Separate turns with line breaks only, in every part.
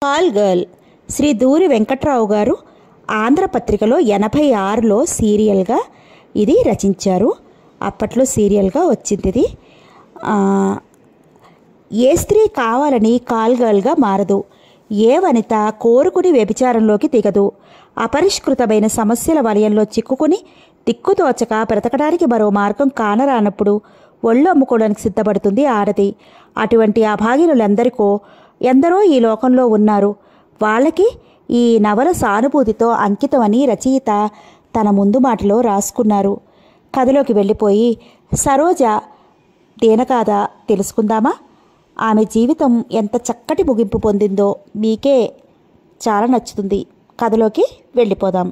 Call girl Shri దూరి వెంకట్రావు గారు ఆంధ్రపత్రికలో ఎనభై ఆరులో సీరియల్గా ఇది రచించారు అప్పట్లో సీరియల్గా వచ్చింది ఇది ఆ, ఏ స్త్రీ కావాలని కాల్ గర్ల్గా మారదు ఏ వనిత కోరుకుని వ్యభిచారంలోకి దిగదు అపరిష్కృతమైన సమస్యల వలయంలో చిక్కుకుని దిక్కుతోచక బ్రతకడానికి మరో మార్గం కానరానప్పుడు ఒళ్ళు అమ్ముకోవడానికి సిద్ధపడుతుంది ఆడది అటువంటి అభాగినులందరికో ఎందరో ఈ లోకంలో ఉన్నారు వాళ్ళకి ఈ నవల సానుభూతితో అంకితమని రచయిత తన ముందు మాటలో రాసుకున్నారు కథలోకి వెళ్ళిపోయి సరోజ దేనకాదా తెలుసుకుందామా ఆమె జీవితం ఎంత చక్కటి ముగింపు పొందిందో మీకే చాలా నచ్చుతుంది కథలోకి వెళ్ళిపోదాం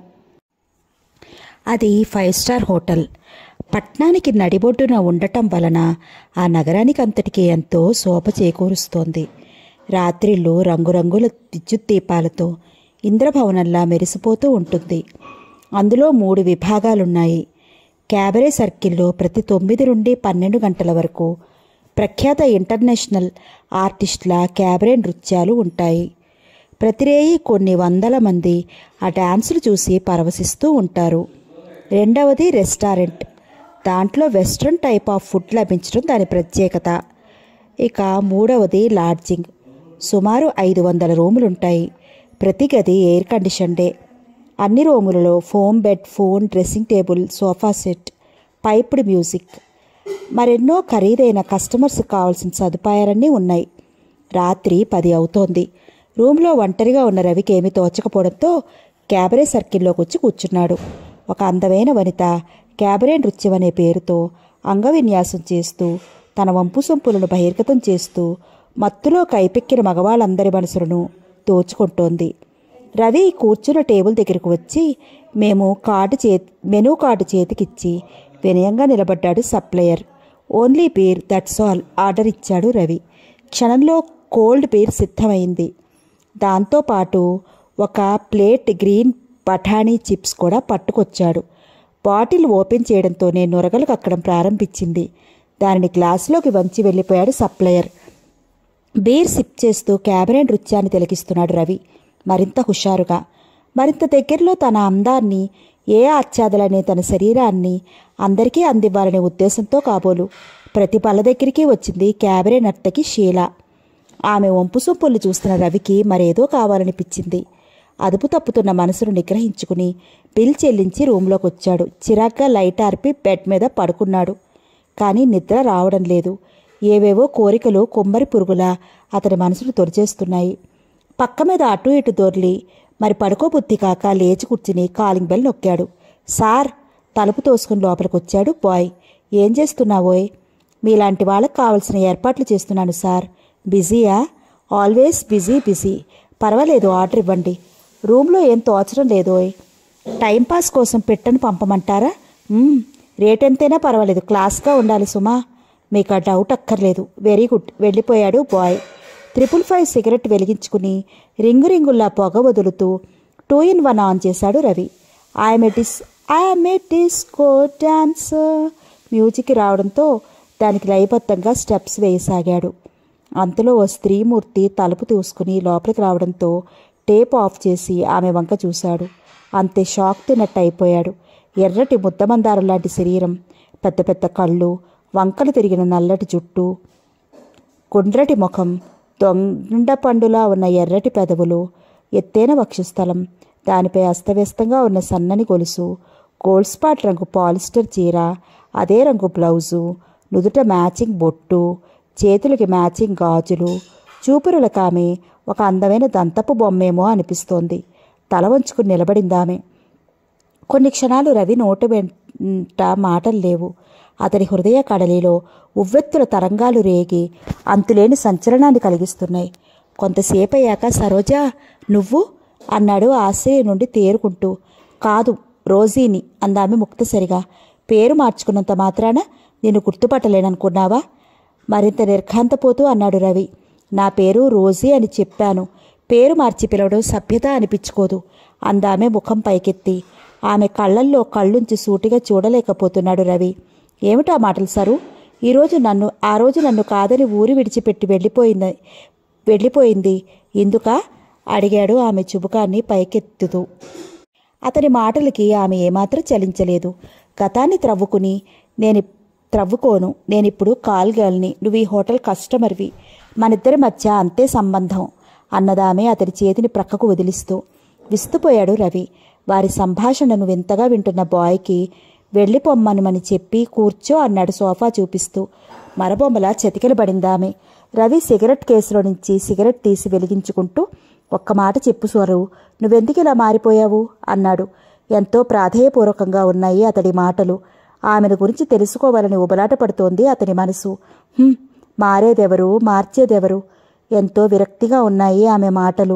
అది ఫైవ్ స్టార్ హోటల్ పట్నానికి నడిబొడ్డున ఉండటం వలన ఆ నగరానికి అంతటికి ఎంతో శోభ చేకూరుస్తోంది రాత్రిళ్ళు రంగురంగుల విద్యుత్ దీపాలతో ఇంద్రభవనంలా మెరిసిపోతూ ఉంటుంది అందులో మూడు విభాగాలున్నాయి క్యాబరే సర్కిల్లో ప్రతి తొమ్మిది నుండి పన్నెండు గంటల వరకు ప్రఖ్యాత ఇంటర్నేషనల్ ఆర్టిస్టుల క్యాబరే నృత్యాలు ఉంటాయి ప్రతిరేయి కొన్ని వందల మంది ఆ డాన్సులు చూసి పరవశిస్తూ ఉంటారు రెండవది రెస్టారెంట్ దాంట్లో వెస్ట్రన్ టైప్ ఆఫ్ ఫుడ్ లభించడం దాని ప్రత్యేకత ఇక మూడవది లాడ్జింగ్ సుమారు ఐదు వందల రూములుంటాయి ప్రతి గది ఎయిర్ కండిషన్డే అన్ని రూములలో foam bed phone dressing table sofa set piped music మరెన్నో ఖరీదైన కస్టమర్స్ కావాల్సిన సదుపాయాలన్నీ ఉన్నాయి రాత్రి పది అవుతోంది రూమ్లో ఒంటరిగా ఉన్న రవికి ఏమీ తోచకపోవడంతో క్యాబరే సర్కిల్లోకి వచ్చి కూర్చున్నాడు ఒక అందమైన వనిత క్యాబరే నృత్యం అనే పేరుతో అంగవిన్యాసం చేస్తూ తన వంపు సొంపులను బహిర్గతం చేస్తూ మత్తులో కైపెక్కిన మగవాళ్ళందరి మనసులను దోచుకుంటోంది రవి కూర్చున్న టేబుల్ దగ్గరకు వచ్చి మేము కార్డు చే మెనూ కార్డు చేతికిచ్చి వినయంగా నిలబడ్డాడు supplier only beer that's all order ఇచ్చాడు రవి క్షణంలో కోల్డ్ బీర్ సిద్ధమైంది దాంతోపాటు ఒక ప్లేట్ గ్రీన్ బఠానీ చిప్స్ కూడా పట్టుకొచ్చాడు బాటిల్ ఓపెన్ చేయడంతోనే నొరగలు కక్కడం ప్రారంభించింది దానిని గ్లాసులోకి వంచి వెళ్ళిపోయాడు సప్లయర్ బీర్ సిప్ చేస్తూ క్యాబరే నృత్యాన్ని తిలకిస్తున్నాడు రవి మరింత హుషారుగా మరింత దగ్గరలో తన అందాన్ని ఏ ఆచ్ఛాదలనే తన శరీరాన్ని అందరికీ అందివ్వాలనే ఉద్దేశంతో కాబోలు ప్రతి పళ్ళ దగ్గరికి వచ్చింది క్యాబరే నర్తకి షీల ఆమె వంపు సొంపుల్ని చూస్తున్న రవికి మరేదో కావాలనిపించింది అదుపు తప్పుతున్న మనసును నిగ్రహించుకుని బిల్ చెల్లించి రూంలోకి వచ్చాడు చిరాగ్గా లైట్ ఆర్పి బెడ్ మీద పడుకున్నాడు కానీ నిద్ర రావడం లేదు ఏవేవో కోరికలు కొమ్మరి పురుగులా అతని మనసును తొలిచేస్తున్నాయి పక్క మీద అటు ఇటు దొర్లి మరి పడుకోబుద్ధి కాక లేచి కూర్చుని కాలింగ్ బెల్ నొక్కాడు సార్ తలుపు తోసుకుని లోపలికి వచ్చాడు బాయ్ ఏం చేస్తున్నావోయ్ మీలాంటి వాళ్ళకి కావలసిన ఏర్పాట్లు చేస్తున్నాను సార్ బిజీయా ఆల్వేస్ బిజీ బిజీ పర్వాలేదు ఆర్డర్ ఇవ్వండి రూమ్లో ఏం తోచడం లేదోయ్ టైంపాస్ కోసం పెట్టను పంపమంటారా మ్మ్, రేట్ ఎంతైనా పర్వాలేదు క్లాస్గా ఉండాలి సుమా మీకు ఆ డౌట్ అక్కర్లేదు వెరీ గుడ్ వెళ్ళిపోయాడు బాయ్ త్రిపుల్ ఫైవ్ సిగరెట్ వెలిగించుకుని రింగు రింగుల్లా పొగ వదులుతూ టూ ఇన్ వన్ ఆన్ చేశాడు రవి ఐఎమ్ డిస్ I'm a disco dancer music రావడంతో దానికి లయబద్ధంగా స్టెప్స్ వేయసాగాడు అంతలో ఓ స్త్రీమూర్తి తలుపు తూసుకుని లోపలికి రావడంతో టేప్ ఆఫ్ చేసి ఆమె వంక చూశాడు అంతే షాక్ తిన్నట్టు అయిపోయాడు ఎర్రటి ముద్దమందారం లాంటి శరీరం పెద్ద పెద్ద కళ్ళు వంకలు తిరిగిన నల్లటి జుట్టు గుండ్రటి ముఖం దొండ పండులా ఉన్న ఎర్రటి పెదవులు ఎత్తైన వక్షస్థలం దానిపై అస్తవ్యస్తంగా ఉన్న సన్నని గొలుసు గోల్డ్ స్పాట్ రంగు పాలిస్టర్ చీర అదే రంగు బ్లౌజు నుదుట మ్యాచింగ్ బొట్టు చేతులకి మ్యాచింగ్ గాజులు చూపురులకు ఆమె ఒక అందమైన దంతపు బొమ్మేమో అనిపిస్తోంది తల వంచుకుని నిలబడిందామె కొన్ని క్షణాలు రవి నోటు వెంట మాటలు లేవు అతని హృదయ కడలిలో ఉవ్వెత్తుల తరంగాలు రేగి అంతులేని సంచలనాన్ని కలిగిస్తున్నాయి కొంతసేపు అయ్యాక సరోజా నువ్వు అన్నాడు ఆశ్రయ నుండి తేరుకుంటూ కాదు రోజీని అందామె ముక్తసరిగా పేరు మార్చుకున్నంత మాత్రాన నేను గుర్తుపట్టలేననుకున్నావా మరింత నిర్ఘాంతపోతూ అన్నాడు రవి నా పేరు రోజీ అని చెప్పాను పేరు మార్చి పిలవడం సభ్యత అనిపించుకోదు అందామె ముఖం పైకెత్తి ఆమె కళ్ళల్లో కళ్ళుంచి సూటిగా చూడలేకపోతున్నాడు రవి ఏమిటా మాటలు సరు ఈరోజు నన్ను ఆ రోజు నన్ను కాదని ఊరి విడిచిపెట్టి వెళ్ళిపోయింది వెళ్ళిపోయింది ఇందుక అడిగాడు ఆమె చుబుకాన్ని పైకెత్తుతూ అతని మాటలకి ఆమె ఏమాత్రం చలించలేదు గతాన్ని త్రవ్వుకుని నేను త్రవ్వుకోను నేనిప్పుడు కాల్ గర్ల్ని నువ్వు ఈ హోటల్ కస్టమర్వి మనిద్దరి మధ్య అంతే సంబంధం అన్నదామె అతడి చేతిని ప్రక్కకు వదిలిస్తూ విస్తుపోయాడు రవి వారి సంభాషణను వింతగా వింటున్న బాయ్కి వెళ్ళిపోమ్మనమని చెప్పి కూర్చో అన్నాడు సోఫా చూపిస్తూ మరబొమ్మలా చతికిల పడిందామె రవి సిగరెట్ కేసులో నుంచి సిగరెట్ తీసి వెలిగించుకుంటూ ఒక్క మాట చెప్పు స్వరు నువ్వెందుకు ఇలా మారిపోయావు అన్నాడు ఎంతో ప్రాధేయపూర్వకంగా ఉన్నాయి అతడి మాటలు ఆమెను గురించి తెలుసుకోవాలని ఉబలాట పడుతోంది అతని మనసు "హుం, మారేదెవరు మార్చేదెవరు ఎంతో విరక్తిగా ఉన్నాయి ఆమె మాటలు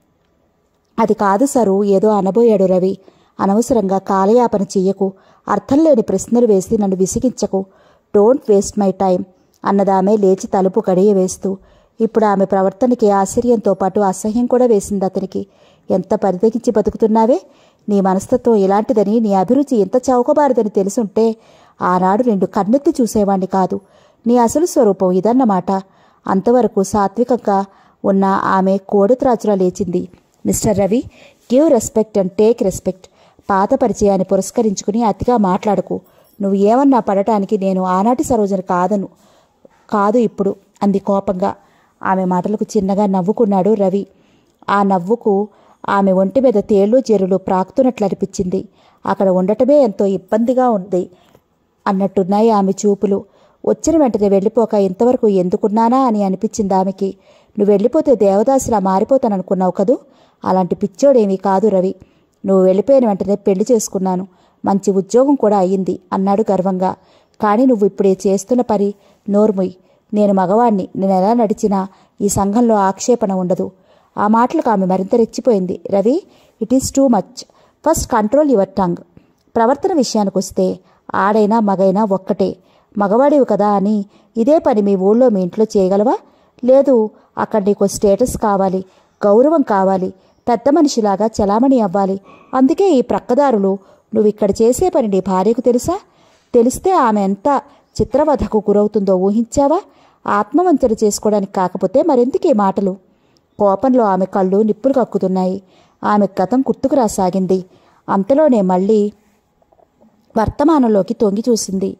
అది కాదు సరు ఏదో అనబోయాడు రవి అనవసరంగా కాలయాపన చెయ్యకు అర్థం లేని ప్రశ్నలు వేసి నన్ను విసిగించకు డోంట్ వేస్ట్ మై టైం అన్నదామె లేచి తలుపు గడియ వేస్తూ ఇప్పుడు ఆమె ప్రవర్తనకి ఆశ్చర్యంతో పాటు అసహ్యం కూడా వేసింది అతనికి ఎంత పరితగించి బతుకుతున్నావే నీ మనస్తత్వం ఇలాంటిదని నీ అభిరుచి ఎంత చౌకబారదని తెలుసుంటే ఆనాడు రెండు కన్నెత్తి చూసేవాణ్ణి కాదు నీ అసలు స్వరూపం ఇదన్నమాట అంతవరకు సాత్వికంగా ఉన్న ఆమె కోడిత్రాచులా లేచింది mister Ravi give respect and take respect పాత పరిచయాన్ని పురస్కరించుకుని అతిగా మాట్లాడకు నువ్వు ఏమన్నా పడటానికి నేను ఆనాటి సరోజన కాదను కాదు ఇప్పుడు అంది కోపంగా ఆమె మాటలకు చిన్నగా నవ్వుకున్నాడు రవి ఆ నవ్వుకు ఆమె ఒంటి మీద తేళ్లు జెరులు ప్రాకుతున్నట్లు అనిపించింది అక్కడ ఉండటమే ఎంతో ఇబ్బందిగా ఉంది అన్నట్టున్నాయి ఆమె చూపులు వచ్చిన వెంటనే వెళ్ళిపోక ఇంతవరకు ఎందుకున్నానా అని అనిపించింది ఆమెకి నువ్వు వెళ్ళిపోతే దేవదాసిలా మారిపోతాననుకున్నావు కదూ అలాంటి పిచ్చోడేమీ కాదు రవి నువ్వు వెళ్ళిపోయిన వెంటనే పెళ్లి చేసుకున్నాను మంచి ఉద్యోగం కూడా అయ్యింది అన్నాడు గర్వంగా కానీ నువ్వు ఇప్పుడే చేస్తున్న పని నోర్ముయ్ నేను మగవాణ్ణి నేను ఎలా నడిచినా ఈ సంఘంలో ఆక్షేపణ ఉండదు ఆ మాటలకు ఆమె మరింత రెచ్చిపోయింది Ravi it is too much first control your tongue ప్రవర్తన విషయానికి వస్తే ఆడైనా మగైనా ఒక్కటే మగవాడివి కదా అని ఇదే పని మీ ఊళ్ళో మీ ఇంట్లో చేయగలవా లేదు అక్కడ నీకు స్టేటస్ కావాలి గౌరవం కావాలి పెద్ద మనిషిలాగా చలామణి అవ్వాలి అందుకే ఈ ప్రక్కదారులు నువ్వు ఇక్కడ చేసే పని నీ భార్యకు తెలుసా తెలిస్తే ఆమె ఎంత చిత్రవధకు గురవుతుందో ఊహించావా ఆత్మవంచన చేసుకోవడానికి కాకపోతే మరెందుకు ఈ మాటలు కోపంలో ఆమె కళ్ళు నిప్పులు కక్కుతున్నాయి ఆమె గతం గుర్తుకు రాసాగింది అంతలోనే మళ్ళీ వర్తమానంలోకి తొంగి చూసింది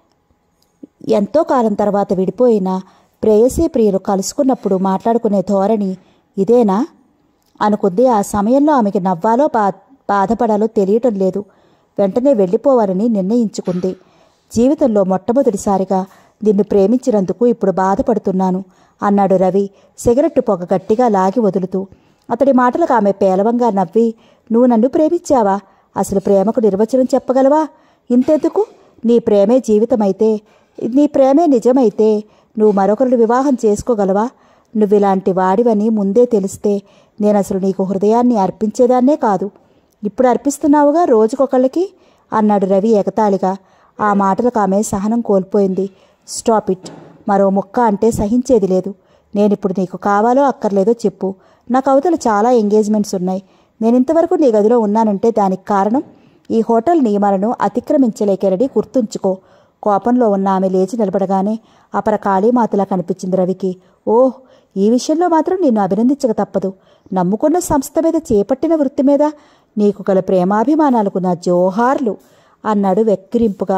ఎంతో కాలం తర్వాత విడిపోయిన ప్రేయసీ ప్రియులు కలుసుకున్నప్పుడు మాట్లాడుకునే ధోరణి ఇదేనా అనుకుంది ఆ సమయంలో ఆమెకి నవ్వాలో బా బాధపడాలో తెలియటం లేదు వెంటనే వెళ్ళిపోవాలని నిర్ణయించుకుంది జీవితంలో మొట్టమొదటిసారిగా నిన్ను ప్రేమించినందుకు ఇప్పుడు బాధపడుతున్నాను అన్నాడు రవి సిగరెట్టు పొగ గట్టిగా లాగి వదులుతూ అతడి మాటలకు ఆమె పేలవంగా నవ్వి నువ్వు నన్ను ప్రేమించావా అసలు ప్రేమకు నిర్వచనం చెప్పగలవా ఇంతెందుకు నీ ప్రేమే జీవితమైతే నీ ప్రేమే నిజమైతే నువ్వు మరొకరిని వివాహం చేసుకోగలవా నువ్వు ఇలాంటి వాడివని ముందే తెలిస్తే నేను అసలు నీకు హృదయాన్ని అర్పించేదాన్నే కాదు ఇప్పుడు అర్పిస్తున్నావుగా రోజుకొకళ్ళకి అన్నాడు రవి ఎగతాళిగా ఆ మాటలకు ఆమె సహనం కోల్పోయింది స్టాప్ ఇట్ మరో ముక్క అంటే సహించేది లేదు నేనిప్పుడు నీకు కావాలో అక్కర్లేదో చెప్పు నాకు అవతల చాలా ఎంగేజ్మెంట్స్ ఉన్నాయి నేను ఇంతవరకు నీ గదిలో ఉన్నానంటే దానికి కారణం ఈ హోటల్ నియమాలను అతిక్రమించలేకేరని గుర్తుంచుకో కోపంలో ఉన్న ఆమె లేచి నిలబడగానే అపర కాళీమాతలా కనిపించింది రవికి ఓహ్ ఈ విషయంలో మాత్రం నిన్ను అభినందించక తప్పదు నమ్ముకున్న సంస్థ మీద చేపట్టిన వృత్తి మీద నీకు గల ప్రేమాభిమానాలకు నా జోహార్లు అన్నాడు వెక్కిరింపుగా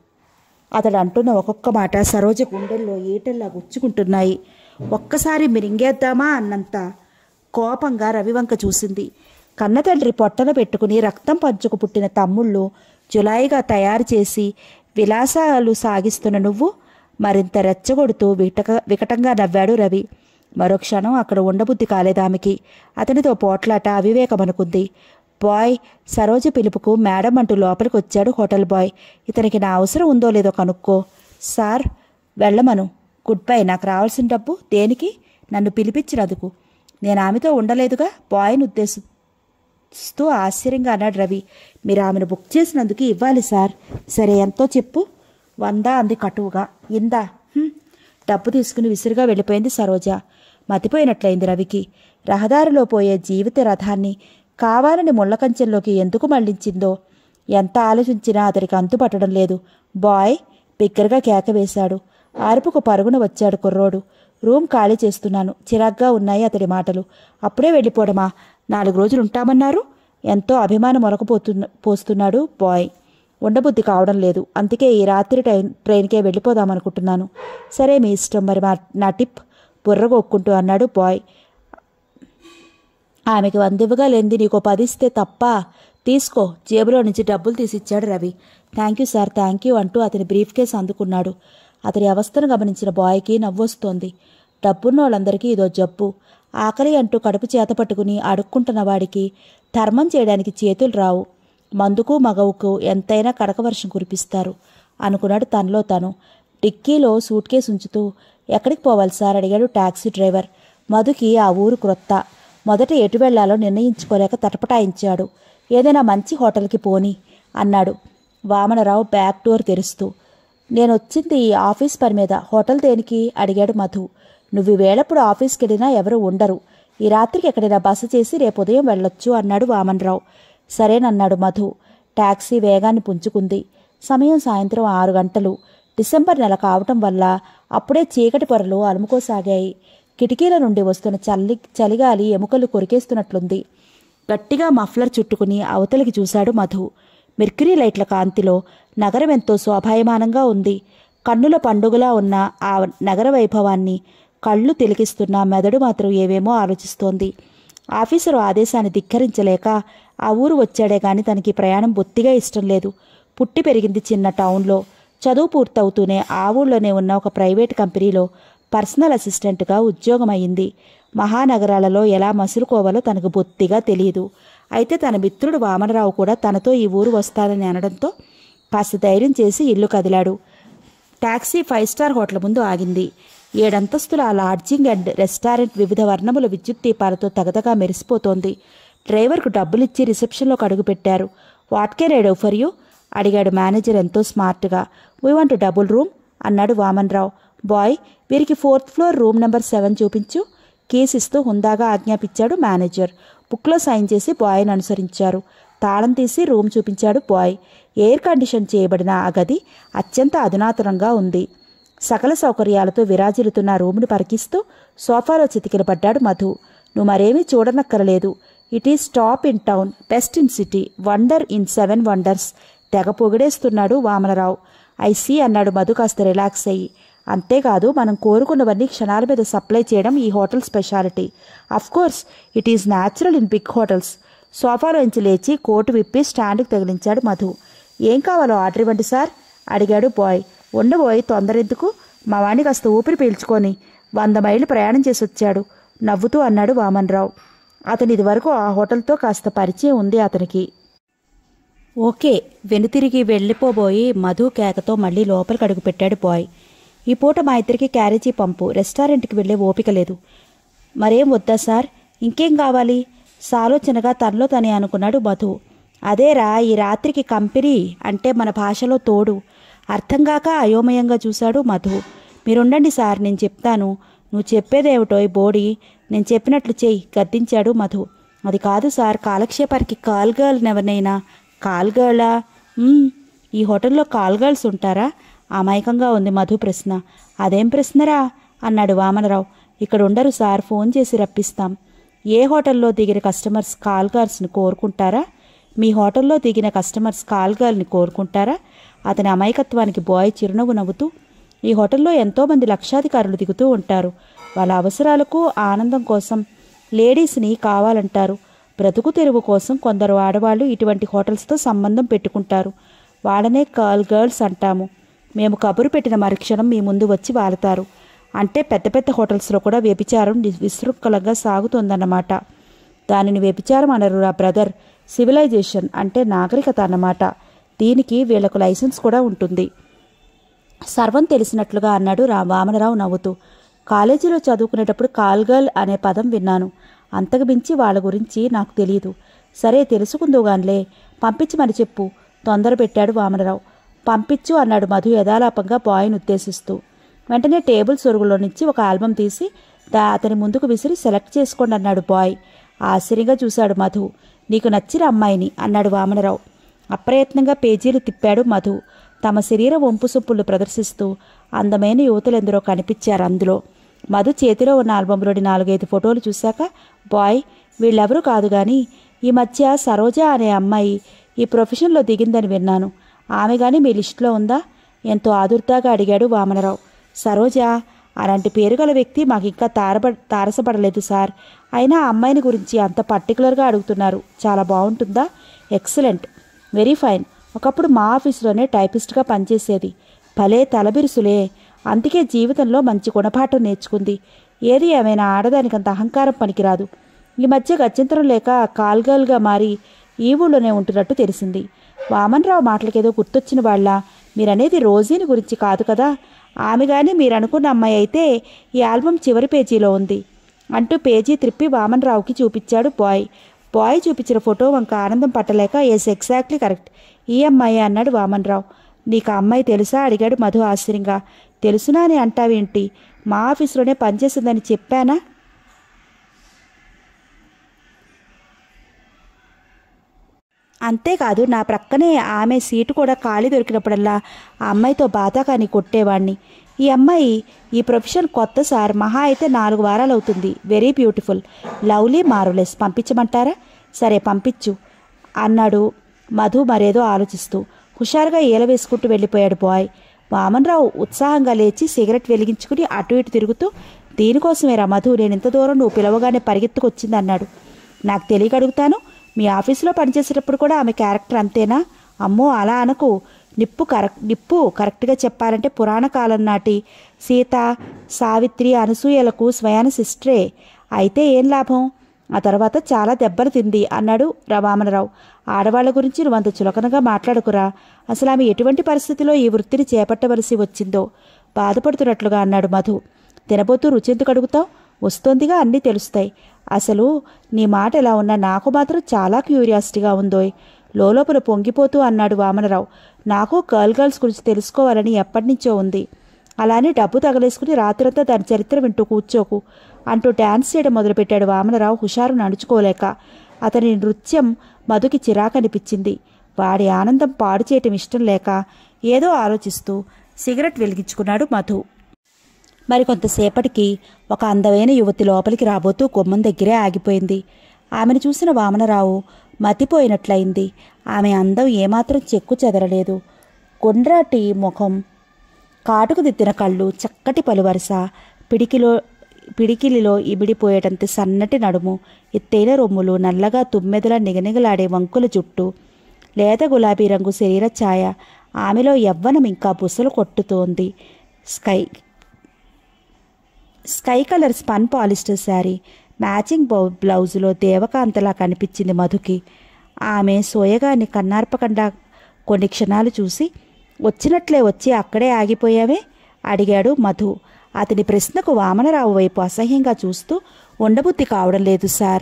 అతడు అంటున్న ఒక్కొక్క మాట సరోజ గుండెల్లో ఈటల్లా గుచ్చుకుంటున్నాయి ఒక్కసారి మిరింగేద్దామా అన్నంత కోపంగా రవివంక చూసింది కన్నతండ్రి పొట్టన పెట్టుకుని రక్తం పంచుకు పుట్టిన తమ్ముళ్ళు జులాయిగా తయారు చేసి విలాసాలు సాగిస్తున్న నువ్వు మరింత రెచ్చగొడుతూ విటక వికటంగా నవ్వాడు రవి మరో క్షణం అక్కడ ఉండబుద్ధి కాలేదామెకి అతనితో పోట్లాట అవివేకమనుకుంది బాయ్ సరోజ పిలుపుకు మేడం అంటూ లోపలికి వచ్చాడు హోటల్ బాయ్ ఇతనికి నా అవసరం ఉందో లేదో కనుక్కో సార్ వెళ్ళమను గుడ్ బై నాకు రావాల్సిన డబ్బు దేనికి నన్ను పిలిపించినందుకు నేను ఆమెతో ఉండలేదుగా బాయ్ని ఉద్దేశిస్తూ ఆశ్చర్యంగా అన్నాడు రవి మీరు ఆమెను బుక్ చేసినందుకు ఇవ్వాలి సార్ సరే ఎంతో చెప్పు వందా అంది కటువుగా ఇందా "హ్మ్." డబ్బు తీసుకుని విసురుగా వెళ్ళిపోయింది సరోజ మతిపోయినట్లయింది రవికి రహదారిలో పోయే జీవిత రథాన్ని కావాలని ముళ్ళకంచెల్లోకి ఎందుకు మళ్లించిందో ఎంత ఆలోచించినా అతడికి అంతుపట్టడం లేదు బాయ్ బిగ్గరగా కేక వేశాడు అరుపుకు పరుగున వచ్చాడు కుర్రోడు రూమ్ ఖాళీ చేస్తున్నాను చిరాగ్గా ఉన్నాయి అతడి మాటలు అప్పుడే వెళ్ళిపోవడమా నాలుగు రోజులు ఉంటామన్నారు ఎంతో అభిమానం మొలకపోతున్న పోస్తున్నాడు బాయ్ ఉండబుద్ధి కావడం లేదు అందుకే ఈ రాత్రి ట్రైన్ ట్రైన్కే వెళ్ళిపోదామనుకుంటున్నాను సరే మీ ఇష్టం మరి మా నా టిప్ బుర్రగొక్కుంటూ అన్నాడు బాయ్ ఆమెకి వందివ్వగా లేనిది నీకో పదిస్తే తప్ప తీసుకో జేబులో నుంచి డబ్బులు తీసిచ్చాడు Ravi thank you sir thank you అంటూ అతని బ్రీఫ్ కేస్ అందుకున్నాడు అతని అవస్థను గమనించిన బాయ్కి నవ్వొస్తోంది డబ్బున్న వాళ్ళందరికీ ఇదో జబ్బు ఆకలి అంటూ కడుపు చేత పట్టుకుని అడుక్కుంటున్న వాడికి ధర్మం చేయడానికి చేతులు రావు మందుకు మగవుకు ఎంతైనా కడక వర్షం కురిపిస్తారు అనుకున్నాడు తనలో తను డిక్కీలో సూట్ కేసు ఉంచుతూ ఎక్కడికి పోవాలి సార్ అడిగాడు టాక్సీ డ్రైవర్ మధుకి ఆ ఊరు క్రొత్త మొదట ఎటు వెళ్లాలో నిర్ణయించుకోలేక తటపటాయించాడు ఏదైనా మంచి హోటల్కి పోని అన్నాడు వామనరావు బ్యాక్ డోర్ తెరుస్తూ నేను వచ్చింది ఆఫీస్ పని మీద హోటల్ దేనికి అడిగాడు మధు నువ్వు ఈ వేళప్పుడు ఆఫీస్కి వెళ్ళినా ఎవరు ఉండరు ఈ రాత్రికి ఎక్కడైనా బస చేసి రేపు ఉదయం వెళ్ళొచ్చు అన్నాడు వామన్రావు సరేనన్నాడు మధు టాక్సీ వేగాన్ని పుంజుకుంది సమయం సాయంత్రం ఆరు గంటలు డిసెంబర్ నెల కావటం వల్ల అప్పుడే చీకటి పొరలు అలుముకోసాగాయి కిటికీల నుండి వస్తున్న చల్లి చలిగాలి ఎముకలు కొరికేస్తున్నట్లుంది గట్టిగా మఫ్లర్ చుట్టుకుని అవతలికి చూశాడు మధు మెర్క్యూరీ లైట్ల కాంతిలో నగరం ఎంతో శోభాయమానంగా ఉంది కన్నుల పండుగలా ఉన్న ఆ నగర వైభవాన్ని కళ్ళు తిలకిస్తున్న మెదడు మాత్రం ఏవేమో ఆలోచిస్తోంది ఆఫీసరు ఆదేశాన్ని ధిక్కరించలేక ఆ ఊరు వచ్చాడే గాని తనకి ప్రయాణం బొత్తిగా ఇష్టం లేదు పుట్టి పెరిగింది చిన్న టౌన్లో చదువు పూర్తవుతూనే ఆ ఊళ్ళోనే ఉన్న ఒక ప్రైవేట్ కంపెనీలో పర్సనల్ అసిస్టెంట్గా ఉద్యోగం అయింది మహానగరాలలో ఎలా మసులుకోవాలో తనకు బొత్తిగా తెలియదు అయితే తన మిత్రుడు వామనరావు కూడా తనతో ఈ ఊరు వస్తానని అనడంతో కాస్త ధైర్యం చేసి ఇల్లు కదిలాడు టాక్సీ ఫైవ్ స్టార్ హోటల్ ముందు ఆగింది ఏడంతస్తుల ఆ లాడ్జింగ్ అండ్ రెస్టారెంట్ వివిధ వర్ణముల విద్యుత్ దీపాలతో తగతగా మెరిసిపోతోంది డ్రైవర్కు డబ్బులిచ్చి రిసెప్షన్లోకి అడుగుపెట్టారు what can I do for you అడిగాడు మేనేజర్ ఎంతో స్మార్ట్గా వీ వాంట్ డబుల్ రూమ్ అన్నాడు వామన్రావు బాయ్ వీరికి fourth floor room number seven చూపించు కేసు ఇస్తూ హుందాగా ఆజ్ఞాపించాడు మేనేజర్ బుక్లో సైన్ చేసి బాయ్ని అనుసరించారు తాళం తీసి రూమ్ చూపించాడు బాయ్ ఎయిర్ కండిషన్ చేయబడిన ఆ గది అత్యంత అధునాతనంగా ఉంది సకల సౌకర్యాలతో విరాజిల్లుతున్న రూమ్ని పరికిస్తూ సోఫాలో చితికిలపడ్డాడు మధు నువ్వు మరేమీ చూడనక్కరలేదు it is top in town best in city wonder in seven wonders తెగ పొగిడేస్తున్నాడు వామనరావు ఐ సీ అన్నాడు మధు కాస్త రిలాక్స్ అయ్యి అంతేకాదు మనం కోరుకున్నవన్నీ క్షణాల మీద సప్లై చేయడం ఈ hotel speciality of course it is natural in big hotels సోఫాలోంచి లేచి కోటు విప్పి స్టాండ్కి తగిలించాడు మధు ఏం కావాలో ఆర్డర్ ఇవ్వండి సార్ అడిగాడు బాయ్ ఉండబోయి తొందరెందుకు మా వాణ్ణి కాస్త ఊపిరి పీల్చుకొని వంద మైళ్ళు ప్రయాణం చేసి వచ్చాడు నవ్వుతూ అన్నాడు వామన్రావు అతని ఇదివరకు ఆ హోటల్తో కాస్త పరిచయం ఉంది అతనికి ఓకే వెనుతిరిగి వెళ్ళిపోబోయి మధు కేకతో మళ్ళీ లోపలికి అడుగుపెట్టాడు బాయ్ ఈ పూట మా ఇద్దరికి క్యారేజీ పంపు రెస్టారెంట్కి వెళ్ళే ఓపిక లేదు మరేం వద్దా సార్ ఇంకేం కావాలి సాలోచనగా తనలో తనే అనుకున్నాడు మధు అదేరా ఈ రాత్రికి కంపెనీ అంటే మన భాషలో తోడు అర్థం కాక అయోమయంగా చూశాడు మధు మీరుండండి సార్ నేను చెప్తాను నువ్వు చెప్పేదేమిటో ఈ బోడి నేను చెప్పినట్లు చెయ్యి గద్దించాడు మధు అది కాదు సార్ కాలక్షేపానికి కాల్ గర్ల్ ఎవరినైనా కాల్ గర్లా "మ్మ్, ఈ హోటల్లో కాల్ గర్ల్స్ ఉంటారా అమాయకంగా ఉంది మధు ప్రశ్న అదేం ప్రశ్నరా అన్నాడు వామనరావు ఇక్కడ ఉండరు సార్ ఫోన్ చేసి రప్పిస్తాం ఏ హోటల్లో దిగిన కస్టమర్స్ కాల్ గర్ల్స్ని కోరుకుంటారా మీ హోటల్లో దిగిన కస్టమర్స్ కాల్ గర్ల్ని కోరుకుంటారా అతని అమాయకత్వానికి బాయ్ చిరునవ్వు నవ్వుతూ ఈ హోటల్లో ఎంతోమంది లక్షాధికారులు దిగుతూ ఉంటారు వాళ్ళ అవసరాలకు ఆనందం కోసం లేడీస్ని కావాలంటారు బ్రతుకు తెరువు కోసం కొందరు ఆడవాళ్ళు ఇటువంటి హోటల్స్తో సంబంధం పెట్టుకుంటారు వాళ్ళనే కాల్ గర్ల్స్ అంటాము మేము కబురు పెట్టిన మరుక్షణం మీ ముందు వచ్చి వాలుతారు అంటే పెద్ద పెద్ద హోటల్స్లో కూడా వ్యభిచారం ని- విశృంఖలంగా సాగుతోందన్నమాట దానిని వ్యభిచారం అనరు రా బ్రదర్ సివిలైజేషన్ అంటే నాగరికత అన్నమాట దీనికి వీళ్లకు లైసెన్స్ కూడా ఉంటుంది సర్వం తెలిసినట్లుగా అన్నాడు రా వామనరావు నవ్వుతూ కాలేజీలో చదువుకునేటప్పుడు కాల్గర్ల్ అనే పదం విన్నాను అంతకు మించి వాళ్ళ గురించి నాకు తెలియదు సరే తెలుసుకుందుగాన్లే పంపించి మరి చెప్పు తొందర పెట్టాడు వామనరావు పంపించు అన్నాడు మధు యథాలాపంగా బాయ్ని ఉద్దేశిస్తూ వెంటనే టేబుల్ సొరుగులో నుంచి ఒక ఆల్బం తీసి దా అతని ముందుకు విసిరి సెలెక్ట్ చేసుకోండి అన్నాడు బాయ్ ఆశ్చర్యంగా చూశాడు మధు నీకు నచ్చిన అమ్మాయిని అన్నాడు వామనరావు అప్రయత్నంగా పేజీలు తిప్పాడు మధు తమ శరీర వంపు సొప్పులు ప్రదర్శిస్తూ అందమైన యువతులెందరో కనిపించారు అందులో మధు చేతిలో ఉన్న ఆల్బంలోని నాలుగైదు ఫోటోలు చూశాక బాయ్ వీళ్ళెవరూ కాదు కానీ ఈ మధ్య సరోజ అనే అమ్మాయి ఈ ప్రొఫెషన్లో దిగిందని విన్నాను ఆమె కానీ మీ లిస్టులో ఉందా ఎంతో ఆదుర్దాగా అడిగాడు వామనరావు సరోజ అలాంటి పేరు గల వ్యక్తి మాకు ఇంకా తారబ తారసపడలేదు సార్ అయినా ఆ అమ్మాయిని గురించి అంత పర్టికులర్గా అడుగుతున్నారు చాలా బాగుంటుందా ఎక్సలెంట్ వెరీ ఫైన్ ఒకప్పుడు మా ఆఫీసులోనే టైపిస్ట్గా పనిచేసేది భలే తలబిరుసులే అందుకే జీవితంలో మంచి గుణపాఠం నేర్చుకుంది ఏది ఏమైనా ఆడదానికంత అహంకారం పనికిరాదు ఈ మధ్య గత్యంతరం లేక కాల్గల్గా మారి ఈ ఊళ్ళోనే ఉంటున్నట్టు తెలిసింది వామన్రావు మాటలకేదో గుర్తొచ్చిన వాళ్ళ మీరనేది రోజీని గురించి కాదు కదా ఆమె కానీ మీరు అనుకున్న అమ్మాయి అయితే ఈ ఆల్బమ్ చివరి పేజీలో ఉంది అంటూ పేజీ త్రిప్పి వామన్రావుకి చూపించాడు బాయ్ బాయ్ చూపించిన ఫోటో వంక ఆనందం పట్టలేక ఎస్ ఎగ్జాక్ట్లీ కరెక్ట్ ఈ అమ్మాయి అన్నాడు వామన్రావు నీకు ఆ అమ్మాయి తెలుసా అడిగాడు మధు ఆశ్చర్యంగా తెలుసునా అని అంటావేంటి మా ఆఫీసులోనే పనిచేసిందని చెప్పానా అంతేకాదు నా ప్రక్కనే ఆమె సీటు కూడా ఖాళీ దొరికినప్పుడల్లా ఆ అమ్మాయితో బాధాకాని కొట్టేవాణ్ణి ఈ అమ్మాయి ఈ ప్రొఫెషన్ కొత్త సార్ మహా అయితే నాలుగు వారాలు అవుతుంది వెరీ బ్యూటిఫుల్ లవ్లీ మార్వలెస్ పంపించమంటారా సరే పంపించు అన్నాడు మధు మరేదో ఆలోచిస్తూ హుషారుగా ఈల వేసుకుంటూ వెళ్ళిపోయాడు బాయ్ వామన్రావు ఉత్సాహంగా లేచి సిగరెట్ వెలిగించుకుని అటు ఇటు తిరుగుతూ దీనికోసమేరా మధు నేను ఇంత దూరం నువ్వు పిలవగానే పరిగెత్తుకొచ్చింది అన్నాడు నాకు తెలియక అడుగుతాను మీ ఆఫీసులో పనిచేసేటప్పుడు కూడా ఆమె క్యారెక్టర్ అంతేనా అమ్మో అలా అనకు నిప్పు కరెక్ట్ నిప్పు కరెక్ట్గా చెప్పాలంటే పురాణ కాలం నాటి సీత సావిత్రి అనసూయలకు స్వయాన సిస్టరే అయితే ఏం లాభం ఆ తర్వాత చాలా దెబ్బలు తింది అన్నాడు రవామనరావు ఆడవాళ్ల గురించి నువ్వంత చులకనగా మాట్లాడుకురా అసలు ఆమె ఎటువంటి పరిస్థితిలో ఈ వృత్తిని చేపట్టవలసి వచ్చిందో బాధపడుతున్నట్లుగా అన్నాడు మధు తినబోతూ రుచెందుకు అడుగుతావు వస్తోందిగా అన్నీ తెలుస్తాయి అసలు నీ మాట ఎలా ఉన్నా నాకు మాత్రం చాలా క్యూరియాసిటీగా ఉందోయ్ లోపల పొంగిపోతూ అన్నాడు వామనరావు నాకు గర్ల్ గర్ల్స్ గురించి తెలుసుకోవాలని ఎప్పటినుంచో ఉంది అలానే డబ్బు తగలేసుకుని రాత్రంతా దాని చరిత్ర వింటూ కూర్చోకు అంటూ డ్యాన్స్ చేయడం మొదలుపెట్టాడు వామనరావు హుషారు నడుచుకోలేక అతని నృత్యం మధుకి చిరాకనిపించింది వాడి ఆనందం పాడు చేయటం ఇష్టం లేక ఏదో ఆలోచిస్తూ సిగరెట్ వెలిగించుకున్నాడు మధు మరికొంతసేపటికి ఒక అందమైన యువతి లోపలికి రాబోతూ గుమ్మం దగ్గరే ఆగిపోయింది ఆమెను చూసిన వామనరావు మతిపోయినట్లయింది ఆమె అందం ఏమాత్రం చెక్కు చెదరలేదు గుండ్రాటి ముఖం కాటుకు దిద్దిన కళ్ళు చక్కటి పలువరస పిడికిలో పిడికిలిలో ఇమిడిపోయేటంత సన్నటి నడుము ఎత్తైన రొమ్ములు నల్లగా తుమ్మెదల నిగనిగలాడే వంకుల జుట్టు లేత గులాబీ రంగు శరీర ఛాయ ఆమెలో యవ్వనం ఇంకా బుసలు కొట్టుతోంది sky sky colour spun polyester sari matching bow బ్లౌజులో దేవకాంతలా కనిపించింది మధుకి ఆమె సోయగాన్ని కన్నార్పకుండా కొన్ని క్షణాలు చూసి వచ్చినట్లే వచ్చి అక్కడే ఆగిపోయావే అడిగాడు మధు అతని ప్రశ్నకు వామనరావు వైపు అసహ్యంగా చూస్తూ ఉండబుద్ధి కావడం లేదు sir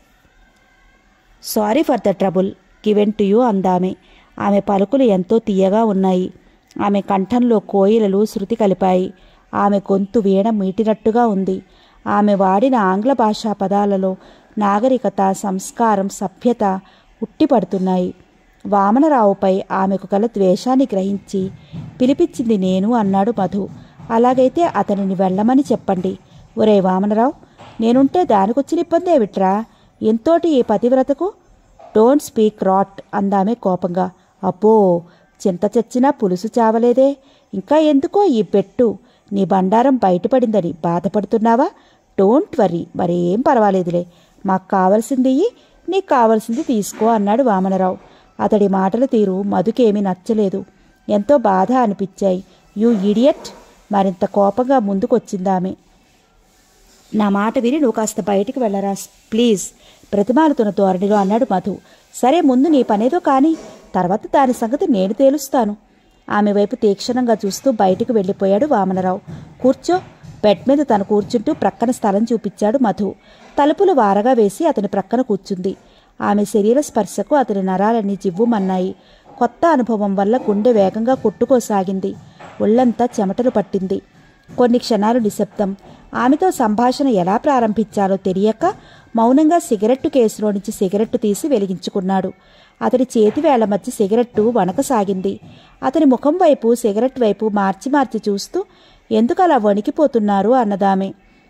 sorry for the trouble given to you అందామె ఆమె పలుకులు ఎంతో తీయగా ఉన్నాయి ఆమె కంఠంలో కోయిలలు శృతి కలిపాయి ఆమె గొంతు వీణ మీటినట్టుగా ఉంది ఆమె వాడిన ఆంగ్ల భాషా పదాలలో నాగరికత సంస్కారం సభ్యత ఉట్టిపడుతున్నాయి వామనరావుపై ఆమెకు గల ద్వేషాన్ని గ్రహించి పిలిపించింది నేను అన్నాడు మధు అలాగైతే అతనిని వెళ్ళమని చెప్పండి ఒరే వామనరావు నేనుంటే దానికొచ్చిన ఇబ్బందే విట్రా ఎంతోటి ఈ పతివ్రతకు డోంట్ స్పీక్ రాట్ అందామే కోపంగా అబ్బో చింత చచ్చినా పులుసు చావలేదే ఇంకా ఎందుకో ఈ పెట్టు నీ బండారం బయటపడిందని బాధపడుతున్నావా డోంట్ వరీ మరి ఏం పర్వాలేదులే మాకు కావలసింది ఇయ్యి, నీకు కావలసింది తీసుకో అన్నాడు వామనరావు అతడి మాటల తీరు మధుకేమీ నచ్చలేదు ఎంతో బాధ అనిపించాయి యూ ఇడియట్ మరింత కోపంగా ముందుకొచ్చిందామె నా మాట విని నువ్వు కాస్త బయటికి వెళ్ళరా ప్లీజ్ ప్రతిమాలుతున్న ధోరణిలో అన్నాడు మధు సరే ముందు నీ పనేదో కానీ తర్వాత దాని సంగతి నేను తేలుస్తాను ఆమె వైపు తీక్షణంగా చూస్తూ బయటికి వెళ్ళిపోయాడు వామనరావు కూర్చో బెడ్ మీద తను కూర్చుంటూ ప్రక్కన స్థలం చూపించాడు మధు తలుపులు వారగా వేసి అతని ప్రక్కన కూర్చుంది ఆమె శరీర స్పర్శకు అతని నరాలన్నీ జివ్వుమన్నాయి కొత్త అనుభవం వల్ల గుండె వేగంగా కొట్టుకోసాగింది ఒళ్ళంతా చెమటలు పట్టింది కొన్ని క్షణాలు నిశ్శబ్దం ఆమెతో సంభాషణ ఎలా ప్రారంభించాలో తెలియక మౌనంగా సిగరెట్టు కేసులో నుంచి సిగరెట్టు తీసి వెలిగించుకున్నాడు అతని చేతి వేళ్ల మధ్య సిగరెట్టు వణకసాగింది అతని ముఖం వైపు సిగరెట్ వైపు మార్చి మార్చి చూస్తూ ఎందుకు అలా వణికిపోతున్నారు అన్నదామె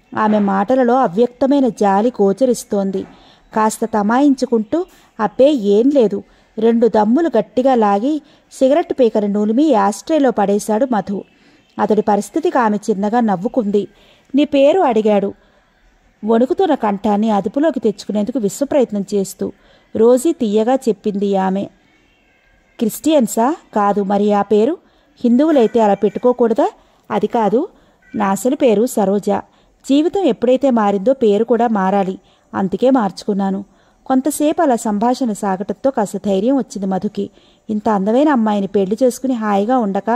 ఆమె మాటలలో అవ్యక్తమైన జాలి గోచరిస్తోంది కాస్త తమాయించుకుంటూ అబ్బే ఏం లేదు రెండు దమ్ములు గట్టిగా లాగి సిగరెట్ పీకను నూలిమి యాస్ట్రేలో పడేశాడు మధు అతడి పరిస్థితికి ఆమె చిన్నగా నవ్వుకుంది నీ పేరు అడిగాడు వణుకుతున్న కంఠాన్ని అదుపులోకి తెచ్చుకునేందుకు విశ్వప్రయత్నం చేస్తూ రోజీ తీయగా చెప్పింది ఆమె క్రిస్టియన్సా కాదు మరి ఆ పేరు హిందువులైతే అలా పెట్టుకోకూడదా అది కాదు నా అసలు పేరు సరోజ జీవితం ఎప్పుడైతే మారిందో పేరు కూడా మారాలి అందుకే మార్చుకున్నాను కొంతసేపు అలా సంభాషణ సాగటంతో కాస్త ధైర్యం వచ్చింది మధుకి ఇంత అందమైన అమ్మాయిని పెళ్లి చేసుకుని హాయిగా ఉండక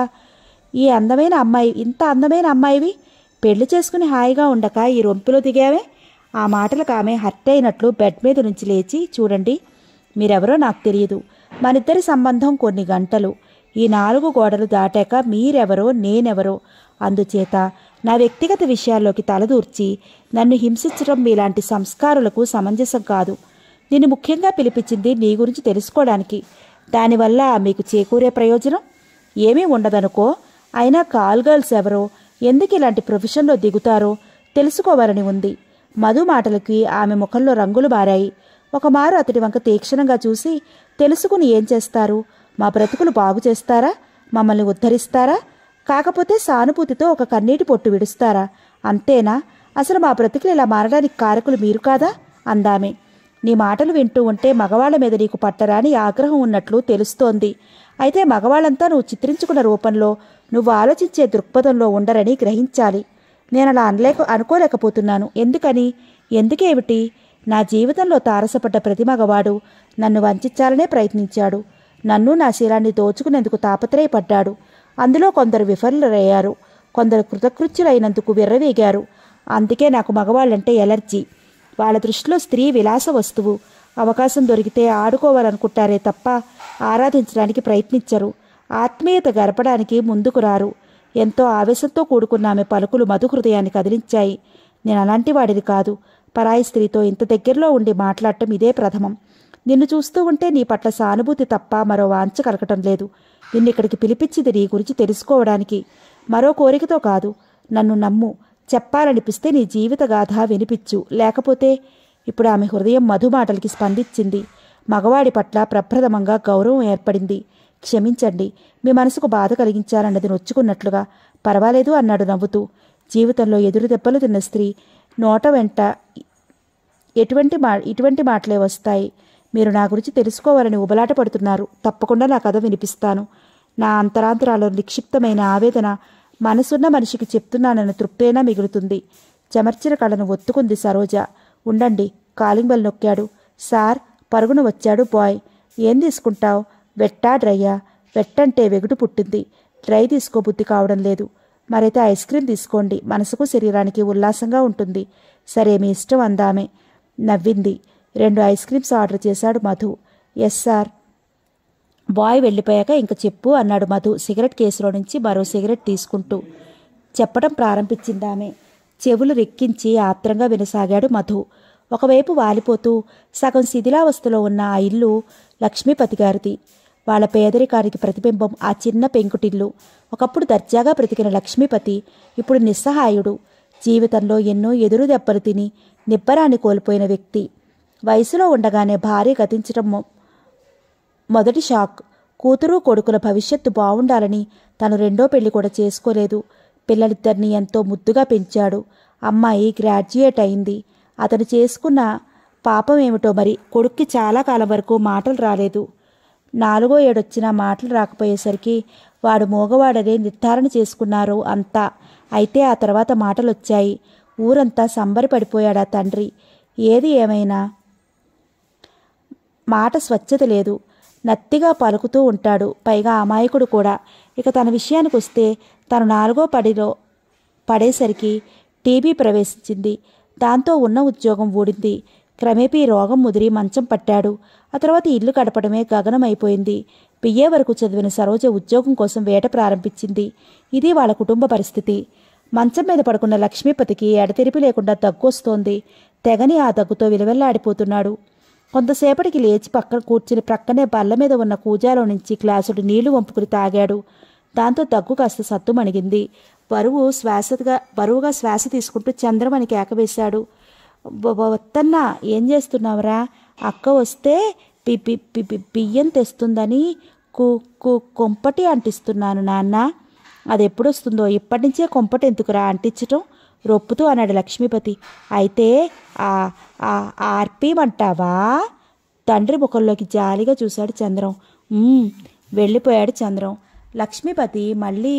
ఈ అందమైన అమ్మాయి ఇంత అందమైన అమ్మాయివి పెళ్లి చేసుకుని హాయిగా ఉండక ఈ రొంపిలో దిగావే ఆ మాటలకు ఆమె హర్ట్ అయినట్లు బెడ్ మీద నుంచి లేచి చూడండి మీరెవరో నాకు తెలియదు మనిద్దరి సంబంధం కొన్ని గంటలు ఈ నాలుగు గోడలు దాటాక మీరెవరో నేనెవరో అందుచేత నా వ్యక్తిగత విషయాల్లోకి తలదూర్చి నన్ను హింసించడం మీలాంటి సంస్కారులకు సమంజసం కాదు నిన్ను ముఖ్యంగా పిలిపించింది నీ గురించి తెలుసుకోవడానికి దానివల్ల మీకు చేకూరే ప్రయోజనం ఏమీ ఉండదనుకో అయినా కాల్ గర్ల్స్ ఎవరో ఎందుకు ఇలాంటి ప్రొఫెషన్లో దిగుతారో తెలుసుకోవాలని ఉంది మధు మాటలకి ఆమె ముఖంలో రంగులు మారాయి ఒకమారు అతడి వంక తీక్షణంగా చూసి తెలుసుకుని ఏం చేస్తారు మా బ్రతుకులు బాగు చేస్తారా మమ్మల్ని ఉద్ధరిస్తారా కాకపోతే సానుభూతితో ఒక కన్నీటి పొట్టు విడుస్తారా అంతేనా అసలు మా బ్రతుకులు ఇలా మారడానికి కారకులు మీరు కాదా అందామే నీ మాటలు వింటూ ఉంటే మగవాళ్ల మీద నీకు పట్టరాని ఆగ్రహం ఉన్నట్లు తెలుస్తోంది అయితే మగవాళ్ళంతా నువ్వు చిత్రించుకున్న రూపంలో నువ్వు ఆలోచించే దృక్పథంలో ఉండరని గ్రహించాలి నేను అలా అనలేక అనుకోలేకపోతున్నాను ఎందుకని ఎందుకేమిటి నా జీవితంలో తారసపడ్డ ప్రతి మగవాడు నన్ను వంచాలనే ప్రయత్నించాడు నన్ను నా శీలాన్ని దోచుకునేందుకు తాపత్రయపడ్డాడు అందులో కొందరు విఫలురయ్యారు కొందరు కృతకృత్యులైనందుకు విర్రవీగారు అందుకే నాకు మగవాళ్ళంటే ఎలర్జీ వాళ్ళ దృష్టిలో స్త్రీ విలాస వస్తువు అవకాశం దొరికితే ఆడుకోవాలనుకుంటారే తప్ప ఆరాధించడానికి ప్రయత్నించరు ఆత్మీయత గడపడానికి ముందుకు రారు ఎంతో ఆవేశంతో కూడుకున్న ఆమె పలుకులు మధు హృదయాన్ని కదిలించాయి నేను అలాంటి వాడిని కాదు పరాయి స్త్రీతో ఇంత దగ్గరలో ఉండి మాట్లాడటం ఇదే ప్రథమం నిన్ను చూస్తూ ఉంటే నీ పట్ల సానుభూతి తప్ప మరో వాంఛ కలగటం లేదు నిన్ను ఇక్కడికి పిలిపించింది నీ గురించి తెలుసుకోవడానికి మరో కోరికతో కాదు నన్ను నమ్ము చెప్పాలనిపిస్తే నీ జీవిత గాథ వినిపించు లేకపోతే ఇప్పుడు ఆమె హృదయం మధు మాటలకి స్పందించింది మగవాడి పట్ల ప్రప్రథమంగా గౌరవం ఏర్పడింది క్షమించండి మీ మనసుకు బాధ కలిగించాలన్నది నొచ్చుకున్నట్లుగా పర్వాలేదు అన్నాడు నవ్వుతూ జీవితంలో ఎదురు దెబ్బలు తిన్న స్త్రీ నోట వెంట ఎటువంటి మా ఇటువంటి మాటలే వస్తాయి మీరు నా గురించి తెలుసుకోవాలని ఉబలాట పడుతున్నారు తప్పకుండా నా కథ వినిపిస్తాను నా అంతరాంతరాలో నిక్షిప్తమైన ఆవేదన మనసున్న మనిషికి చెప్తున్నానన్న తృప్తైనా మిగులుతుంది చెమర్చిన కళ్ళను ఒత్తుకుంది సరోజ ఉండండి కాలింగ్ బెల్ నొక్కాడు సార్ పరుగున వచ్చాడు బాయ్ ఏం తీసుకుంటావు వెట్టా డ్రైయా వెట్టంటే వెగుడు పుట్టింది డ్రై తీసుకో బుద్ధి కావడం లేదు మరైతే ఐస్ క్రీమ్ తీసుకోండి మనసుకు శరీరానికి ఉల్లాసంగా ఉంటుంది సరే మీ ఇష్టం అందామే నవ్వింది రెండు ఐస్ క్రీమ్స్ ఆర్డర్ చేశాడు మధు ఎస్ సార్ బాయ్ వెళ్ళిపోయాక ఇంక చెప్పు అన్నాడు మధు సిగరెట్ కేసులో నుంచి మరో సిగరెట్ తీసుకుంటూ చెప్పడం ప్రారంభించింది ఆమె చెవులు రెక్కించి ఆత్రంగా వినసాగాడు మధు ఒకవైపు వాలిపోతూ సగం శిథిలావస్థలో ఉన్న ఆ ఇల్లు లక్ష్మీపతి గారిది వాళ్ళ పేదరికానికి ప్రతిబింబం ఆ చిన్న పెంకుటిల్లు ఒకప్పుడు దర్జాగా బ్రతికిన లక్ష్మీపతి ఇప్పుడు నిస్సహాయుడు జీవితంలో ఎన్నో ఎదురు దెబ్బలు తిని నిబ్బరాన్ని కోల్పోయిన వ్యక్తి వయసులో ఉండగానే భార్య గతించడం మొ- మొదటి షాక్ కూతురు కొడుకుల భవిష్యత్తు బావుండాలని తను రెండో పెళ్లి కూడా చేసుకోలేదు పిల్లలిద్దరిని ఎంతో ముద్దుగా పెంచాడు అమ్మాయి గ్రాడ్యుయేట్ అయింది అతను చేసుకున్న పాపం ఏమిటో మరి కొడుక్కి చాలా కాలం వరకు మాటలు రాలేదు నాలుగో ఏడొచ్చిన మాటలు రాకపోయేసరికి వాడు మోగవాడనే నిర్ధారణ చేసుకున్నారు అంతా అయితే ఆ తర్వాత మాటలొచ్చాయి ఊరంతా సంబరపడిపోయాడు ఆ తండ్రి ఏది ఏమైనా మాట స్వచ్ఛత లేదు నత్తిగా పలుకుతూ ఉంటాడు పైగా అమాయకుడు కూడా ఇక తన విషయానికి వస్తే తను నాలుగో పడిలో పడేసరికి టీబీ ప్రవేశించింది దాంతో ఉన్న ఉద్యోగం ఊడింది క్రమేపీ రోగం ముదిరి మంచం పట్టాడు ఆ తర్వాత ఇల్లు గడపడమే గగనమైపోయింది బిఏ వరకు చదివిన సరోజ ఉద్యోగం కోసం వేట ప్రారంభించింది ఇది వాళ్ళ కుటుంబ పరిస్థితి మంచం మీద పడుకున్న లక్ష్మీపతికి ఎడతెరిపి లేకుండా దగ్గొస్తోంది తెగని ఆ దగ్గుతో విలవెల్లాడిపోతున్నాడు కొంతసేపటికి లేచి పక్కన కూర్చుని ప్రక్కనే బల్ల మీద ఉన్న కూజాలో నుంచి గ్లాసుడు నీళ్లు వంపుకుని తాగాడు దాంతో దగ్గు కాస్త సత్తుమణిగింది బరువు శ్వాసగా బరువుగా శ్వాస తీసుకుంటూ చంద్రమణి కేకవేశాడు "బ- బ- వత్తన్నా ఏం చేస్తున్నావురా అక్క వస్తే పి పి పి పి- బియ్యం తెస్తుందని కు కు కొంపటి అంటిస్తున్నాను నాన్న అది ఎప్పుడు వస్తుందో ఇప్పటి నుంచే కొంపటి ఎందుకురా అంటించటం రొప్పుతూ అన్నాడు లక్ష్మీపతి అయితే ఆ ఆ ఆర్పీమంటావా తండ్రి ముఖంలోకి జాలిగా చూశాడు చంద్రం "ఉమ్," వెళ్ళిపోయాడు చంద్రం లక్ష్మీపతి మళ్ళీ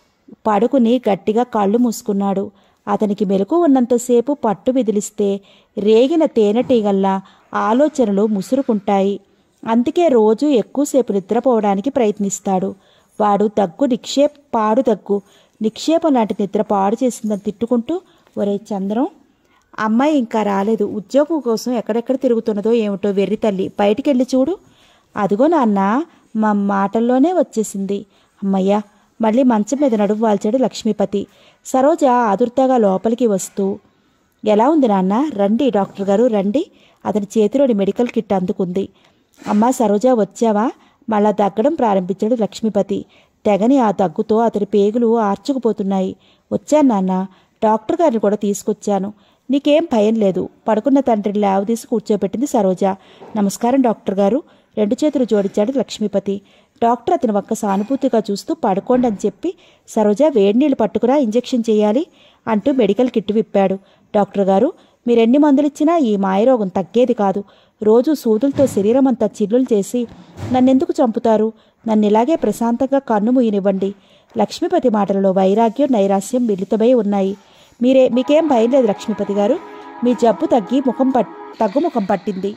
పడుకుని గట్టిగా కళ్ళు మూసుకున్నాడు అతనికి మెలకు ఉన్నంతసేపు పట్టు విదిలిస్తే రేగిన తేనెటీగల్లా ఆలోచనలు ముసురుకుంటాయి అందుకే రోజు ఎక్కువసేపు నిద్రపోవడానికి ప్రయత్నిస్తాడు వాడు దగ్గు నిక్షేప్ పాడు దగ్గు నిక్షేపం లాంటి నిద్ర పాడు చేసిందని తిట్టుకుంటూ ఒరే చంద్రం అమ్మాయి ఇంకా రాలేదు ఉద్యోగం కోసం ఎక్కడెక్కడ తిరుగుతున్నదో ఏమిటో వెర్రి తల్లి బయటికెళ్ళి చూడు అదిగో నాన్న మా మాటల్లోనే వచ్చేసింది అమ్మయ్య మళ్ళీ మంచం మీద నడుము వాల్చాడు లక్ష్మీపతి సరోజ ఆదుర్తగా లోపలికి వస్తూ ఎలా ఉంది నాన్న రండి డాక్టర్ గారు రండి అతని చేతిలోని మెడికల్ కిట్ అందుకుంది అమ్మా సరోజ వచ్చావా మళ్ళా దగ్గడం ప్రారంభించాడు లక్ష్మీపతి తెగని ఆ దగ్గుతో అతని పేగులు ఆర్చుకుపోతున్నాయి వచ్చాను నాన్న డాక్టర్ గారిని కూడా తీసుకొచ్చాను నీకేం భయం లేదు పడుకున్న తండ్రిని లేవదీసి కూర్చోబెట్టింది సరోజ నమస్కారం డాక్టర్ గారు రెండు చేతులు జోడించాడు లక్ష్మీపతి డాక్టర్ అతని ఒక్క సానుభూతిగా చూస్తూ పడుకోండి అని చెప్పి సరోజ వేడి నీళ్లు పట్టుకురా ఇంజెక్షన్ చేయాలి అంటూ మెడికల్ కిట్ విప్పాడు డాక్టర్ గారు మీరెన్ని మందులిచ్చినా ఈ మాయరోగం తగ్గేది కాదు రోజు సూదులతో శరీరం అంతా చిల్లులు చేసి నన్నెందుకు చంపుతారు నన్ను ఇలాగే ప్రశాంతంగా కన్ను ముయ్యనివ్వండి లక్ష్మీపతి మాటలలో వైరాగ్యం నైరాస్యం మిళితమై ఉన్నాయి మీరే మీకేం భయం లేదు లక్ష్మీపతి గారు మీ జబ్బు తగ్గి ముఖం పట్ తగ్గుముఖం పట్టింది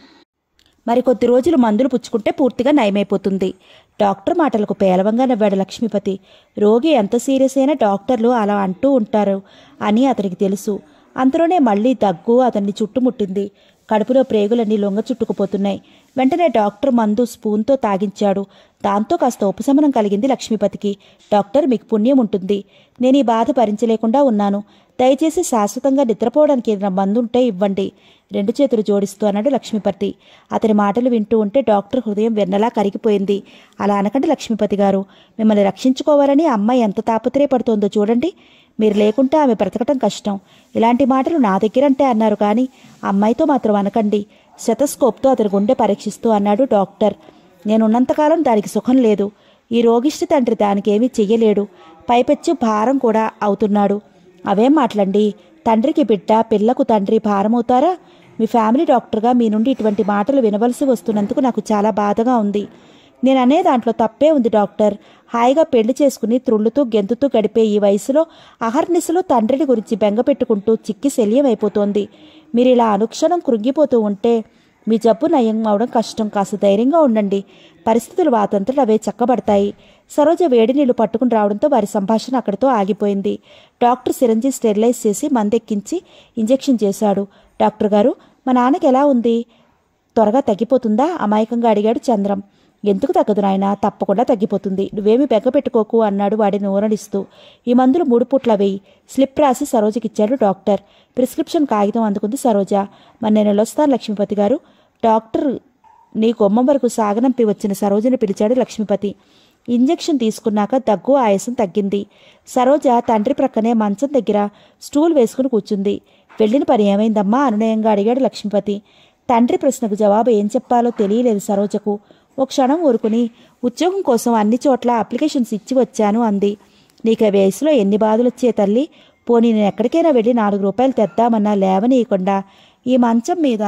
మరి కొద్ది రోజులు మందులు పుచ్చుకుంటే పూర్తిగా నయమైపోతుంది డాక్టర్ మాటలకు పేలవంగా నవ్వాడు లక్ష్మీపతి రోగి ఎంత సీరియస్ అయినా డాక్టర్లు అలా అంటూ ఉంటారు అని అతనికి తెలుసు అంతలోనే మళ్ళీ దగ్గు అతన్ని చుట్టుముట్టింది కడుపులో ప్రేగులన్నీ లొంగ చుట్టుకుపోతున్నాయి వెంటనే డాక్టర్ మందు స్పూన్తో తాగించాడు దాంతో కాస్త ఉపశమనం కలిగింది లక్ష్మీపతికి డాక్టర్ మీకు పుణ్యం ఉంటుంది నేను ఈ బాధ భరించలేకుండా ఉన్నాను దయచేసి శాశ్వతంగా నిద్రపోవడానికి ఏదైనా మందుంటే ఇవ్వండి రెండు చేతులు జోడిస్తూ అన్నాడు లక్ష్మీపతి అతని మాటలు వింటూ ఉంటే డాక్టర్ హృదయం వెన్నలా కరిగిపోయింది అలా అనకండి లక్ష్మీపతి గారు మిమ్మల్ని రక్షించుకోవాలని అమ్మాయి ఎంత తాపత్రయపడుతోందో చూడండి మీరు లేకుంటే ఆమె బ్రతకటం కష్టం ఇలాంటి మాటలు నా దగ్గరంటే అన్నారు కానీ అమ్మాయితో మాత్రం అనకండి శతస్కోప్తో అతని గుండె పరీక్షిస్తూ అన్నాడు డాక్టర్ నేనున్నంతకాలం దానికి సుఖం లేదు ఈ రోగిష్టి తండ్రి దానికేమీ చెయ్యలేడు పైపెచ్చు భారం కూడా అవుతున్నాడు అవేం మాటలండి తండ్రికి బిడ్డ పిల్లకు తండ్రి భారమవుతారా మీ ఫ్యామిలీ డాక్టర్గా మీ నుండి ఇటువంటి మాటలు వినవలసి వస్తున్నందుకు నాకు చాలా బాధగా ఉంది నేను అనే దాంట్లో తప్పే ఉంది డాక్టర్ హాయిగా పెళ్లి చేసుకుని త్రుళ్ళుతూ గెంతుతూ గడిపే ఈ వయసులో అహర్నిశలో తండ్రిని గురించి బెంగ పెట్టుకుంటూ చిక్కి శల్యం అయిపోతోంది మీరు ఇలా అనుక్షణం కృంగిపోతూ ఉంటే మీ జబ్బు నయం అవడం కష్టం కాస్త ధైర్యంగా ఉండండి పరిస్థితులు వాతంతట అవే చక్కబడతాయి సరోజ వేడి నీళ్లు పట్టుకుని రావడంతో వారి సంభాషణ అక్కడితో ఆగిపోయింది డాక్టర్ సిరంజి స్టెరిలైజ్ చేసి మందెక్కించి ఇంజెక్షన్ చేశాడు డాక్టర్ గారు మా నాన్నకి ఎలా ఉంది త్వరగా తగ్గిపోతుందా అమాయకంగా అడిగాడు చంద్రం ఎందుకు తగ్గదు నాయనా తప్పకుండా తగ్గిపోతుంది నువ్వేమీ బెగ్గ పెట్టుకోకు అన్నాడు వాడిని ఊరడిస్తూ ఈ మందులు మూడు పూట్ల వేయి స్లిప్ రాసి సరోజకిచ్చాడు డాక్టర్ ప్రిస్క్రిప్షన్ కాగితం అందుకుంది సరోజ మరి నేను వెళ్ళొస్తాను లక్ష్మీపతి గారు డాక్టర్ నీ గుమ్మం వరకు సాగనంపి వచ్చిన సరోజని పిలిచాడు లక్ష్మీపతి ఇంజెక్షన్ తీసుకున్నాక దగ్గు ఆయాసం తగ్గింది సరోజ తండ్రి ప్రక్కనే మంచం దగ్గర స్టూల్ వేసుకుని కూర్చుంది వెళ్ళిన పని ఏమైందమ్మా అనునయంగా అడిగాడు లక్ష్మీపతి తండ్రి ప్రశ్నకు జవాబు ఏం చెప్పాలో తెలియలేదు సరోజకు ఒక క్షణం ఊరుకుని ఉద్యోగం కోసం అన్ని చోట్ల అప్లికేషన్స్ ఇచ్చి వచ్చాను అంది నీకు ఆ వయసులో ఎన్ని బాధలు వచ్చే తల్లి పోనీ నేను ఎక్కడికైనా వెళ్ళి నాలుగు రూపాయలు తెద్దామన్నా లేవనీయకుండా ఈ మంచం మీద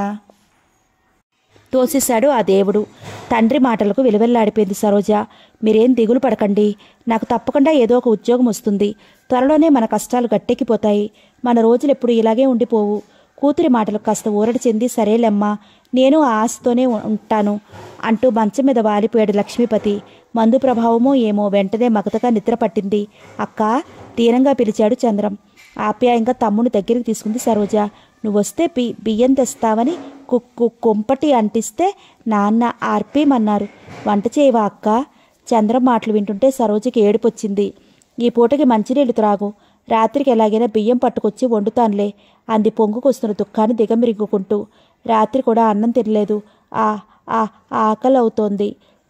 తోసేశాడు ఆ దేవుడు తండ్రి మాటలకు విలువెల్లాడిపోయింది సరోజ మీరేం దిగులు పడకండి నాకు తప్పకుండా ఏదో ఒక ఉద్యోగం వస్తుంది త్వరలోనే మన కష్టాలు గట్టెక్కిపోతాయి మన రోజులు ఎప్పుడు ఇలాగే ఉండిపోవు కూతురి మాటలకు కాస్త ఊరడి చెంది సరేలెమ్మా నేను ఆ ఆశతోనే ఉ- ఉంటాను అంటూ మంచం మీద వాలిపోయాడు లక్ష్మీపతి మందు ప్రభావమో ఏమో వెంటనే మగతగా నిద్ర పట్టింది అక్క తీరంగా పిలిచాడు చంద్రం ఆప్యాయంగా తమ్ముని దగ్గరికి తీసుకుంది సరోజ నువ్వొస్తే బి బియ్యం తెస్తావని కుక్కు కుంపటి అంటిస్తే నాన్న ఆర్పేమన్నారు వంట చేయవా అక్క చంద్రం మాటలు వింటుంటే సరోజకి ఏడుపొచ్చింది ఈ పూటకి మంచినీళ్లు త్రాగు రాత్రికి ఎలాగైనా బియ్యం పట్టుకొచ్చి వండుతానులే అంది పొంగుకొస్తున్న దుఃఖాన్ని దిగమిరింగుకుంటూ రాత్రి కూడా అన్నం తినలేదు ఆ ఆ ఆకలి అవుతోంది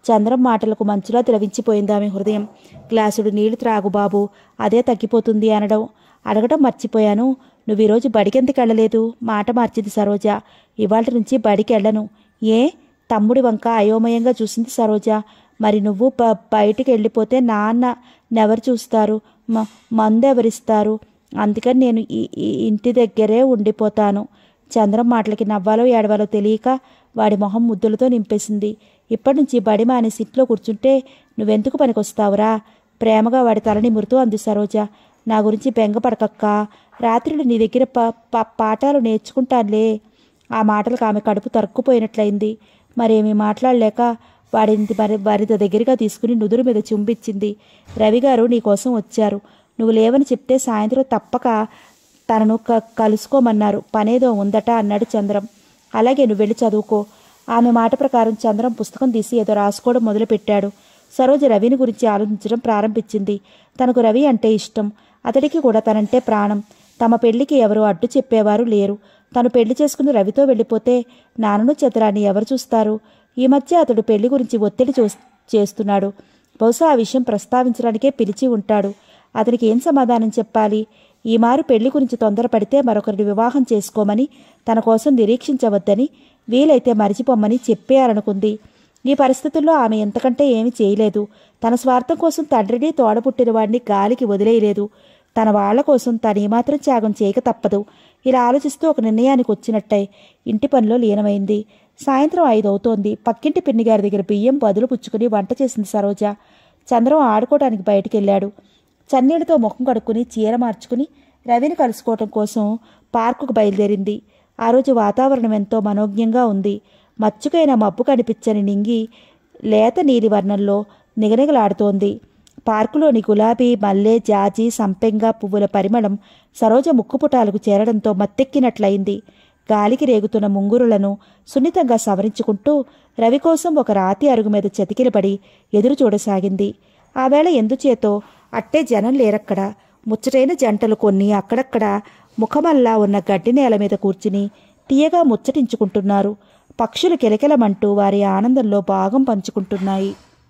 చంద్రం మాటలకు మంచులా ద్రవించిపోయింది ఆమె హృదయం గ్లాసుడు నీళ్లు త్రాగు బాబు అదే తగ్గిపోతుంది అనడం అడగడం మర్చిపోయాను నువ్వు ఈరోజు బడికెందుకు వెళ్ళలేదు మాట మార్చింది సరోజ ఇవాళ నుంచి బడికి వెళ్ళను ఏ తమ్ముడి వంక అయోమయంగా చూసింది సరోజ మరి నువ్వు బ బయటికి వెళ్ళిపోతే నాన్న నెవరు చూస్తారు మ మందు ఎవరిస్తారు అందుకని నేను ఈ ఈ ఇంటి దగ్గరే ఉండిపోతాను చంద్రం మాటలకి నవ్వాలో ఏడవాలో తెలియక వాడి మొహం ముద్దులతో నింపేసింది ఇప్పటి నుంచి బడి మానేసి ఇంట్లో కూర్చుంటే నువ్వెందుకు పనికొస్తావురా ప్రేమగా వాడి తల నిమురుతూ అంది సరోజ నా గురించి బెంగపడకక్క రాత్రులు నీ దగ్గర ప ప- పాఠాలు నేర్చుకుంటానులే ఆ మాటలకు ఆమె కడుపు తరుక్కుపోయినట్లయింది మరేమీ మాట్లాడలేక వాడిని మరి వారిద దగ్గరగా తీసుకుని నుదురు మీద చుంబిచ్చింది రవిగారు నీ కోసం వచ్చారు నువ్వు లేవని చెప్తే సాయంత్రం తప్పక తనను క కలుసుకోమన్నారు పనేదో ఉందట అన్నాడు చంద్రం అలాగే నువ్వు వెళ్ళి చదువుకో ఆమె మాట ప్రకారం చంద్రం పుస్తకం తీసి ఏదో రాసుకోవడం మొదలుపెట్టాడు సరోజ రవిని గురించి ఆలోచించడం ప్రారంభించింది తనకు రవి అంటే ఇష్టం అతడికి కూడా తనంటే ప్రాణం తమ పెళ్లికి ఎవరు అడ్డు చెప్పేవారు లేరు తను పెళ్లి చేసుకుని రవితో వెళ్ళిపోతే నాన్నను చంద్రాన్ని ఎవరు చూస్తారు ఈ మధ్య అతడు పెళ్లి గురించి ఒత్తిడి చూ చేస్తున్నాడు బహుశా ఆ విషయం ప్రస్తావించడానికే పిలిచి ఉంటాడు అతనికి ఏం సమాధానం చెప్పాలి ఈ మారు పెళ్లి గురించి తొందరపడితే మరొకరిని వివాహం చేసుకోమని తన కోసం నిరీక్షించవద్దని వీలైతే మరిచిపోమ్మని చెప్పేయాలనుకుంది ఈ పరిస్థితుల్లో ఆమె ఎంతకంటే ఏమీ చేయలేదు తన స్వార్థం కోసం తండ్రిని తోడపుట్టిన వాడిని గాలికి వదిలేయలేదు తన వాళ్ల కోసం తను ఏమాత్రం త్యాగం చేయక తప్పదు ఇలా ఆలోచిస్తూ ఒక నిర్ణయానికి వచ్చినట్టై ఇంటి పనిలో లీనమైంది సాయంత్రం ఐదు అవుతోంది పక్కింటి పిన్నిగారి దగ్గర బియ్యం బదులు పుచ్చుకుని వంట చేసింది సరోజ చంద్రం ఆడుకోవడానికి బయటికి వెళ్ళాడు చన్నీళ్ళతో ముఖం కడుక్కుని చీర మార్చుకుని రవిని కలుసుకోవటం కోసం పార్కుకు బయలుదేరింది ఆ రోజు వాతావరణం ఎంతో మనోజ్ఞంగా ఉంది మచ్చుకైన మబ్బు కనిపించని నింగి లేత నీలి వర్ణంలో నిగనిగలాడుతోంది పార్కులోని గులాబీ మల్లె జాజి సంపెంగ పువ్వుల పరిమళం సరోజ ముక్కుపుటాలకు చేరడంతో మత్తెక్కినట్లయింది గాలికి రేగుతున్న ముంగురులను సున్నితంగా సవరించుకుంటూ రవి కోసం ఒక రాతి అరుగు మీద చతికిలబడి ఎదురు చూడసాగింది ఆ వేళ ఎందుచేతో అట్టే జనం లేరక్కడ ముచ్చటైన జంటలు కొన్ని అక్కడక్కడ ముఖమల్లా ఉన్న గడ్డి నేల మీద కూర్చుని తీయగా ముచ్చటించుకుంటున్నారు పక్షులు కిలకిలమంటూ వారి ఆనందంలో భాగం పంచుకుంటున్నాయి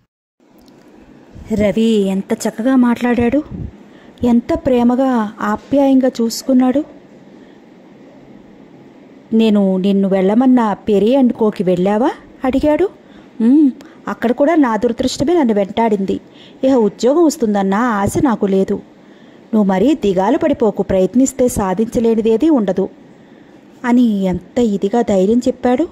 రవి ఎంత చక్కగా మాట్లాడాడు ఎంత ప్రేమగా ఆప్యాయంగా చూసుకున్నాడు నేను నిన్ను వెళ్ళమన్న పెరి అండ్ కోకి వెళ్ళావా అడిగాడు "ఉమ్, అక్కడ కూడా నా దురదృష్టమే నన్ను వెంటాడింది ఇక ఉద్యోగం వస్తుందన్న ఆశ నాకు లేదు నువ్వు మరీ దిగాలు పడిపోకు ప్రయత్నిస్తే సాధించలేనిదేదీ ఉండదు అని ఎంత ఇదిగా ధైర్యం చెప్పాడు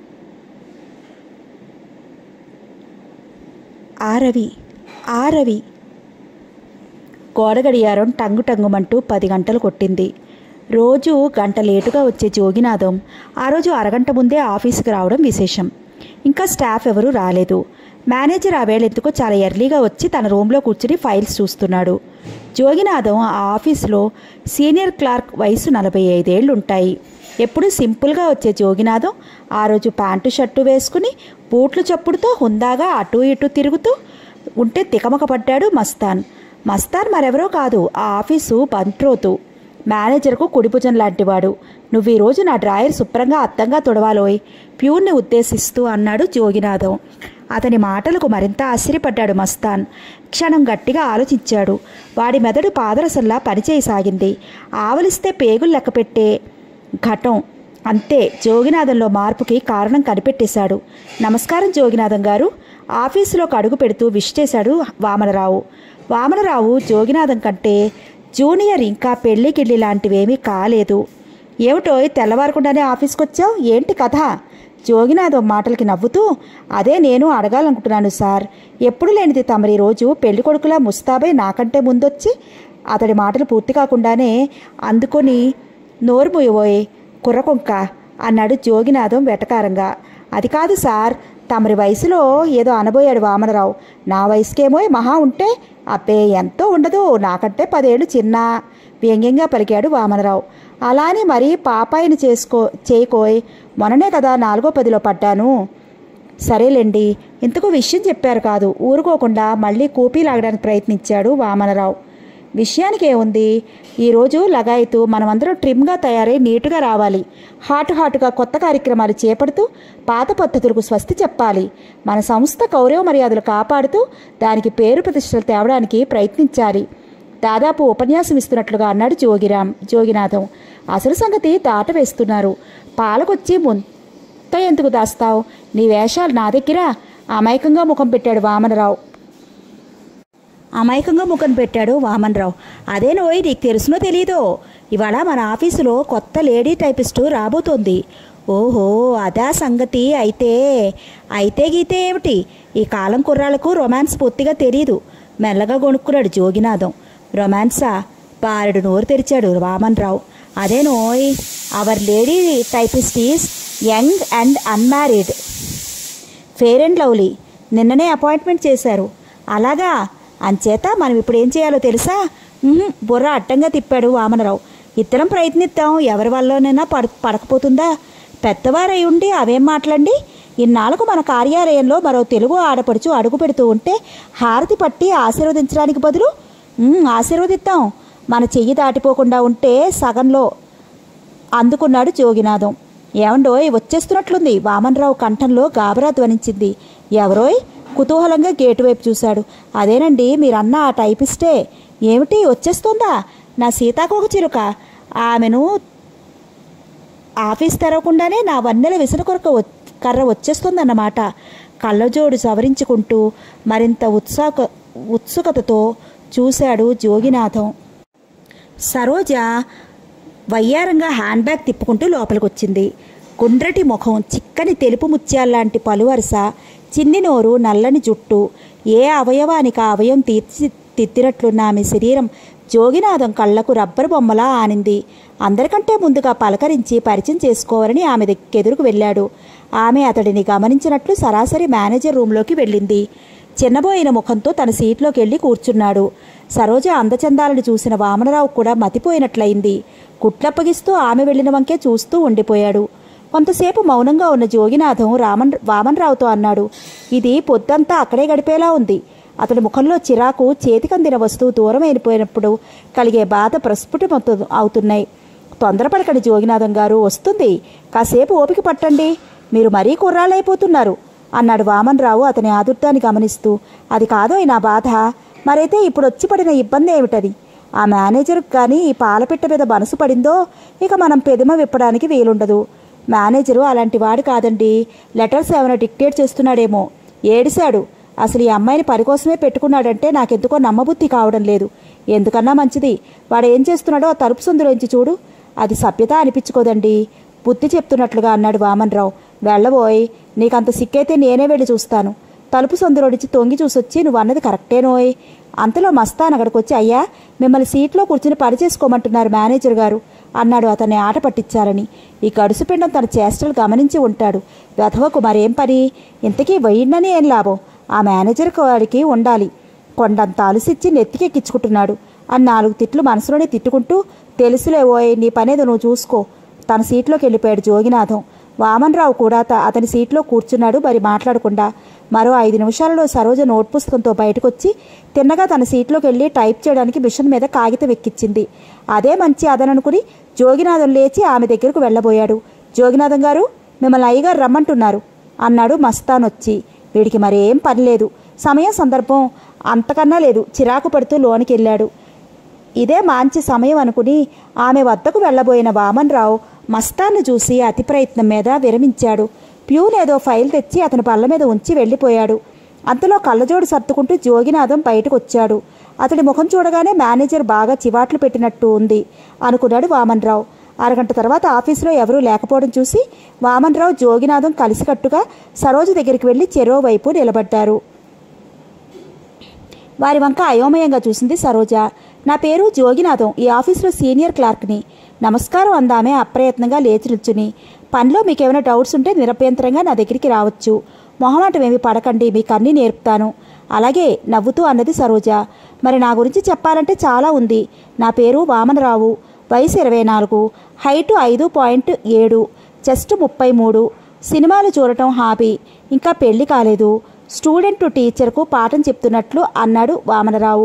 ఆ రవి ఆ రవి గోడ గడియారం టంగు టంగుమంటూ పది గంటలు కొట్టింది రోజు గంట లేటుగా వచ్చే జోగినాథం ఆ రోజు అరగంట ముందే ఆఫీస్కి రావడం విశేషం ఇంకా స్టాఫ్ ఎవరూ రాలేదు మేనేజర్ ఆ వేళ ఎందుకో చాలా ఎర్లీగా వచ్చి తన రూమ్లో కూర్చుని ఫైల్స్ చూస్తున్నాడు జోగినాథం ఆ ఆఫీసులో సీనియర్ క్లార్క్ వయసు నలభై ఐదేళ్లు ఉంటాయి ఎప్పుడూ సింపుల్గా వచ్చే జోగినాథం ఆ రోజు ప్యాంటు షర్టు వేసుకుని బూట్లు చప్పుడుతో హుందాగా అటూ ఇటూ తిరుగుతూ ఉంటే తికమక పడ్డాడు మస్తాన్ మస్తాన్ మరెవరో కాదు ఆ ఆఫీసు బంట్రోతు మేనేజర్కు కుడిభుజం లాంటివాడు నువ్వు ఈ రోజు నా డ్రాయర్ శుభ్రంగా అత్తంగా తొడవాలోయ్ ప్యూర్ని ఉద్దేశిస్తూ అన్నాడు జోగినాథం అతని మాటలకు మరింత ఆశ్చర్యపడ్డాడు మస్తాన్ క్షణం గట్టిగా ఆలోచించాడు వాడి మెదడు పాదరసంలా పనిచేయసాగింది ఆవలిస్తే పేగులు లెక్కపెట్టే ఘటం అంతే జోగినాథంలో మార్పుకి కారణం కనిపెట్టేశాడు నమస్కారం జోగినాథం గారు ఆఫీసులోకి అడుగు పెడుతూ విష్ చేశాడు వామనరావు వామనరావు జోగినాథం కంటే జూనియర్ ఇంకా పెళ్లి గిళ్ళి లాంటివేమీ కాలేదు ఏమిటో తెల్లవారకుండానే ఆఫీస్కి వచ్చావు ఏంటి కథ జోగినాథం మాటలకి నవ్వుతూ అదే నేను అడగాలనుకుంటున్నాను సార్ ఎప్పుడు లేనిది తమరి రోజు పెళ్లి కొడుకులా ముస్తాబై నాకంటే ముందొచ్చి అతడి మాటలు పూర్తి కాకుండానే అందుకొని నోరు మూయబోయే కుర్రకొంక అన్నాడు జోగినాథం వెటకారంగా అది కాదు సార్ తమరి వయసులో ఏదో అనబోయాడు వామనరావు నా వయసుకేమో మహా ఉంటే అబ్బే ఎంతో ఉండదు నాకంటే పదేళ్ళు చిన్న వ్యంగ్యంగా పలికాడు వామనరావు అలానే మరీ పాపాయిని చేసుకో చేయకోయ్ మొన్ననే కదా నాలుగో పదిలో పడ్డాను సరేలేండి ఇంతకు విషయం చెప్పారు కాదు ఊరుకోకుండా మళ్ళీ కూపీ లాగడానికి ప్రయత్నించాడు వామనరావు విషయానికి ఏముంది ఈరోజు లగాయతు మనమందరం ట్రిమ్గా తయారై నీటుగా రావాలి హాట్ హాటుగా కొత్త కార్యక్రమాలు చేపడుతూ పాత పద్ధతులకు స్వస్తి చెప్పాలి మన సంస్థ గౌరవ మర్యాదలు కాపాడుతూ దానికి పేరు ప్రతిష్టలు తేవడానికి ప్రయత్నించాలి దాదాపు ఉపన్యాసం ఇస్తున్నట్లుగా అన్నాడు జోగిరాం జోగినాథం అసలు సంగతి దాట వేస్తున్నారు పాలకొచ్చి ముంత ఎందుకు దాస్తావు నీ వేషాలు నా దగ్గర అమాయకంగా ముఖం పెట్టాడు వామనరావు అమాయకంగా ముఖం పెట్టాడు వామన్రావు అదే నోయ్ నీకు తెలుసునో తెలీదో ఇవాళ మన ఆఫీసులో కొత్త లేడీ టైపిస్టు రాబోతోంది ఓహో అదా సంగతి అయితే అయితే గీతే ఏమిటి ఈ కాలం కుర్రాళ్ళకు రొమాన్స్ పూర్తిగా తెలియదు మెల్లగా కొనుక్కున్నాడు జోగినాథం రొమాన్సా బారెడు నోరు తెరిచాడు వామన్ రావు అదే నోయ్ our lady typist is young and unmarried fair and lovely నిన్ననే అపాయింట్మెంట్ చేశారు అలాగా అంచేత మనం ఇప్పుడు ఏం చేయాలో తెలుసా ఉహుం, బుర్ర అడ్డంగా తిప్పాడు వామనరావు ఇద్దరం ప్రయత్నిద్దాం ఎవరి వల్లనైనా పడ పడకపోతుందా పెద్దవారై ఉండి అవేం మాట్లాడండి ఇన్నాళ్ళకు మన కార్యాలయంలో మరో తెలుగు ఆడపడుచు అడుగు పెడుతూ ఉంటే హారతి పట్టి ఆశీర్వదించడానికి బదులు "ఉమ్, ఆశీర్వదిద్దాం మన చెయ్యి దాటిపోకుండా ఉంటే సగంలో అందుకున్నాడు జోగినాథం ఏమండోయ్ వచ్చేస్తున్నట్లుంది వామన్రావు కంఠంలో గాబరా ధ్వనించింది ఎవరోయ్ కుతూహలంగా గేటు వైపు చూశాడు అదేనండి మీరన్న ఆ టైపిస్టే ఏమిటి వచ్చేస్తుందా నా సీతాకోక చిలుక ఆమెను ఆఫీస్ తెరవకుండానే నా వన్నెల విసన కొరక వ- కర్ర వచ్చేస్తుందన్నమాట కళ్ళజోడు సవరించుకుంటూ మరింత ఉత్సాహ ఉత్సుకతతో చూశాడు జోగినాథం సరోజ వయ్యారంగా హ్యాండ్ బ్యాగ్ తిప్పుకుంటూ లోపలికి వచ్చింది గుండ్రటి ముఖం చిక్కని తెలుపు ముత్యాల్లాంటి పలువరస చిన్ని నోరు నల్లని జుట్టు ఏ అవయవానికి ఆ అవయం తీర్చి తిత్తినట్లున్న ఆమె శరీరం జోగినాథం కళ్ళకు రబ్బరు బొమ్మలా ఆనింది అందరికంటే ముందుగా పలకరించి పరిచయం చేసుకోవాలని ఆమె దగ్గెదురుకు వెళ్ళాడు ఆమె అతడిని గమనించినట్లు సరాసరి మేనేజర్ రూంలోకి వెళ్ళింది చిన్నబోయిన ముఖంతో తన సీట్లోకి వెళ్ళి కూర్చున్నాడు సరోజ అందచందాలను చూసిన వామనరావు కూడా మతిపోయినట్లయింది కుట్లప్పగిస్తూ ఆమె వెళ్ళిన వంకే చూస్తూ ఉండిపోయాడు కొంతసేపు మౌనంగా ఉన్న జోగినాథం రామన్ వామన్రావుతో అన్నాడు ఇది పొద్దంతా అక్కడే గడిపేలా ఉంది అతడి ముఖంలో చిరాకు చేతికందిన వస్తువు దూరం అయిపోయినప్పుడు కలిగే బాధ ప్రస్ఫుటమవుతు అవుతున్నాయి తొందరపడకండి జోగినాథం గారు వస్తుంది కాసేపు ఓపిక పట్టండి మీరు మరీ కుర్రాళ్ళైపోతున్నారు అన్నాడు వామన్రావు అతని ఆదుర్దాన్ని గమనిస్తూ అది కాదోయ్ నా బాధ మరైతే ఇప్పుడు వచ్చి పడిన ఇబ్బంది ఏమిటని ఆ మేనేజర్కి కానీ ఈ పాలపిట్ట మీద మనసు పడిందో ఇక మనం పెదిమ విప్పడానికి వీలుండదు మేనేజరు అలాంటి వాడు కాదండి లెటర్స్ ఏమైనా డిక్టేట్ చేస్తున్నాడేమో ఏడిశాడు అసలు ఈ అమ్మాయిని పని కోసమే పెట్టుకున్నాడంటే నాకెందుకో నమ్మబుద్ధి కావడం లేదు ఎందుకన్నా మంచిది వాడు ఏం చేస్తున్నాడో ఆ తలుపు సందులోంచి చూడు అది సభ్యత అనిపించుకోదండి బుద్ధి చెప్తున్నట్లుగా అన్నాడు వామన్రావు వెళ్ళబోయ్ నీకంత సిక్కైతే నేనే వెళ్ళి చూస్తాను తలుపు సందులోడిచి తొంగి చూసొచ్చి నువ్వు అన్నది కరెక్టేనోయ్ అంతలో మస్తాన్ అక్కడికి వచ్చి అయ్యా మిమ్మల్ని సీట్లో కూర్చుని పని చేసుకోమంటున్నారు మేనేజర్ గారు అన్నాడు అతన్ని ఆట పట్టించాలని ఈ గడుసుపిండం తన చేష్టలు గమనించి ఉంటాడు వెధవకు మరేం పని ఇంతకీ వెయ్యిందని ఏం లాభం ఆ మేనేజర్ వాడికి ఉండాలి కొండంత అలసిచ్చి నెత్తికెక్కించుకుంటున్నాడు అని నాలుగు తిట్లు మనసులోనే తిట్టుకుంటూ తెలుసులే ఓయ్ నీ పనేదో నువ్వు చూసుకో తన సీట్లోకి వెళ్ళిపోయాడు జోగినాథం వామన్రావు కూడా త- అతని సీట్లో కూర్చున్నాడు మరి మాట్లాడకుండా మరో ఐదు నిమిషాలలో సరోజ నోట్ పుస్తకంతో బయటకొచ్చి తిన్నగా తన సీట్లోకి వెళ్ళి టైప్ చేయడానికి మిషన్ మీద కాగితం ఎక్కించింది అదే మంచి అదననుకుని జోగినాథం లేచి ఆమె దగ్గరకు వెళ్ళబోయాడు జోగినాథం గారు మిమ్మల్ని అయ్యగారు రమ్మంటున్నారు అన్నాడు మస్తాన్ వచ్చి వీడికి మరేం పని లేదు సమయం సందర్భం అంతకన్నా లేదు చిరాకు పడుతూ లోనికి వెళ్ళాడు ఇదే మంచి సమయం అనుకుని ఆమె వద్దకు వెళ్ళబోయిన వామన్రావు మస్తాన్ను చూసి అతి ప్రయత్నం మీద విరమించాడు ప్యూన్ ఏదో ఫైల్ తెచ్చి అతని బల్ల మీద ఉంచి వెళ్ళిపోయాడు అంతలో కళ్ళజోడు సర్దుకుంటూ జోగినాథం బయటకు వచ్చాడు అతడి ముఖం చూడగానే మేనేజర్ బాగా చివాట్లు పెట్టినట్టు ఉంది అనుకున్నాడు వామన్రావు అరగంట తర్వాత ఆఫీసులో ఎవరూ లేకపోవడం చూసి వామన్రావు జోగినాథం కలిసికట్టుగా సరోజ దగ్గరికి వెళ్ళి చెరో వైపు నిలబడ్డారు వారి వంక అయోమయంగా చూసింది సరోజ నా పేరు జోగినాథం ఈ ఆఫీస్లో సీనియర్ క్లార్క్ని నమస్కారం అందామే అప్రయత్నంగా లేచి నిల్చుని పనిలో మీకేమైనా డౌట్స్ ఉంటే నిరభ్యంతరంగా నా దగ్గరికి రావచ్చు మొహమాటం ఏమి పడకండి మీకు అన్నీ నేర్పుతాను అలాగే నవ్వుతూ అన్నది సరోజ మరి నా గురించి చెప్పాలంటే చాలా ఉంది నా పేరు వామనరావు వయసు ఇరవై నాలుగు హైటు ఐదు పాయింట్ ఏడు చెస్ట్ ముప్పై మూడు సినిమాలు చూడటం హాబీ ఇంకా పెళ్లి కాలేదు స్టూడెంట్ టీచర్కు పాఠం చెప్తున్నట్లు అన్నాడు వామనరావు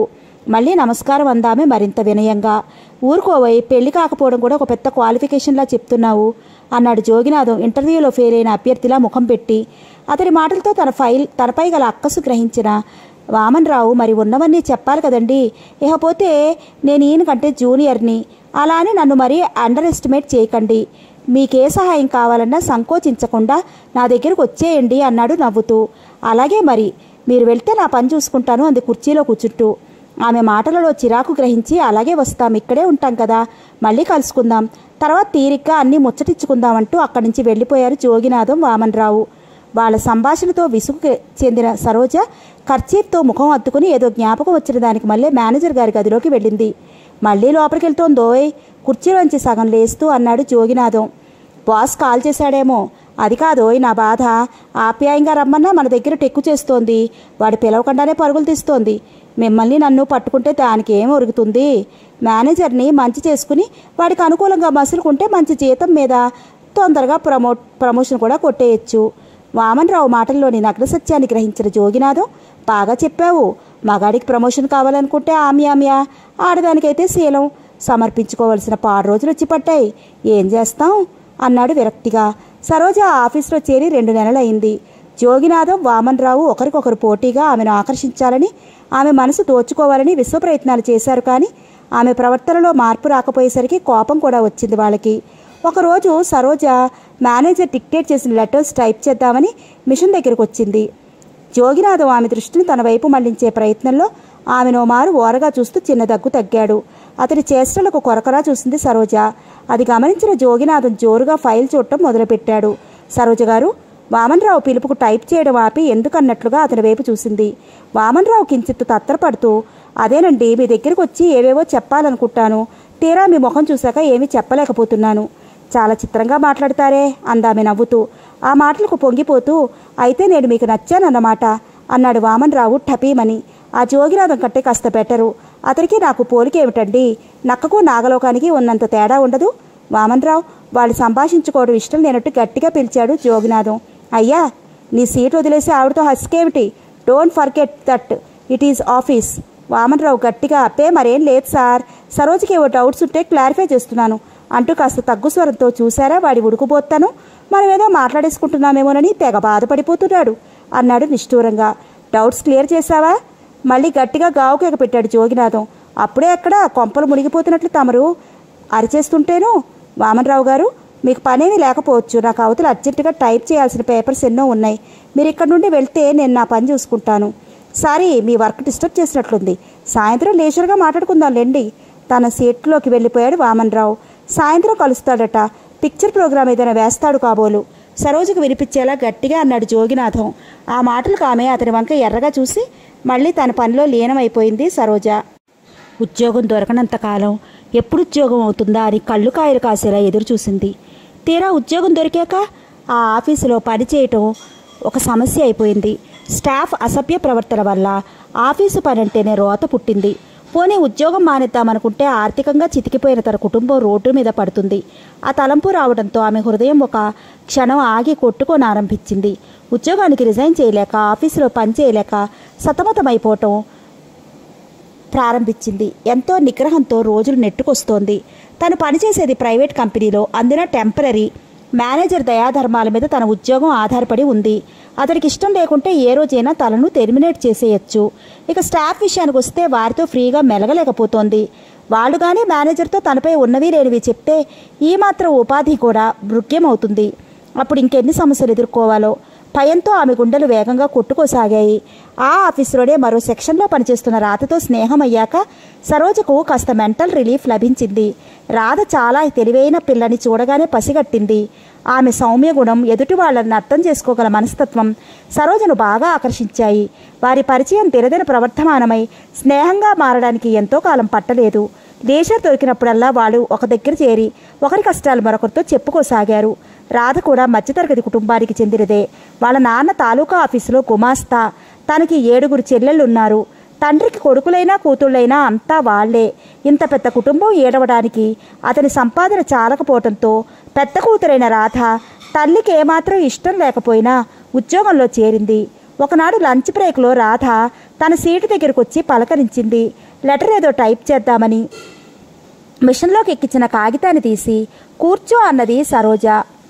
మళ్ళీ నమస్కారం అందామే మరింత వినయంగా ఊరుకోవై పెళ్లి కాకపోవడం కూడా ఒక పెద్ద క్వాలిఫికేషన్లా చెప్తున్నావు అన్నాడు జోగినాథం ఇంటర్వ్యూలో ఫెయిల్ అయిన అభ్యర్థిలా ముఖం పెట్టి అతని మాటలతో తన ఫైల్ తనపై గల అక్కసు గ్రహించిన వామన్ రావు మరి ఉన్నవన్నీ చెప్పాలి కదండి ఇకపోతే నేను ఈయన కంటే జూనియర్ని అలా అని నన్ను మరీ అండర్ ఎస్టిమేట్ చేయకండి మీకే సహాయం కావాలన్నా సంకోచించకుండా నా దగ్గరకు వచ్చేయండి అన్నాడు నవ్వుతూ అలాగే మరి మీరు వెళ్తే నా పని చూసుకుంటాను అంది కుర్చీలో కూర్చుంటూ ఆమె మాటలలో చిరాకు గ్రహించి అలాగే వస్తాం ఇక్కడే ఉంటాం కదా మళ్ళీ కలుసుకుందాం తర్వాత తీరిగ్గా అన్నీ ముచ్చటించుకుందామంటూ అక్కడి నుంచి వెళ్ళిపోయారు జోగినాథం వామన్రావు వాళ్ళ సంభాషణతో విసుగు చెందిన సరోజ కర్చీఫ్తో ముఖం అత్తుకుని ఏదో జ్ఞాపకం వచ్చిన దానికి మళ్ళీ మేనేజర్ గారి గదిలోకి వెళ్ళింది మళ్ళీ లోపలికి వెళ్తోందోయ్ కుర్చీలోంచి సగం లేస్తూ అన్నాడు జోగినాథం బాస్ కాల్ చేశాడేమో అది కాదోయ్ నా బాధ ఆప్యాయంగా రమ్మన్నా మన దగ్గర టెక్కు చేస్తోంది వాడు పిలవకుండానే పరుగులు తీస్తోంది మిమ్మల్ని నన్ను పట్టుకుంటే దానికి ఏం ఒరుగుతుంది మేనేజర్ని మంచి చేసుకుని వాడికి అనుకూలంగా మసులుకుంటే మంచి జీతం మీద తొందరగా ప్రమో ప్రమోషన్ కూడా కొట్టేయచ్చు వామన్ రావు మాటల్లోని నగ్న సత్యాన్ని గ్రహించిన జోగినాథం బాగా చెప్పావు మగాడికి ప్రమోషన్ కావాలనుకుంటే ఆమ్యామ్యా ఆడదానికైతే శీలం సమర్పించుకోవలసిన పాడు రోజులు వచ్చి పట్టాయి ఏం చేస్తాం అన్నాడు విరక్తిగా సరోజ ఆ ఆఫీసులో చేరి రెండు నెలలైంది జోగినాథం వామన్ రావు ఒకరికొకరు పోటీగా ఆమెను ఆకర్షించాలని ఆమె మనసు దోచుకోవాలని విశ్వ ప్రయత్నాలు చేశారు కానీ ఆమె ప్రవర్తనలో మార్పు రాకపోయేసరికి కోపం కూడా వచ్చింది వాళ్ళకి ఒకరోజు సరోజ మేనేజర్ డిక్టేట్ చేసిన లెటర్స్ టైప్ చేద్దామని మిషన్ దగ్గరకు వచ్చింది జోగినాథం ఆమె దృష్టిని తన వైపు మళ్లించే ప్రయత్నంలో ఆమెను మారు ఓరగా చూస్తూ చిన్న దగ్గు తగ్గాడు అతని చేష్టలకు కొరకరా చూసింది సరోజ అది గమనించిన జోగినాథం జోరుగా ఫైల్ చూడటం మొదలుపెట్టాడు సరోజ గారు వామన్రావు పిలుపుకు టైప్ చేయడం ఆపి ఎందుకన్నట్లుగా అతని వైపు చూసింది వామన్రావు కించిత్తు తత్తరపడుతూ అదేనండి మీ దగ్గరికి వచ్చి ఏవేవో చెప్పాలనుకుంటాను తీరా మీ ముఖం చూశాక ఏమీ చెప్పలేకపోతున్నాను చాలా చిత్రంగా మాట్లాడతారే అందామె నవ్వుతూ ఆ మాటలకు పొంగిపోతూ అయితే నేను మీకు నచ్చానన్నమాట అన్నాడు వామన్ రావు టపీమని ఆ జోగినాథం కంటే కాస్త బెటరు అతనికి నాకు పోలికేమిటండి నక్కకు నాగలోకానికి ఉన్నంత తేడా ఉండదు వామన్ రావు వాళ్ళు సంభాషించుకోవడం ఇష్టం లేనట్టు గట్టిగా పిలిచాడు జోగినాథం అయ్యా నీ సీట్ వదిలేసి ఆవిడతో హస్కేమిటి don't forget that it is office Vaman Rao గట్టిగా అప్పే మరేం లేదు సార్ సరోజకి ఏవో డౌట్స్ ఉంటే క్లారిఫై చేస్తున్నాను అంటూ కాస్త తగ్గు స్వరంతో చూశారా వాడి ఉడుకుపోతాను మనమేదో మాట్లాడేసుకుంటున్నామేమోనని తెగ బాధపడిపోతున్నాడు అన్నాడు నిష్ఠూరంగా డౌట్స్ క్లియర్ చేశావా మళ్ళీ గట్టిగా గావుకేక పెట్టాడు జోగినాథం అప్పుడే ఎక్కడ కొంపలు మునిగిపోతున్నట్లు తమరు అరిచేస్తుంటేను వామన్రావు గారు మీకు పనేమీ లేకపోవచ్చు నాకు అవతల అర్జెంటుగా టైప్ చేయాల్సిన పేపర్స్ ఎన్నో ఉన్నాయి మీరు ఇక్కడ నుండి వెళ్తే నేను నా పని చూసుకుంటాను సారీ మీ వర్క్ డిస్టర్బ్ చేసినట్లుంది సాయంత్రం లేచర్గా మాట్లాడుకుందాం లేండి తన సీట్లోకి వెళ్ళిపోయాడు వామన్రావు సాయంత్రం కలుస్తాడట పిక్చర్ ప్రోగ్రామ్ ఏదైనా వేస్తాడు కాబోలు సరోజకు వినిపించేలా గట్టిగా అన్నాడు జోగినాథం ఆ మాటలకు ఆమె అతని వంక ఎర్రగా చూసి మళ్ళీ తన పనిలో లీనమైపోయింది సరోజ ఉద్యోగం దొరకనంత కాలం ఎప్పుడు ఉద్యోగం అవుతుందా అని కళ్ళు కాయలు కాసేలా ఎదురు చూసింది తీరా ఉద్యోగం దొరికాక ఆ ఆఫీసులో పని చేయటం ఒక సమస్య అయిపోయింది స్టాఫ్ అసభ్య ప్రవర్తన వల్ల ఆఫీసు పని అంటేనే రోత పుట్టింది పోనీ ఉద్యోగం మానేద్దామనుకుంటే ఆర్థికంగా చితికిపోయిన తన కుటుంబం రోడ్డు మీద పడుతుంది ఆ తలంపు రావడంతో ఆమె హృదయం ఒక క్షణం ఆగి కొట్టుకొని ఆరంభించింది ఉద్యోగానికి రిజైన్ చేయలేక ఆఫీసులో పని చేయలేక సతమతమైపోవటం ప్రారంభించింది ఎంతో నిగ్రహంతో రోజులు నెట్టుకొస్తోంది తను పనిచేసేది ప్రైవేట్ కంపెనీలో అందిన టెంపరీ మేనేజర్ దయాధర్మాల మీద తన ఉద్యోగం ఆధారపడి ఉంది అతనికి ఇష్టం లేకుంటే ఏ రోజైనా తనను టెర్మినేట్ చేసేయచ్చు ఇక స్టాఫ్ విషయానికి వస్తే వారితో ఫ్రీగా మెలగలేకపోతోంది వాళ్ళు కానీ మేనేజర్తో తనపై ఉన్నవి లేనివి చెప్తే ఈ మాత్రం ఉపాధి కూడా భృగ్యమవుతుంది అప్పుడు ఇంకెన్ని సమస్యలు ఎదుర్కోవాలో భయంతో ఆమె గుండెలు వేగంగా కొట్టుకోసాగాయి ఆ ఆఫీసులోనే మరో సెక్షన్లో పనిచేస్తున్న రాధతో స్నేహం అయ్యాక సరోజకు కాస్త మెంటల్ రిలీఫ్ లభించింది రాధ చాలా తెలివైన పిల్లని చూడగానే పసిగట్టింది ఆమె సౌమ్య గుణం ఎదుటి వాళ్ళని అర్థం చేసుకోగల మనస్తత్వం సరోజను బాగా ఆకర్షించాయి వారి పరిచయం దినదిన ప్రవర్ధమానమై స్నేహంగా మారడానికి ఎంతో కాలం పట్టలేదు లేచర్ దొరికినప్పుడల్లా వాళ్ళు ఒక దగ్గర చేరి ఒకరి కష్టాలు మరొకరితో చెప్పుకోసాగారు రాధ కూడా మధ్యతరగతి కుటుంబానికి చెందినదే వాళ్ళ నాన్న తాలూకా ఆఫీసులో గుమాస్తా తనకి ఏడుగురు చెల్లెళ్ళున్నారు తండ్రికి కొడుకులైనా కూతుళ్ళైనా అంతా వాళ్లే ఇంత పెద్ద కుటుంబం ఏడవడానికి అతని సంపాదన చాలకపోవటంతో పెద్ద కూతురైన రాధ తల్లికి ఏమాత్రం ఇష్టం లేకపోయినా ఉద్యోగంలో చేరింది ఒకనాడు లంచ్ బ్రేక్లో రాధ తన సీటు దగ్గరకు వచ్చి పలకరించింది లెటర్ ఏదో టైప్ చేద్దామని మిషన్లోకి ఎక్కించిన కాగితాన్ని తీసి కూర్చో అన్నది సరోజ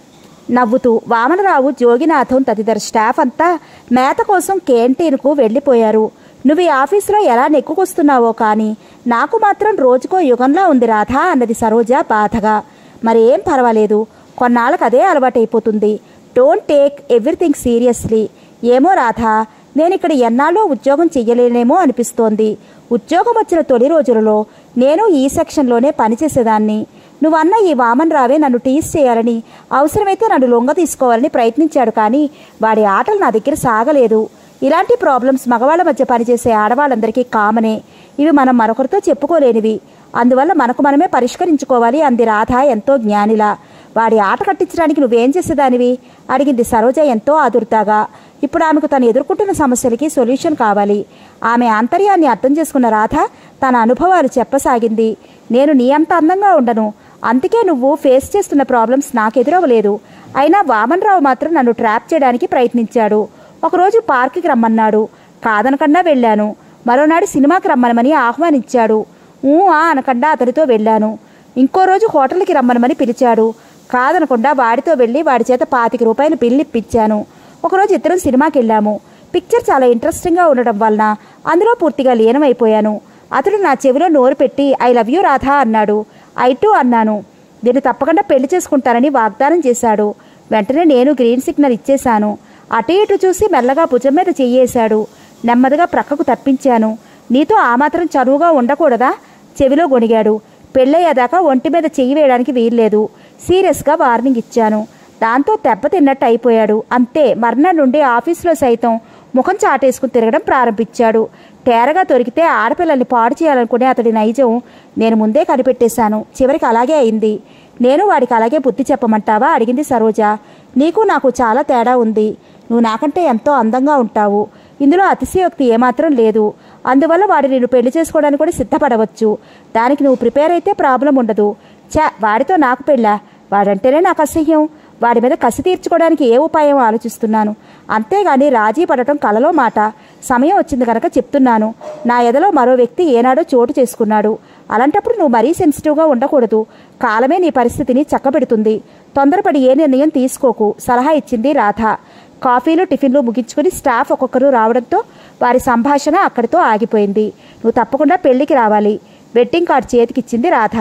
నవ్వుతూ వామనరావు జోగినాథం తదితర స్టాఫ్ అంతా మేత కోసం క్యాంటీన్కు వెళ్ళిపోయారు నువ్వు ఈ ఆఫీసులో ఎలా నెక్కుకొస్తున్నావో కానీ నాకు మాత్రం రోజుకో యుగంలా ఉంది రాధా అన్నది సరోజ బాధగా మరేం పర్వాలేదు కొన్నాళ్ళకు అదే అలవాటైపోతుంది డోంట్ టేక్ ఎవ్రీథింగ్ సీరియస్లీ ఏమో రాధా నేను ఇక్కడ ఎన్నాళ్ళో ఉద్యోగం చెయ్యలేనేమో అనిపిస్తోంది ఉద్యోగం వచ్చిన తొలి రోజులలో నేను ఈ సెక్షన్లోనే పనిచేసేదాన్ని నువ్వన్న ఈ వామన్ రావే నన్ను టీస్ చేయాలని అవసరమైతే నన్ను లొంగ తీసుకోవాలని ప్రయత్నించాడు కానీ వాడి ఆటలు నా దగ్గర సాగలేదు ఇలాంటి ప్రాబ్లమ్స్ మగవాళ్ళ మధ్య పనిచేసే ఆడవాళ్ళందరికీ కామనే ఇవి మనం మరొకరితో చెప్పుకోలేనివి అందువల్ల మనకు మనమే పరిష్కరించుకోవాలి అంది రాధ ఎంతో జ్ఞానిలా వాడి ఆట కట్టించడానికి నువ్వేం చేసేదానివి అడిగింది సరోజ ఎంతో ఆదుర్తాగా ఇప్పుడు ఆమెకు తను ఎదుర్కొంటున్న సమస్యలకి సొల్యూషన్ కావాలి ఆమె ఆంతర్యాన్ని అర్థం చేసుకున్న రాధ తన అనుభవాలు చెప్పసాగింది నేను నీ అంత అందంగా ఉండను అందుకే నువ్వు ఫేస్ చేస్తున్న ప్రాబ్లమ్స్ నాకు ఎదురవ్వలేదు అయినా వామన్ రావు మాత్రం నన్ను ట్రాప్ చేయడానికి ప్రయత్నించాడు ఒకరోజు పార్కుకి రమ్మన్నాడు కాదనకుండా వెళ్ళాను మరోనాడు సినిమాకి రమ్మనమని ఆహ్వానించాడు ఊ ఆ అనకుండా అతనితో వెళ్ళాను ఇంకో రోజు హోటల్కి రమ్మనమని పిలిచాడు కాదనకుండా వాడితో వెళ్ళి వాడి చేత పాతిక రూపాయలు బిల్లు ఇప్పించాను ఒకరోజు ఇద్దరం సినిమాకి వెళ్ళాము పిక్చర్ చాలా ఇంట్రెస్టింగ్గా ఉండడం వలన అందులో పూర్తిగా లీనమైపోయాను అతడు నా చెవిలో నోరు పెట్టి ఐ లవ్ యూ రాధా అన్నాడు ఐ టూ అన్నాను దీన్ని తప్పకుండా పెళ్లి చేసుకుంటానని వాగ్దానం చేశాడు వెంటనే నేను గ్రీన్ సిగ్నల్ ఇచ్చేశాను అటు ఇటు చూసి మెల్లగా భుజం మీద చెయ్యేశాడు నెమ్మదిగా ప్రక్కకు తప్పించాను నీతో ఆ మాత్రం చనువుగా ఉండకూడదా చెవిలో గొణిగాడు పెళ్ళయ్యేదాకా ఒంటి మీద చెయ్యి వేయడానికి వీల్లేదు సీరియస్గా వార్నింగ్ ఇచ్చాను దాంతో దెబ్బతిన్నట్టు అయిపోయాడు అంతే మర్నాడు నుండి ఆఫీసులో సైతం ముఖం చాటేసుకుని తిరగడం ప్రారంభించాడు తేరగా దొరికితే ఆడపిల్లల్ని పాడు చేయాలనుకునే అతడి నైజం నేను ముందే కనిపెట్టేశాను చివరికి అలాగే అయింది నేను వాడికి అలాగే బుద్ధి చెప్పమంటావా అడిగింది సరోజ నీకు నాకు చాలా తేడా ఉంది నువ్వు నాకంటే ఎంతో అందంగా ఉంటావు ఇందులో అతిశయోక్తి ఏమాత్రం లేదు అందువల్ల వాడు నేను పెళ్లి చేసుకోవడానికి కూడా సిద్ధపడవచ్చు దానికి నువ్వు ప్రిపేర్ అయితే ప్రాబ్లం ఉండదు చా వాడితో నాకు పెళ్ళా వాడంటేనే నాకు అసహ్యం వాడి మీద కసి తీర్చుకోవడానికి ఏ ఉపాయం ఆలోచిస్తున్నాను అంతేగాని రాజీ పడటం కలలో మాట సమయం వచ్చింది కనుక చెప్తున్నాను నా ఎదలో మరో వ్యక్తి ఏనాడో చోటు చేసుకున్నాడు అలాంటప్పుడు నువ్వు మరీ సెన్సిటివ్గా ఉండకూడదు కాలమే నీ పరిస్థితిని చక్కబెడుతుంది తొందరపడి ఏ నిర్ణయం తీసుకోకు సలహా ఇచ్చింది రాధ కాఫీలు టిఫిన్లు ముగించుకుని స్టాఫ్ ఒక్కొక్కరు రావడంతో వారి సంభాషణ అక్కడితో ఆగిపోయింది నువ్వు తప్పకుండా పెళ్లికి రావాలి వెడ్డింగ్ కార్డ్ చేతికిచ్చింది రాధ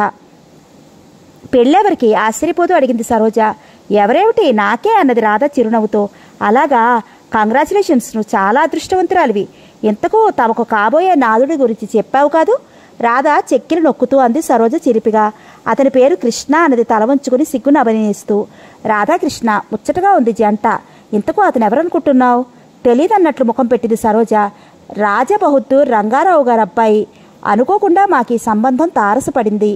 పెళ్ళెవరికి ఆశ్చర్యపోతూ అడిగింది సరోజ ఎవరేమిటి నాకే అన్నది రాధ చిరునవ్వుతో అలాగా కంగ్రాచులేషన్స్ నువ్వు చాలా అదృష్టవంతురాలివి ఇంతకు తమకు కాబోయే నాదుడి గురించి చెప్పావు కాదు రాధ చెక్కిలి నొక్కుతూ అంది సరోజ చిరిపిగా అతని పేరు కృష్ణ అన్నది తల వంచుకుని సిగ్గును అభినయిస్తూ రాధాకృష్ణ ముచ్చటగా ఉంది జంట ఇంతకు అతను ఎవరనుకుంటున్నావు తెలీదన్నట్లు ముఖం పెట్టింది సరోజ రాజబహుద్దూర్ రంగారావు గారు అబ్బాయి అనుకోకుండా మాకు ఈ సంబంధం తారసపడింది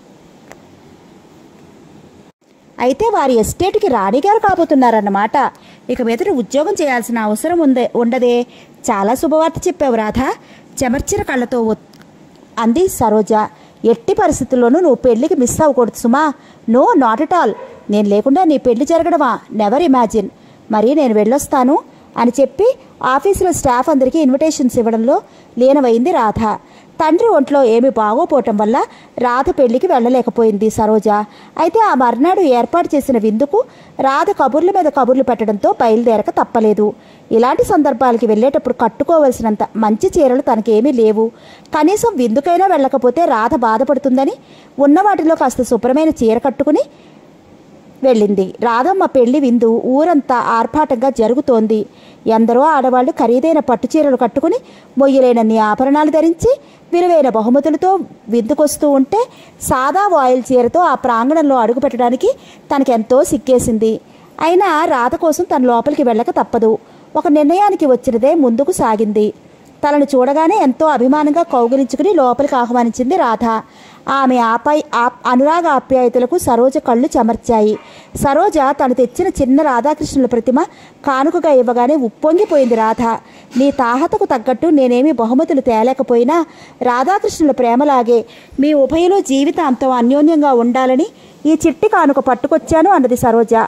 అయితే వారి ఎస్టేట్కి రాణిగారు కాబోతున్నారన్నమాట ఇక మీదట ఉద్యోగం చేయాల్సిన అవసరం ఉందే ఉండదే చాలా శుభవార్త చెప్పావు రాధా చెమర్చిన కళ్ళతో ఒత్- అంది సరోజ ఎట్టి పరిస్థితుల్లోనూ నువ్వు పెళ్లికి మిస్ అవ్వకూడదు సుమా నో నాట్ ఎట్ ఆల్ నేను లేకుండా నీ పెళ్లి జరగడమా నెవర్ ఇమాజిన్ మరి నేను వెళ్ళొస్తాను అని చెప్పి ఆఫీసులో స్టాఫ్ అందరికీ ఇన్విటేషన్స్ ఇవ్వడంలో లీనమైంది రాధ తండ్రి ఒంట్లో ఏమీ బాగోపోవటం వల్ల రాధ పెళ్లికి వెళ్ళలేకపోయింది సరోజ అయితే ఆ మర్నాడు ఏర్పాటు చేసిన విందుకు రాధ కబుర్ల మీద కబుర్లు పెట్టడంతో బయలుదేరక తప్పలేదు ఇలాంటి సందర్భాలకి వెళ్ళేటప్పుడు కట్టుకోవలసినంత మంచి చీరలు తనకేమీ లేవు కనీసం విందుకైనా వెళ్ళకపోతే రాధ బాధపడుతుందని ఉన్న వాటిలో కాస్త శుభ్రమైన చీర కట్టుకుని వెళ్ళింది రాధమ్మ పెళ్లి విందు ఊరంతా ఆర్భాటంగా జరుగుతోంది ఎందరో ఆడవాళ్లు ఖరీదైన పట్టుచీరలు కట్టుకుని మొయ్యలేనన్ని ఆభరణాలు ధరించి విలువైన బహుమతులతో విందుకొస్తూ ఉంటే సాదా వాయిల్ చీరతో ఆ ప్రాంగణంలో అడుగుపెట్టడానికి తనకెంతో సిక్కేసింది అయినా రాధ కోసం తన లోపలికి వెళ్ళక తప్పదు ఒక నిర్ణయానికి వచ్చినదే ముందుకు సాగింది తనను చూడగానే ఎంతో అభిమానంగా కౌగిలించుకుని లోపలికి ఆహ్వానించింది రాధ ఆమె ఆపై ఆ- అనురాగ ఆప్యాయతలకు సరోజ కళ్ళు చెమర్చాయి సరోజ తను తెచ్చిన చిన్న రాధాకృష్ణుల ప్రతిమ కానుకగా ఇవ్వగానే ఉప్పొంగిపోయింది రాధ నీ తాహతకు తగ్గట్టు నేనేమి బహుమతులు తేలేకపోయినా రాధాకృష్ణుల ప్రేమలాగే మీ ఉభయలో జీవితాంతం అన్యోన్యంగా ఉండాలని ఈ చిట్టి కానుక పట్టుకొచ్చాను అన్నది సరోజ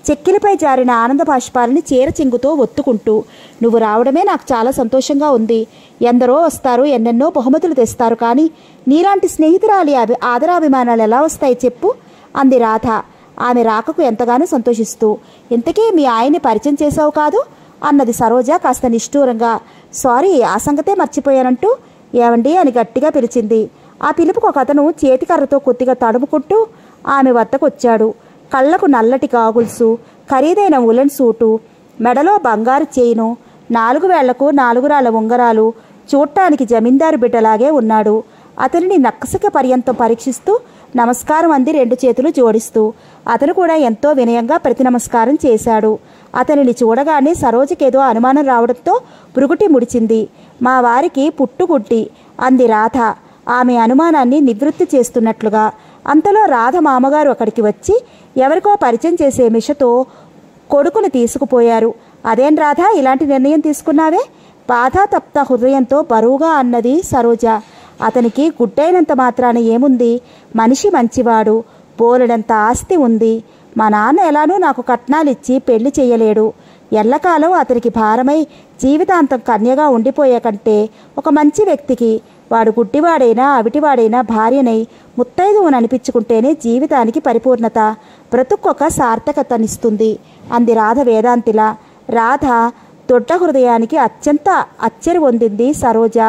చెక్కిలపై జారిన ఆనంద బాష్పాలని చీర చెంగుతో ఒత్తుకుంటూ నువ్వు రావడమే నాకు చాలా సంతోషంగా ఉంది ఎందరో వస్తారు ఎన్నెన్నో బహుమతులు తెస్తారు కానీ నీలాంటి స్నేహితురాలి అభి ఆదరాభిమానాలు ఎలా వస్తాయి చెప్పు అంది రాధ ఆమె రాకకు ఎంతగానో సంతోషిస్తూ ఇంతకీ మీ ఆయన్ని పరిచయం చేసావు కాదు అన్నది సరోజ కాస్త నిష్ఠూరంగా సారీ ఆ సంగతే మర్చిపోయానంటూ ఏమండి అని గట్టిగా పిలిచింది ఆ పిలుపుకు ఒక అతను చేతికర్రతో కొద్దిగా తడుముకుంటూ ఆమె వద్దకు వచ్చాడు కళ్ళకు నల్లటి గాగుల్సు ఖరీదైన ఉలెన్ సూటు మెడలో బంగారు చైను నాలుగు వేళ్లకు నాలుగు రాళ్ల ఉంగరాలు చూడటానికి జమీందారు బిడ్డలాగే ఉన్నాడు అతనిని నక్కసక పర్యంతం పరీక్షిస్తూ నమస్కారం అంది రెండు చేతులు జోడిస్తూ అతను కూడా ఎంతో వినయంగా ప్రతి నమస్కారం చేశాడు అతనిని చూడగానే సరోజకేదో అనుమానం రావడంతో పురుగుటి ముడిచింది మా వారికి పుట్టుగుడ్డి అంది రాధ ఆమె అనుమానాన్ని నివృత్తి చేస్తున్నట్లుగా అంతలో రాధ మామగారు అక్కడికి వచ్చి ఎవరికో పరిచయం చేసే మిషతో కొడుకును తీసుకుపోయారు అదేం రాధ ఇలాంటి నిర్ణయం తీసుకున్నావే బాధాతప్త హృదయంతో బరువుగా అన్నది సరోజ అతనికి గుడ్డైనంత మాత్రాన ఏముంది మనిషి మంచివాడు బోలెడంత ఆస్తి ఉంది మా నాన్న ఎలానూ నాకు కట్నాలిచ్చి పెళ్లి చేయలేడు ఎల్లకాలం అతనికి భారమై జీవితాంతం కన్యగా ఉండిపోయే కంటే ఒక మంచి వ్యక్తికి వాడు గుడ్డివాడైనా అవిటివాడైనా భార్యనై ముత్తైదువును అనిపించుకుంటేనే జీవితానికి పరిపూర్ణత బ్రతుక్కొక సార్థకతనిస్తుంది అంది రాధ వేదాంతిలా రాధ దొడ్డ హృదయానికి అత్యంత అచ్చరి పొందింది సరోజ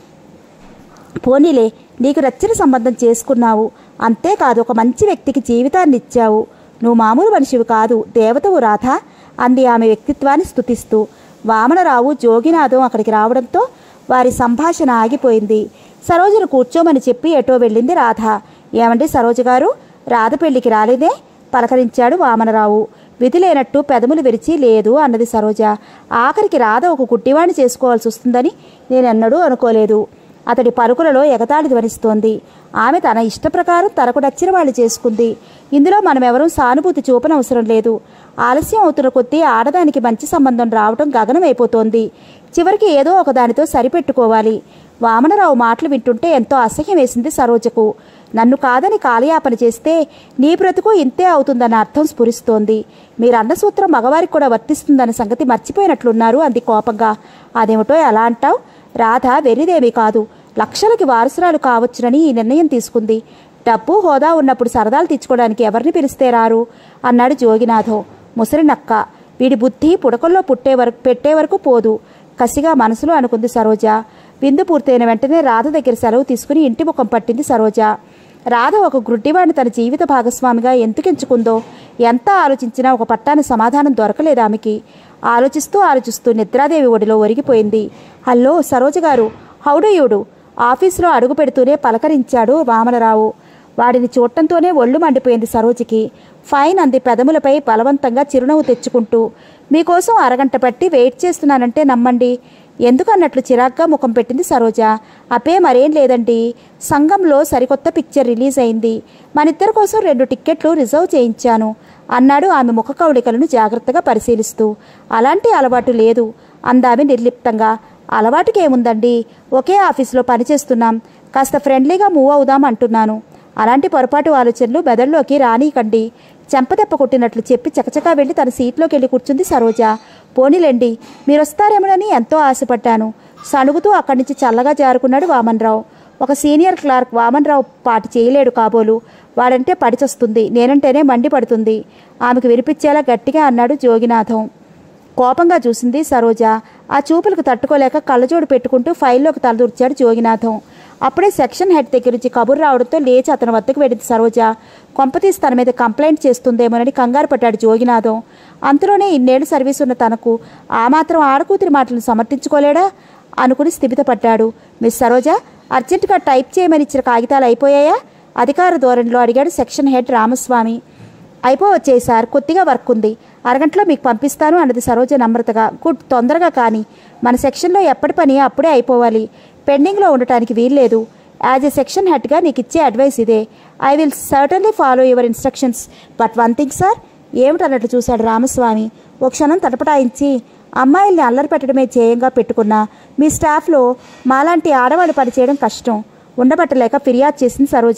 పోనీలే నీకు నచ్చిన సంబంధం చేసుకున్నావు అంతేకాదు ఒక మంచి వ్యక్తికి జీవితాన్ని ఇచ్చావు నువ్వు మామూలు మనిషివి కాదు దేవతవు రాధ అంది ఆమె వ్యక్తిత్వాన్ని స్తుతిస్తూ వామనరావు జోగినాథం అక్కడికి రావడంతో వారి సంభాషణ ఆగిపోయింది సరోజను కూర్చోమని చెప్పి ఎటో వెళ్ళింది రాధ ఏమండి సరోజ గారు రాధ పెళ్లికి రాలేదే పలకరించాడు వామనరావు విధి లేనట్టు పెదములు విరిచి లేదు అన్నది సరోజ ఆఖరికి రాధ ఒక గుడ్డివాణ్ణి చేసుకోవాల్సి వస్తుందని నేనెన్నడూ అనుకోలేదు అతడి పలుకులలో ఎగతాళి ధ్వనిస్తోంది ఆమె తన ఇష్ట ప్రకారం తనకు నచ్చిన వాళ్ళు చేసుకుంది ఇందులో మనం ఎవరూ సానుభూతి చూపనవసరం లేదు ఆలస్యం అవుతున్న కొద్దీ ఆడదానికి మంచి సంబంధం రావటం గగనమైపోతోంది చివరికి ఏదో ఒక దానితో సరిపెట్టుకోవాలి వామనరావు మాటలు వింటుంటే ఎంతో అసహ్యం వేసింది సరోజకు నన్ను కాదని కాలయాపన చేస్తే నీ బ్రతుకు ఇంతే అవుతుందన్న అర్థం స్ఫురిస్తోంది మీరన్న సూత్రం మగవారికి కూడా వర్తిస్తుందన్న సంగతి మర్చిపోయినట్లున్నారు అంది కోపంగా అదేమిటో ఎలా అంటావు రాధ వెర్రిదేమీ కాదు లక్షలకి వారసురాలు కావచ్చునని ఈ నిర్ణయం తీసుకుంది డబ్బు హోదా ఉన్నప్పుడు సరదాలు తెచ్చుకోవడానికి ఎవరిని పిలిస్తే రారు అన్నాడు జోగినాథం ముసలి నక్క వీడి బుద్ధి పుడకల్లో పుట్టే వరకు పెట్టే వరకు పోదు కసిగా మనసులో అనుకుంది సరోజ విందు పూర్తయిన వెంటనే రాధ దగ్గర సెలవు తీసుకుని ఇంటి ముఖం పట్టింది సరోజ రాధ ఒక గ్రుడ్డివాడిని తన జీవిత భాగస్వామిగా ఎందుకు ఎంచుకుందో ఎంత ఆలోచించినా ఒక పట్టాన సమాధానం దొరకలేదు ఆమెకి ఆలోచిస్తూ ఆలోచిస్తూ నిద్రాదేవి ఒడిలో ఒరిగిపోయింది హలో సరోజ గారు హౌడు యూడు ఆఫీసులో అడుగు పెడుతూనే పలకరించాడు వామనరావు వాడిని చూడటంతోనే ఒళ్ళు మండిపోయింది సరోజకి ఫైన్ అంది పెదములపై బలవంతంగా చిరునవ్వు తెచ్చుకుంటూ మీకోసం అరగంట పట్టి వెయిట్ చేస్తున్నానంటే నమ్మండి ఎందుకన్నట్లు చిరాగ్గా ముఖం పెట్టింది సరోజ అపే మరేం లేదండి సంఘంలో సరికొత్త పిక్చర్ రిలీజ్ అయింది మనిద్దరి కోసం రెండు టిక్కెట్లు రిజర్వ్ చేయించాను అన్నాడు ఆమె ముఖ కవళికలను జాగ్రత్తగా పరిశీలిస్తూ అలాంటి అలవాటు లేదు అందామె నిర్లిప్తంగా అలవాటుకేముందండి ఒకే ఆఫీసులో పనిచేస్తున్నాం కాస్త ఫ్రెండ్లీగా మూవ్ అవుదాం అంటున్నాను అలాంటి పొరపాటు ఆలోచనలు మెదడులోకి రానీకండి చెంపదెప్ప కొట్టినట్లు చెప్పి చకచకా వెళ్ళి తన సీట్లోకి వెళ్ళి కూర్చుంది సరోజ పోనీలేండి మీరొస్తారేమోనని ఎంతో ఆశపడ్డాను సణుగుతూ అక్కడి నుంచి చల్లగా జారుకున్నాడు వామన్రావు ఒక సీనియర్ క్లార్క్ వామన్రావు పాటి చేయలేడు కాబోలు వాడంటే పడిచొస్తుంది నేనంటేనే మండిపడుతుంది ఆమెకు వినిపించేలా గట్టిగా అన్నాడు జోగినాథం కోపంగా చూసింది సరోజ ఆ చూపులకు తట్టుకోలేక కళ్ళజోడు పెట్టుకుంటూ ఫైల్లోకి తలదూర్చాడు జోగినాథం అప్పుడే సెక్షన్ హెడ్ దగ్గర నుంచి కబురు రావడంతో లేచి అతని వద్దకు వెళ్ళింది సరోజ కొంపతీసి తన మీద కంప్లైంట్ చేస్తుందేమోనని కంగారు పడ్డాడు జోగినాథం అంతలోనే ఇన్నేళ్లు సర్వీస్ ఉన్న తనకు ఆ మాత్రం ఆడకూతురి మాటలను సమర్థించుకోలేడా అనుకుని స్థిమితపడ్డాడు మిస్ సరోజ అర్జెంటుగా టైప్ చేయమని ఇచ్చిన కాగితాలు అయిపోయాయా అధికార ధోరణిలో అడిగాడు సెక్షన్ హెడ్ రామస్వామి అయిపోవచ్చాయి సార్ కొద్దిగా వర్క్ ఉంది అరగంటలో మీకు పంపిస్తాను అన్నది సరోజ నమ్రతగా గుడ్ తొందరగా కానీ మన సెక్షన్లో ఎప్పటి పని అప్పుడే అయిపోవాలి పెండింగ్లో ఉండటానికి వీల్లేదు యాజ్ ఎ సెక్షన్ హెడ్గా నీకు ఇచ్చే అడ్వైస్ ఇదే I will certainly follow your instructions but one thing sir ఏమిటన్నట్లు చూశాడు రామస్వామి ఓ క్షణం తటపటాయించి అమ్మాయిల్ని అల్లరి పెట్టడమే ధ్యేయంగా పెట్టుకున్న మీ స్టాఫ్లో మాలాంటి ఆడవాళ్ళు పనిచేయడం కష్టం ఉండబట్టలేక ఫిర్యాదు చేసింది సరోజ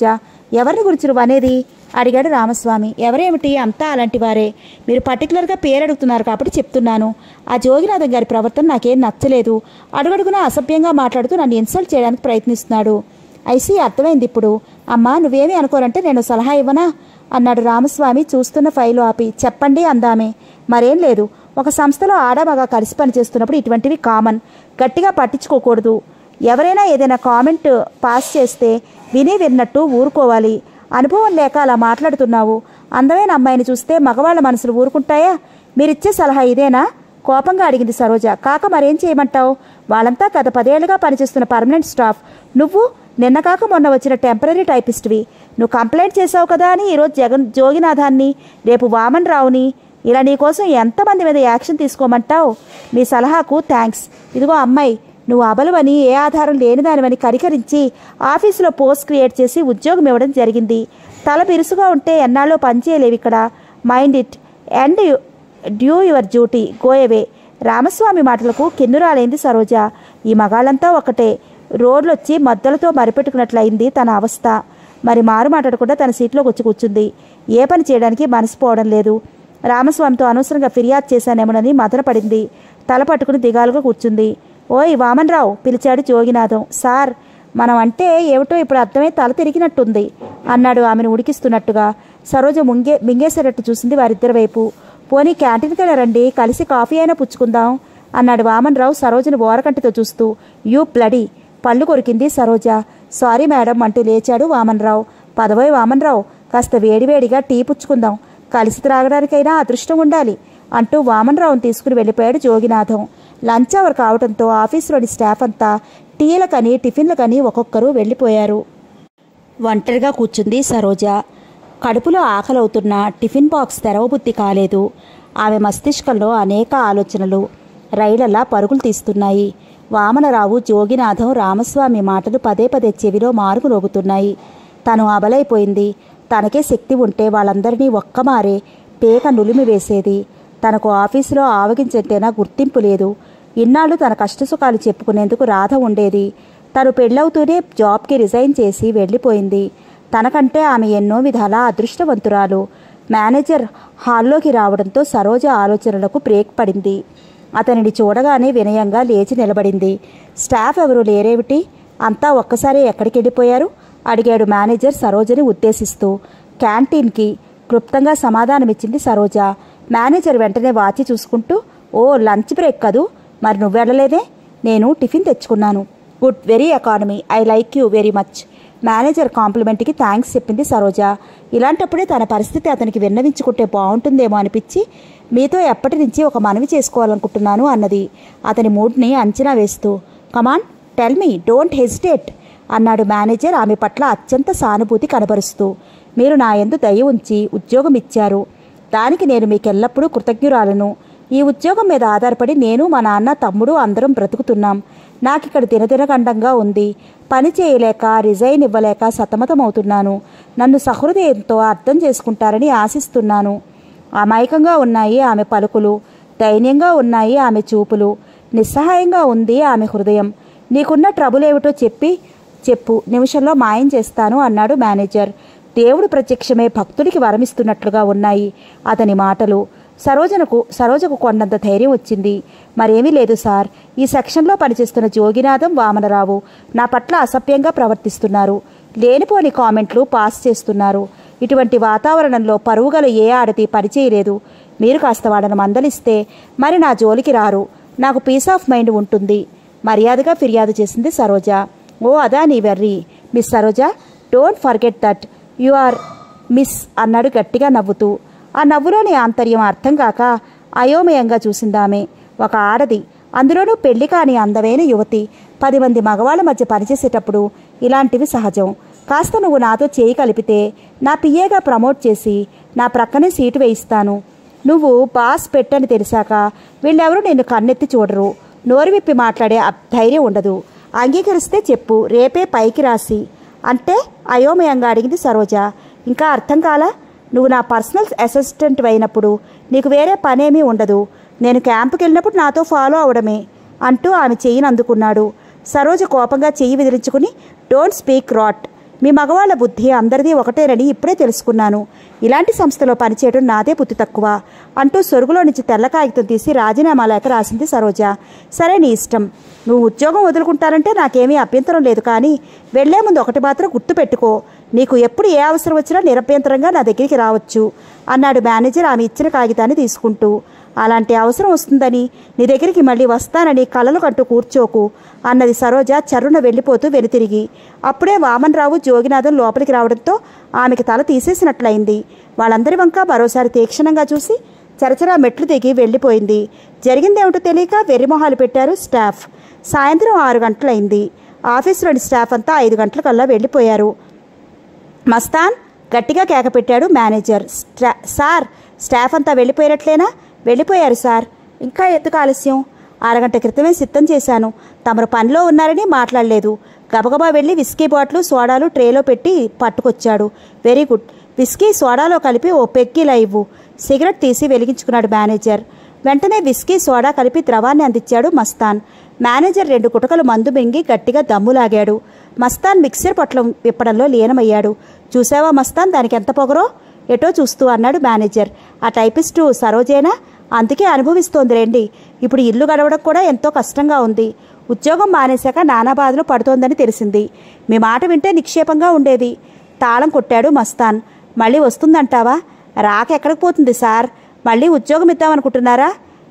ఎవరిని గురించి నువ్వు అనేది అడిగాడు రామస్వామి ఎవరేమిటి అంతా అలాంటి వారే మీరు పర్టికులర్గా పేరు అడుగుతున్నారు కాబట్టి చెప్తున్నాను ఆ జోగినాథం గారి ప్రవర్తన నాకేం నచ్చలేదు అడుగడుగునా అసభ్యంగా మాట్లాడుతూ నన్ను ఇన్సల్ట్ చేయడానికి ప్రయత్నిస్తున్నాడు ఐసీ అర్థమైంది ఇప్పుడు అమ్మా నువ్వేమీ అనుకోరంటే నేను సలహా ఇవ్వనా అన్నాడు రామస్వామి చూస్తున్న ఫైలు ఆపి చెప్పండి అందామే మరేం లేదు ఒక సంస్థలో ఆడమగ కలిసి పనిచేస్తున్నప్పుడు ఇటువంటివి కామన్ గట్టిగా పట్టించుకోకూడదు ఎవరైనా ఏదైనా కామెంట్ పాస్ చేస్తే విని విన్నట్టు ఊరుకోవాలి అనుభవం లేక అలా మాట్లాడుతున్నావు అందమైన అమ్మాయిని చూస్తే మగవాళ్ళ మనసులు ఊరుకుంటాయా మీరిచ్చే సలహా ఇదేనా కోపంగా అడిగింది సరోజ కాక మరేం చేయమంటావు వాళ్ళంతా గత పదేళ్లుగా పనిచేస్తున్న పర్మనెంట్ స్టాఫ్ నువ్వు నిన్న కాక మొన్న వచ్చిన టెంపరీ టైపిస్ట్వి నువ్వు కంప్లైంట్ చేసావు కదా అని ఈరోజు జగన్ జోగినాథాన్ని రేపు వామన్ రావుని ఇలా నీకోసం ఎంతమంది మీద యాక్షన్ తీసుకోమంటావు నీ సలహాకు థ్యాంక్స్ ఇదిగో అమ్మాయి నువ్వు అబలవని ఏ ఆధారం లేనిదానివని కరికరించి ఆఫీసులో పోస్ట్ క్రియేట్ చేసి ఉద్యోగం ఇవ్వడం జరిగింది తల బిరుసుగా ఉంటే ఎన్నాళ్ళో పనిచేయలేవు ఇక్కడ mind it and do your duty go away Ramaswamy మాటలకు కిన్నురాలైంది సరోజ ఈ మగాళ్ళంతా ఒకటే రోడ్లొచ్చి మద్దలతో మరిపెట్టుకున్నట్లయింది తన అవస్థ మరి మారు మాట్లాడకుండా తన సీట్లోకి వచ్చి కూర్చుంది ఏ పని చేయడానికి మనసు పోవడం లేదు రామస్వామితో అనవసరంగా ఫిర్యాదు చేశానేమోనని మదనపడింది తల పట్టుకుని దిగాలుగా కూర్చుంది ఓయ్ వామన్రావు పిలిచాడు జోగినాథం సార్ మనం అంటే ఏమిటో ఇప్పుడు అర్థమై తల తిరిగినట్టుంది అన్నాడు ఆమెను ఉడికిస్తున్నట్టుగా సరోజ ముంగే మింగేసేటట్టు చూసింది వారిద్దరి వైపు పోనీ క్యాంటీన్కి వెళ్ళరండి కలిసి కాఫీ అయినా పుచ్చుకుందాం అన్నాడు వామన్రావు సరోజను ఓరకంటితో చూస్తూ యూ ప్లడీ పళ్ళు కొరికింది సరోజ సారీ మేడం అంటూ లేచాడు వామన్రావు పదవోయ్ వామన్రావు కాస్త వేడివేడిగా టీ పుచ్చుకుందాం కలిసి త్రాగడానికైనా అదృష్టం ఉండాలి అంటూ వామన్రావును తీసుకుని వెళ్ళిపోయాడు జోగినాథం లంచ్ అవర్ కావడంతో ఆఫీసులోని స్టాఫ్ అంతా టీలకని టిఫిన్లకని ఒక్కొక్కరు వెళ్ళిపోయారు ఒంటరిగా కూర్చుంది సరోజ కడుపులో ఆకలవుతున్న టిఫిన్ బాక్స్ తెరవబుద్ధి కాలేదు ఆమె మస్తిష్కంలో అనేక ఆలోచనలు రైళ్లలా పరుగులు తీస్తున్నాయి వామనరావు జోగినాథం రామస్వామి మాటలు పదే పదే చెవిలో మారుగులోగుతున్నాయి తను అబలైపోయింది తనకే శక్తి ఉంటే వాళ్ళందరినీ ఒక్కమారే పేక నులిమి వేసేది తనకు ఆఫీసులో ఆవగించంతేనా గుర్తింపు లేదు ఇన్నాళ్ళు తన కష్టసుఖాలు చెప్పుకునేందుకు రాధ ఉండేది తను పెళ్ళవుతూనే జాబ్కి రిజైన్ చేసి వెళ్ళిపోయింది తనకంటే ఆమె ఎన్నో విధాల అదృష్టవంతురాలు మేనేజర్ హాల్లోకి రావడంతో సరోజ ఆలోచనలకు బ్రేక్ పడింది అతనిని చూడగానే వినయంగా లేచి నిలబడింది స్టాఫ్ ఎవరు లేరేమిటి అంతా ఒక్కసారి ఎక్కడికి వెళ్ళిపోయారు అడిగాడు మేనేజర్ సరోజని ఉద్దేశిస్తూ క్యాంటీన్కి క్లుప్తంగా సమాధానమిచ్చింది సరోజ మేనేజర్ వెంటనే వాచి చూసుకుంటూ ఓ లంచ్ బ్రేక్ కదూ మరి నువ్వు వెళ్ళలేదే నేను టిఫిన్ తెచ్చుకున్నాను good very economy I like you very much manager కాంప్లిమెంట్కి థ్యాంక్స్ చెప్పింది సరోజ ఇలాంటప్పుడే తన పరిస్థితి అతనికి విన్నవించుకుంటే బాగుంటుందేమో అనిపించి మీతో ఎప్పటి నుంచి ఒక మనవి చేసుకోవాలనుకుంటున్నాను అన్నది అతని మూడ్ని అంచనా వేస్తూ come on tell me don't hesitate అన్నాడు మేనేజర్ ఆమె పట్ల అత్యంత సానుభూతి కనబరుస్తూ మీరు నా ఎందు దయ ఉంచి ఉద్యోగం ఇచ్చారు దానికి నేను మీకెల్లప్పుడూ కృతజ్ఞురాలను ఈ ఉద్యోగం మీద ఆధారపడి నేను మా నాన్న తమ్ముడు అందరం బ్రతుకుతున్నాం నాకిక్కడ దినదినగండంగా ఉంది పని చేయలేక రిజైన్ ఇవ్వలేక సతమతమవుతున్నాను నన్ను సహృదయంతో అర్థం చేసుకుంటారని ఆశిస్తున్నాను అమాయకంగా ఉన్నాయి ఆమె పలుకులు దైన్యంగా ఉన్నాయి ఆమె చూపులు నిస్సహాయంగా ఉంది ఆమె హృదయం నీకున్న ట్రబుల్ ఏమిటో చెప్పి చెప్పు నిమిషంలో మాయం చేస్తాను అన్నాడు మేనేజర్ దేవుడు ప్రత్యక్షమే భక్తుడికి వరమిస్తున్నట్లుగా ఉన్నాయి అతని మాటలు సరోజనకు సరోజకు కొండంత ధైర్యం వచ్చింది మరేమీ లేదు సార్ ఈ సెక్షన్లో పనిచేస్తున్న జోగినాథం వామనరావు నా పట్ల అసభ్యంగా ప్రవర్తిస్తున్నారు లేనిపోని కామెంట్లు పాస్ చేస్తున్నారు ఇటువంటి వాతావరణంలో పరుగుగల ఏ ఆడది పనిచేయలేదు మీరు కాస్త వాళ్ళను మందలిస్తే మరి నా జోలికి రారు నాకు పీస్ ఆఫ్ మైండ్ ఉంటుంది మర్యాదగా ఫిర్యాదు చేసింది సరోజ ఓ అదా నీ వెర్రి miss Saroja don't forget that you are miss అన్నాడు గట్టిగా నవ్వుతూ ఆ నవ్వులోని ఆంతర్యం అర్థం కాక అయోమయంగా చూసిందామె ఒక ఆడది అందులోనూ పెళ్లి కాని అందమైన యువతి పది మంది మగవాళ్ళ మధ్య పనిచేసేటప్పుడు ఇలాంటివి సహజం కాస్త నువ్వు నాతో చేయి కలిపితే నా పిఏగా ప్రమోట్ చేసి నా ప్రక్కనే సీటు వేయిస్తాను నువ్వు బాస్ పెట్టని తెలిసాక వీళ్ళెవరూ నిన్ను కన్నెత్తి చూడరు నోరు విప్పి మాట్లాడే అబ్- ధైర్యం ఉండదు అంగీకరిస్తే చెప్పు రేపే పైకి రాసి అంటే అయోమయంగా అడిగింది సరోజ ఇంకా అర్థం కాలా నువ్వు నా పర్సనల్ అసిస్టెంట్ అయినప్పుడు నీకు వేరే పనేమీ ఉండదు నేను క్యాంపుకి వెళ్ళినప్పుడు నాతో ఫాలో అవడమే అంటూ ఆమె చెయ్యిని అందుకున్నాడు సరోజ కోపంగా చెయ్యి విదిలించుకుని డోంట్ స్పీక్ రాట్ మీ మగవాళ్ళ బుద్ధి అందరిది ఒకటేనని ఇప్పుడే తెలుసుకున్నాను ఇలాంటి సంస్థలో పనిచేయడం నాదే బుద్ధి తక్కువ అంటూ సొరుగులో నుంచి తెల్ల కాగితం తీసి రాజీనామా లేఖ రాసింది సరోజ సరే నీ ఇష్టం నువ్వు ఉద్యోగం వదులుకుంటానంటే నాకేమీ అభ్యంతరం లేదు కానీ వెళ్లే ముందు ఒకటి మాత్రం గుర్తుపెట్టుకో నీకు ఎప్పుడు ఏ అవసరం వచ్చినా నిరభ్యంతరంగా నా దగ్గరికి రావచ్చు అన్నాడు మేనేజర్ ఆమె ఇచ్చిన కాగితాన్ని తీసుకుంటూ అలాంటి అవసరం వస్తుందని నీ దగ్గరికి మళ్ళీ వస్తానని కలలు కంటూ కూర్చోకు అన్నది సరోజ చరుణ వెళ్ళిపోతూ వెనుతిరిగి అప్పుడే వామన్రావు జోగినాథం లోపలికి రావడంతో ఆమెకి తల తీసేసినట్లయింది వాళ్ళందరి వంక మరోసారి తీక్షణంగా చూసి చరచరా మెట్లు దిగి వెళ్ళిపోయింది జరిగిందేమిటో తెలియక వెర్రిమొహాలు పెట్టారు స్టాఫ్ సాయంత్రం ఆరు గంటలైంది ఆఫీసులోని స్టాఫ్ అంతా ఐదు గంటలకల్లా వెళ్ళిపోయారు మస్తాన్ గట్టిగా కేక పెట్టాడు మేనేజర్ స్టా సార్ స్టాఫ్ అంతా వెళ్ళిపోయినట్లేనా వెళ్ళిపోయారు సార్ ఇంకా ఎందుకు ఆలస్యం అరగంట క్రితమే సిద్ధం చేశాను తమరు పనిలో ఉన్నారని మాట్లాడలేదు గబగబా వెళ్ళి విస్కీ బాటిల్ సోడాలు ట్రేలో పెట్టి పట్టుకొచ్చాడు వెరీ గుడ్ విస్కీ సోడాలో కలిపి ఓ పెగ్గిలా ఇవ్వు సిగరెట్ తీసి వెలిగించుకున్నాడు మేనేజర్ వెంటనే విస్కీ సోడా కలిపి ద్రవాన్ని అందించాడు మస్తాన్ మేనేజర్ రెండు గుటకలు మందు మింగి గట్టిగా దమ్ములాగాడు మస్తాన్ మిక్సర్ పొట్లం విప్పడంలో లీనమయ్యాడు చూసావా మస్తాన్ దానికి ఎంత పొగరో ఎటో చూస్తూ అన్నాడు మేనేజర్ ఆ టైపిస్టు సరోజేనా అందుకే అనుభవిస్తోంది రండి ఇప్పుడు ఇల్లు గడవడం కూడా ఎంతో కష్టంగా ఉంది ఉద్యోగం మానేశాక నానా బాధలు పడుతోందని తెలిసింది మీ మాట వింటే నిక్షేపంగా ఉండేది తాళం కొట్టాడు మస్తాన్ మళ్ళీ వస్తుందంటావా రాక ఎక్కడికి పోతుంది సార్ మళ్ళీ ఉద్యోగం ఇద్దామనుకుంటున్నారా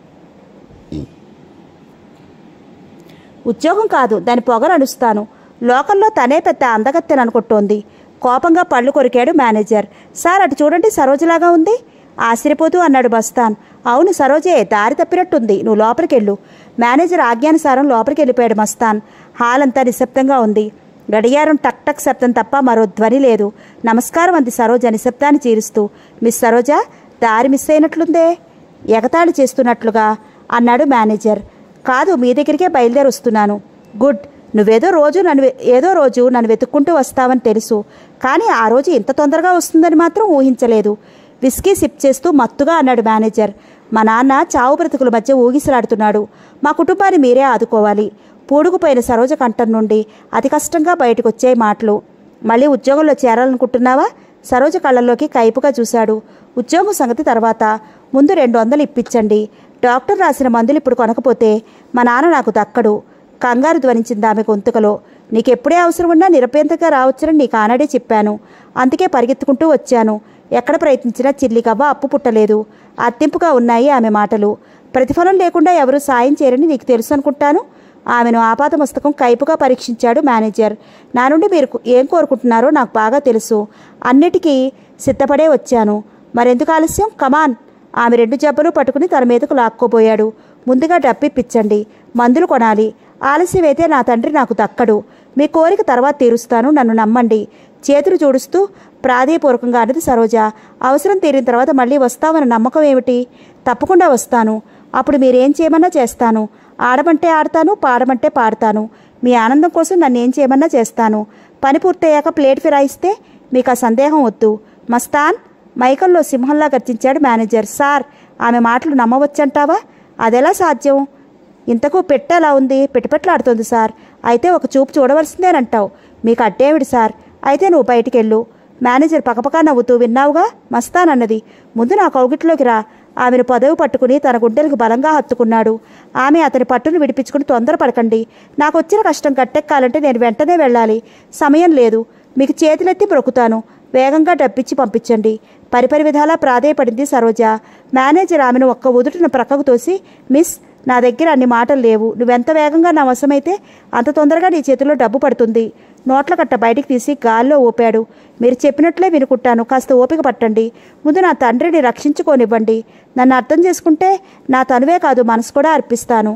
ఉద్యోగం కాదు దాని పొగరు అడుస్తాను లోకల్లో తనే పెద్ద అందగత్తెననుకుంటోంది కోపంగా పళ్ళు కొరికాడు మేనేజర్ సార్ అటు చూడండి సరోజలాగా ఉంది ఆశ్చర్యపోతూ అన్నాడు బస్తాన్ అవును సరోజే దారి తప్పినట్టుంది నువ్వు లోపలికెళ్ళు మేనేజర్ ఆజ్ఞానుసారం లోపలికి వెళ్ళిపోయాడు మస్తాన్ హాల్ అంతా నిశ్శబ్దంగా ఉంది గడియారం టక్ టక్ శబ్దం తప్ప మరో ధ్వని లేదు నమస్కారం అంది సరోజ నిశ్శబ్దాన్ని చీరుస్తూ మిస్ సరోజ దారి మిస్ అయినట్లుందే ఎగతాళి చేస్తున్నట్లుగా అన్నాడు మేనేజర్ కాదు మీ దగ్గరికే బయలుదేరి వస్తున్నాను గుడ్ నువ్వేదో రోజు నన్ను వె- ఏదో రోజు నన్ను వెతుక్కుంటూ వస్తావని తెలుసు కానీ ఆ రోజు ఇంత తొందరగా వస్తుందని మాత్రం ఊహించలేదు విస్కీ సిప్ చేస్తూ మత్తుగా అన్నాడు మేనేజర్ మా నాన్న చావు బ్రతుకుల మధ్య ఊగిసలాడుతున్నాడు మా కుటుంబాన్ని మీరే ఆదుకోవాలి పూడుకుపోయిన సరోజ కంఠం నుండి అతి కష్టంగా బయటకు వచ్చే మాటలు మళ్ళీ ఉద్యోగంలో చేరాలనుకుంటున్నావా సరోజ కళ్ళల్లోకి కైపుగా చూశాడు ఉద్యోగం సంగతి తర్వాత ముందు రెండు వందలు ఇప్పించండి డాక్టర్ రాసిన మందులు ఇప్పుడు కొనకపోతే మా నాన్న నాకు దక్కడు కంగారు ధ్వనించింది ఆమె గొంతుకలో నీకెప్పుడే అవసరం ఉన్నా నిరభ్యంతగా రావచ్చని నీకు ఆనాడే చెప్పాను అందుకే పరిగెత్తుకుంటూ వచ్చాను ఎక్కడ ప్రయత్నించినా చిల్లికవ్వ అప్పు పుట్టలేదు అత్తింపుగా ఉన్నాయి ఆమె మాటలు ప్రతిఫలం లేకుండా ఎవరూ సాయం చేయరని నీకు తెలుసు అనుకుంటాను ఆమెను ఆపాదమస్తకం కైపుగా పరీక్షించాడు మేనేజర్ నా నుండి మీరు ఏం కోరుకుంటున్నారో నాకు బాగా తెలుసు అన్నిటికీ సిద్ధపడే వచ్చాను మరెందుకు ఆలస్యం కమాన్ ఆమె రెండు జబ్బలు పట్టుకుని తన మీదకు లాక్కోబోయాడు ముందుగా డబ్బిప్పించండి మందులు కొనాలి ఆలస్యమైతే నా తండ్రి నాకు దక్కడు మీ కోరిక తర్వాత తీరుస్తాను నన్ను నమ్మండి చేతులు జోడుస్తూ ప్రాధేయపూర్వకంగా అన్నది సరోజ అవసరం తీరిన తర్వాత మళ్ళీ వస్తామన్న నమ్మకం ఏమిటి తప్పకుండా వస్తాను అప్పుడు మీరేం చేయమన్నా చేస్తాను ఆడమంటే ఆడతాను పాడమంటే పాడతాను మీ ఆనందం కోసం నన్ను ఏం చేయమన్నా చేస్తాను పని పూర్తయ్యాక ప్లేట్ ఫిరాయిస్తే మీకు ఆ సందేహం వద్దు మస్తాన్ మైకంలో సింహంలా గర్జించాడు మేనేజర్ సార్ ఆమె మాటలు నమ్మవచ్చంటావా అదెలా సాధ్యం ఇంతకు పెట్టె ఎలా ఉంది పెట్టుపెట్లాడుతోంది సార్ అయితే ఒక చూపు చూడవలసిందేనంటావు మీకు అడ్డేవిడి సార్ అయితే నువ్వు బయటికెళ్ళు మేనేజర్ పకపకా నవ్వుతూ విన్నావుగా మస్తానన్నది ముందు నా కౌగిట్లోకి రా ఆమెను పదవి పట్టుకుని తన గుండెలకు బలంగా హత్తుకున్నాడు ఆమె అతని పట్టును విడిపించుకుని తొందరపడకండి నాకు వచ్చిన కష్టం గట్టెక్కాలంటే నేను వెంటనే వెళ్ళాలి సమయం లేదు మీకు చేతులెత్తి బ్రొక్కుతాను వేగంగా డబ్బిచ్చి పంపించండి పరిపరి విధాలా ప్రాధేయపడింది సరోజ మేనేజర్ ఆమెను ఒక్క ఉదుటిన ప్రక్కకు తోసి మిస్ నా దగ్గర అన్ని మాటలు లేవు నువ్వెంత వేగంగా నా వశమైతే అంత తొందరగా నీ చేతిలో డబ్బు పడుతుంది నోట్ల కట్ట బయటికి తీసి గాల్లో ఊపాడు మీరు చెప్పినట్లే వినుకుంటాను కాస్త ఓపిక పట్టండి ముందు నా తండ్రిని రక్షించుకోనివ్వండి నన్ను అర్థం చేసుకుంటే నా తనువే కాదు మనసు కూడా అర్పిస్తాను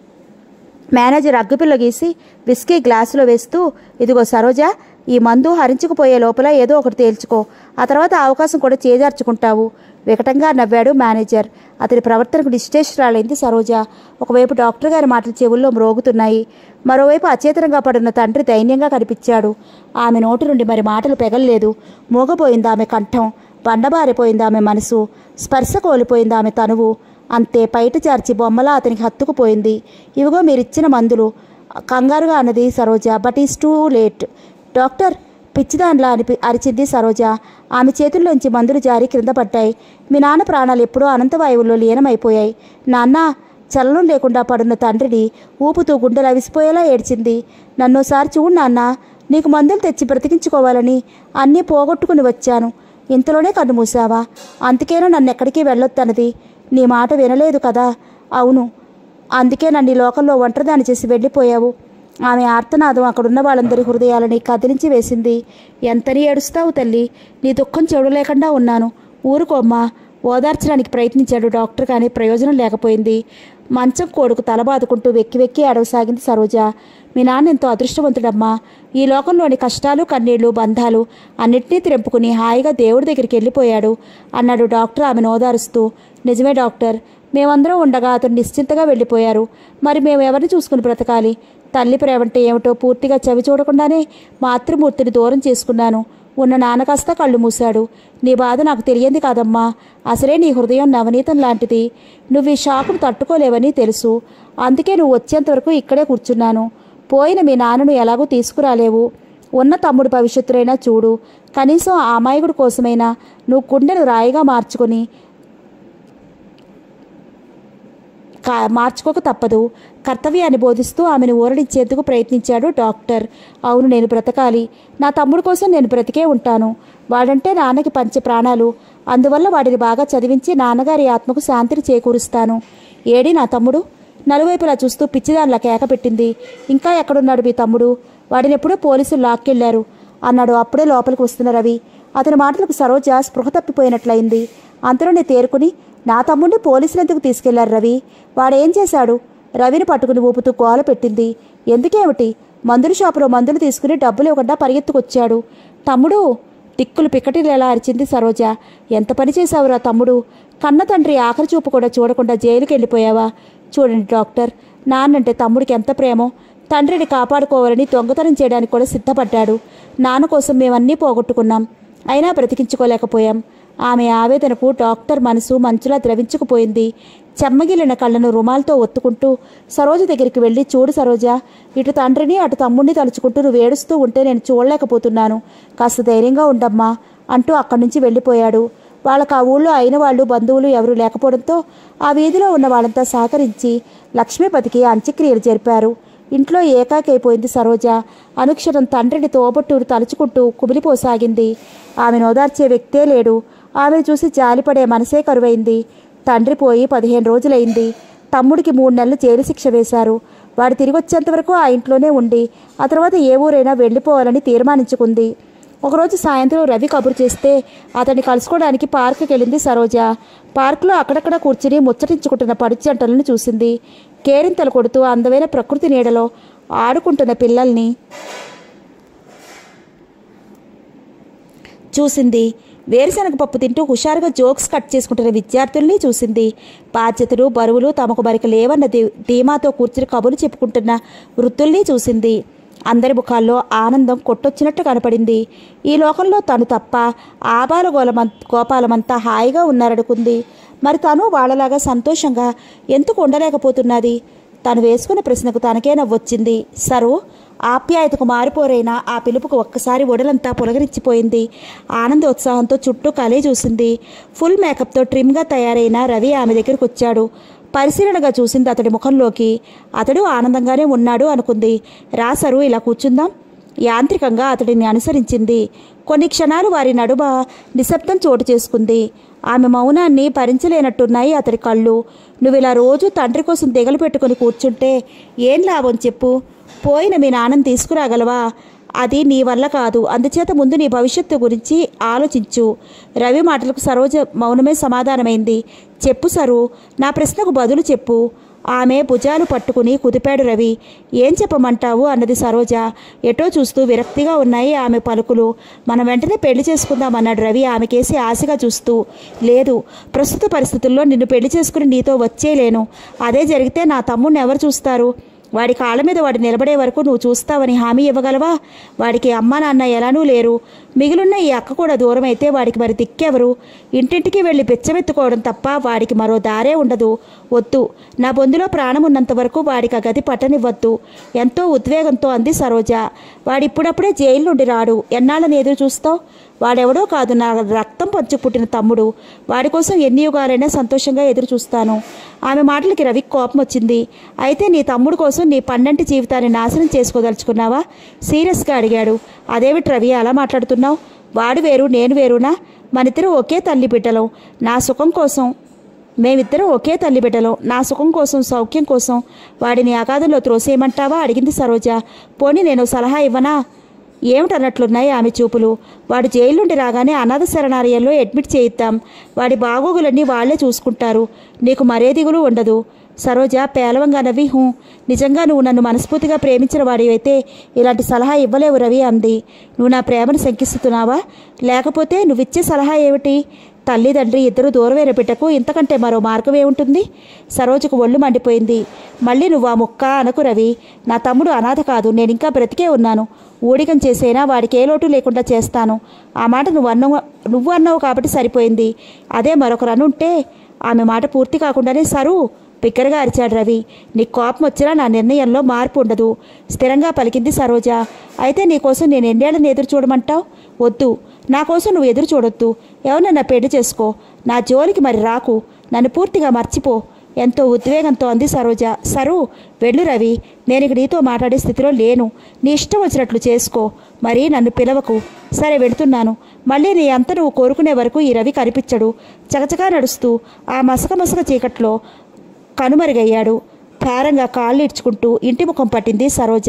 మేనేజర్ అగ్గిపిల్ల గీసి విస్కీ గ్లాసులో వేస్తూ ఇదిగో సరోజ ఈ మందు హరించుకుపోయే లోపల ఏదో ఒకటి తేల్చుకో ఆ తర్వాత ఆ అవకాశం కూడా చేజార్చుకుంటావు వికటంగా నవ్వాడు మేనేజర్ అతని ప్రవర్తనకు నిశ్చేష్రాలైంది సరోజ ఒకవైపు డాక్టర్ గారి మాటలు చెవుల్లో మ్రోగుతున్నాయి మరోవైపు అచేతనంగా పడున్న తండ్రి దైన్యంగా కనిపించాడు ఆమె నోటి నుండి మరి మాటలు పెగల్లేదు మూగపోయింది ఆమె కంఠం బండబారిపోయింది ఆమె మనసు స్పర్శ కోల్పోయింది ఆమె తనువు అంతే పైట చార్చి బొమ్మలా అతనికి హత్తుకుపోయింది ఇవిగో మీరిచ్చిన మందులు కంగారుగా అన్నది Saroja but is too late doctor పిచ్చిదాన్లా అనిపి అరిచింది సరోజ ఆమె చేతుల్లోంచి మందులు జారి క్రింద పడ్డాయి మీ నాన్న ప్రాణాలు ఎప్పుడూ అనంతవాయువుల్లో లీనమైపోయాయి నాన్న చలనం లేకుండా పడున్న తండ్రిని ఊపుతూ గుండెలు అవిసిపోయేలా ఏడ్చింది నన్నోసారి చూడు నాన్న నీకు మందులు తెచ్చి బ్రతికించుకోవాలని అన్నీ పోగొట్టుకుని వచ్చాను ఇంతలోనే కన్ను మూసావా అందుకేనో నన్ను ఎక్కడికి వెళ్ళొద్దన్నది నీ మాట వినలేదు కదా అవును అందుకే నన్ను ఈ లోకంలో ఒంటరిదాన్ని చేసి వెళ్ళిపోయావు ఆమె ఆర్తనాదం అక్కడున్న వాళ్ళందరి హృదయాలని కదిలించి వేసింది ఎంతని ఏడుస్తావు తల్లి నీ దుఃఖం చూడలేకుండా ఉన్నాను ఊరుకోమ్మా ఓదార్చడానికి ప్రయత్నించాడు డాక్టర్ కానీ ప్రయోజనం లేకపోయింది మంచం కోడుకు తల బాదుకుంటూ వెక్కి వెక్కి ఏడవసాగింది సరోజ మీ నాన్న ఎంతో అదృష్టవంతుడమ్మా ఈ లోకంలోని కష్టాలు కన్నీళ్లు బంధాలు అన్నిటినీ త్రెంపుకుని హాయిగా దేవుడి దగ్గరికి వెళ్ళిపోయాడు అన్నాడు డాక్టర్ ఆమెను ఓదారుస్తూ నిజమే డాక్టర్ మేమందరం ఉండగా అతను నిశ్చింతగా వెళ్ళిపోయారు మరి మేము ఎవరిని చూసుకుని బ్రతకాలి తల్లి ప్రేమంటే ఏమిటో పూర్తిగా చవి చూడకుండానే మాతృమూర్తిని దూరం చేసుకున్నాను ఉన్న నాన్న కాస్త కళ్ళు మూశాడు నీ బాధ నాకు తెలియంది కాదమ్మా అసలే నీ హృదయం నవనీతం లాంటిది నువ్వు ఈ షాకును తట్టుకోలేవని తెలుసు అందుకే నువ్వు వచ్చేంత వరకు ఇక్కడే కూర్చున్నాను పోయిన మీ నాన్నను ఎలాగూ తీసుకురాలేవు ఉన్న తమ్ముడు భవిష్యత్తునైనా చూడు కనీసం ఆ అమాయకుడి కోసమైనా నువ్వు గుండెను రాయిగా మార్చుకొని కా మార్చుకోక తప్పదు కర్తవ్యాన్ని బోధిస్తూ ఆమెను ఊరడించేందుకు ప్రయత్నించాడు డాక్టర్ అవును నేను బ్రతకాలి నా తమ్ముడు కోసం నేను బ్రతికే ఉంటాను వాడంటే నాన్నకి పంచే ప్రాణాలు అందువల్ల వాడిని బాగా చదివించి నాన్నగారి ఆత్మకు శాంతిని చేకూరుస్తాను ఏడి నా తమ్ముడు నలువైపులా చూస్తూ పిచ్చిదానిలా కేక పెట్టింది ఇంకా ఎక్కడున్నాడు మీ తమ్ముడు వాడిని ఎప్పుడో పోలీసులు లాక్కెళ్లారు అన్నాడు అప్పుడే లోపలికి వస్తున్న రవి అతని మాటలకు సరోజ స్పృహ తప్పిపోయినట్లయింది అంతలోనే తేరుకుని నా తమ్ముడిని పోలీసులు ఎందుకు తీసుకెళ్లారు రవి వాడేం చేశాడు రవిని పట్టుకుని ఊపుతూ గోల పెట్టింది ఎందుకేమిటి మందుల షాపులో మందులు తీసుకుని డబ్బులు ఇవ్వకుండా పరిగెత్తుకొచ్చాడు తమ్ముడు దిక్కులు పిక్కటిలేలా అరిచింది సరోజ ఎంత పని చేశావురా తమ్ముడు కన్న తండ్రి ఆఖరి చూపు కూడా చూడకుండా జైలుకి వెళ్ళిపోయావా చూడండి డాక్టర్ నాన్నంటే తమ్ముడికి ఎంత ప్రేమో తండ్రిని కాపాడుకోవాలని దొంగతనం చేయడానికి కూడా సిద్ధపడ్డాడు నాన్న కోసం మేమన్నీ పోగొట్టుకున్నాం అయినా బ్రతికించుకోలేకపోయాం ఆమె ఆవేదనకు డాక్టర్ మనసు మంచులా ద్రవించుకుపోయింది చెమ్మగిలిన కళ్ళను రుమాలతో ఒత్తుకుంటూ సరోజ దగ్గరికి వెళ్ళి చూడు సరోజ ఇటు తండ్రిని అటు తమ్ముడిని తలుచుకుంటూ నువ్వు ఏడుస్తూ ఉంటే నేను చూడలేకపోతున్నాను కాస్త ధైర్యంగా ఉండమ్మా అంటూ అక్కడి నుంచి వెళ్ళిపోయాడు వాళ్ళకు ఆ ఊళ్ళో అయిన వాళ్ళు బంధువులు ఎవరూ లేకపోవడంతో ఆ వీధిలో ఉన్న వాళ్ళంతా సహకరించి లక్ష్మీపతికి అంత్యక్రియలు జరిపారు ఇంట్లో ఏకాకైపోయింది సరోజ అనుక్షణం తండ్రిని తోబట్టును తలుచుకుంటూ కుమిలిపోసాగింది ఆమెను ఓదార్చే వ్యక్తే లేడు ఆమెను చూసి జాలిపడే మనసే కరువైంది తండ్రి పోయి పదిహేను రోజులైంది తమ్ముడికి మూడు నెలలు జైలు శిక్ష వేశారు వాడు తిరిగి వచ్చేంత వరకు ఆ ఇంట్లోనే ఉండి ఆ తర్వాత ఏ ఊరైనా వెళ్ళిపోవాలని తీర్మానించుకుంది ఒకరోజు సాయంత్రం రవి కబురు చేస్తే అతన్ని కలుసుకోవడానికి పార్కుకి వెళ్ళింది సరోజ పార్కులో అక్కడక్కడ కూర్చుని ముచ్చటించుకుంటున్న పడిచంటలను చూసింది కేరింతలు కొడుతూ అందమైన ప్రకృతి నీడలో ఆడుకుంటున్న పిల్లల్ని చూసింది వేరుశనగ పప్పు తింటూ హుషారుగా జోక్స్ కట్ చేసుకుంటున్న విద్యార్థుల్ని చూసింది బాధ్యతలు బరువులు తమకు మరికి లేవన్న ధీ- ధీమాతో కూర్చుని కబులు చెప్పుకుంటున్న వృత్తుల్ని చూసింది అందరి ముఖాల్లో ఆనందం కొట్టొచ్చినట్టు కనపడింది ఈ లోకంలో తను తప్ప ఆబాల గోలమం గోపాలమంతా హాయిగా ఉన్నారనుకుంది మరి తను వాళ్ళలాగా సంతోషంగా ఎందుకు ఉండలేకపోతున్నది తను వేసుకున్న ప్రశ్నకు తనకే నవ్వొచ్చింది సరు ఆప్యాయతకు మారిపోరైన ఆ పిలుపుకు ఒక్కసారి ఒడలంతా పులగరించిపోయింది ఆనందోత్సాహంతో చుట్టూ కలే చూసింది ఫుల్ మేకప్తో ట్రిమ్గా తయారైన రవి ఆమె దగ్గరికి వచ్చాడు పరిశీలనగా చూసింది అతడి ముఖంలోకి అతడు ఆనందంగానే ఉన్నాడు అనుకుంది రాసరు ఇలా కూర్చుందాం యాంత్రికంగా అతడిని అనుసరించింది కొన్ని క్షణాలు వారి నడుమ నిశ్శబ్దం చోటు చేసుకుంది ఆమె మౌనాన్ని భరించలేనట్టున్నాయి అతడి కళ్ళు నువ్వు ఇలా రోజు తండ్రి కోసం దిగలు పెట్టుకుని కూర్చుంటే ఏం లాభం చెప్పు పోయిన మీ నాన్నని తీసుకురాగలవా అది నీ వల్ల కాదు అందుచేత ముందు నీ భవిష్యత్తు గురించి ఆలోచించు రవి మాటలకు సరోజ మౌనమే సమాధానమైంది చెప్పు సరు నా ప్రశ్నకు బదులు చెప్పు ఆమె భుజాలు పట్టుకుని కుదిపాడు రవి ఏం చెప్పమంటావు అన్నది సరోజ ఎటో చూస్తూ విరక్తిగా ఉన్నాయి ఆమె పలుకులు మనం వెంటనే పెళ్లి చేసుకుందామన్నాడు రవి ఆమెకేసి ఆశగా చూస్తూ లేదు ప్రస్తుత పరిస్థితుల్లో నిన్ను పెళ్లి చేసుకుని నీతో వచ్చేలేను అదే జరిగితే నా తమ్ముడిని ఎవరు చూస్తారు వాడి కాళ్ళ మీద వాడు నిలబడే వరకు నువ్వు చూస్తావని హామీ ఇవ్వగలవా వాడికి అమ్మ నాన్న ఎలానూ లేరు మిగిలిన ఈ అక్క కూడా దూరం అయితే వాడికి మరి దిక్కెవరు ఇంటింటికి వెళ్ళి బెచ్చమెత్తుకోవడం తప్ప వాడికి మరో దారే ఉండదు వద్దు నా బొందులో ప్రాణం ఉన్నంత వరకు వాడికి ఆ గది పట్టనివ్వద్దు ఎంతో ఉద్వేగంతో అంది సరోజ వాడిప్పుడప్పుడే జైలు నుండి రాడు ఎన్నాళ్ళని ఎదురు చూస్తావు వాడెవడో కాదు నా రక్తం పంచు పుట్టిన తమ్ముడు వాడి కోసం ఎన్ని యుగాలైనా సంతోషంగా ఎదురు చూస్తాను ఆమె మాటలకి రవికి కోపం వచ్చింది అయితే నీ తమ్ముడు కోసం నీ పన్నెంటి జీవితాన్ని నాశనం చేసుకోదలుచుకున్నావా సీరియస్గా అడిగాడు అదేమిటి రవి అలా మాట్లాడుతున్నావు వాడు వేరు నేను వేరునా మనిద్దరం ఒకే తల్లి బిడ్డలం నా సుఖం కోసం మేమిద్దరం ఒకే తల్లి బిడ్డలం నా సుఖం కోసం సౌఖ్యం కోసం వాడిని అగాధంలో త్రోసేయమంటావా అడిగింది సరోజ పోనీ నేను సలహా ఇవ్వనా ఏమిటన్నట్లున్నాయి ఆమె చూపులు వాడు జైలు నుండి రాగానే అనాథ శరణాలయంలో అడ్మిట్ చేయిద్దాం వాడి బాగోగులన్నీ వాళ్లే చూసుకుంటారు నీకు మరే దిగులు ఉండదు సరోజ పేలవంగా నవ్వి హూ నిజంగా నువ్వు నన్ను మనస్ఫూర్తిగా ప్రేమించిన వాడివైతే ఇలాంటి సలహా ఇవ్వలేవు రవి అంది నువ్వు నా ప్రేమను శంకిస్తున్నావా లేకపోతే నువ్విచ్చే సలహా ఏమిటి తల్లిదండ్రి ఇద్దరు దూరమైన బిడ్డకు ఇంతకంటే మరో మార్గం ఏముంటుంది సరోజకు ఒళ్ళు మండిపోయింది మళ్ళీ నువ్వు ఆ ముక్క అనకు రవి నా తమ్ముడు అనాథ కాదు నేను ఇంకా బ్రతికే ఉన్నాను ఊడిగం చేసైనా వాడికి ఏ లోటు లేకుండా చేస్తాను ఆ మాట నువ్వు అన్నావు నువ్వు అన్నావు కాబట్టి సరిపోయింది అదే మరొకరు అనుంటే ఆమె మాట పూర్తి కాకుండానే సరు బిగ్గరగా అరిచాడు రవి నీ కోపం వచ్చినా నా నిర్ణయంలో మార్పు ఉండదు స్థిరంగా పలికింది సరోజ అయితే నీకోసం నేను ఎన్నేళ్ళని ఎదురు చూడమంటావు వద్దు నా కోసం నువ్వు ఎదురు చూడొద్దు ఎవరన్నా పెళ్లి చేసుకో నా జోలికి మరి రాకు నన్ను పూర్తిగా మర్చిపో ఎంతో ఉద్వేగంతో అంది సరోజ సరు వెళ్ళు రవి నేను ఇక నీతో మాట్లాడే స్థితిలో లేను నీ ఇష్టం వచ్చినట్లు చేసుకో మరి నన్ను పిలవకు సరే వెళుతున్నాను మళ్ళీ నీ అంత నువ్వు కోరుకునే వరకు ఈ రవి కనిపించడు చకచకా నడుస్తూ ఆ మసక మసక చీకట్లో కనుమరుగయ్యాడు భారంగా కాళ్ళు ఇడ్చుకుంటూ ఇంటి ముఖం పట్టింది సరోజ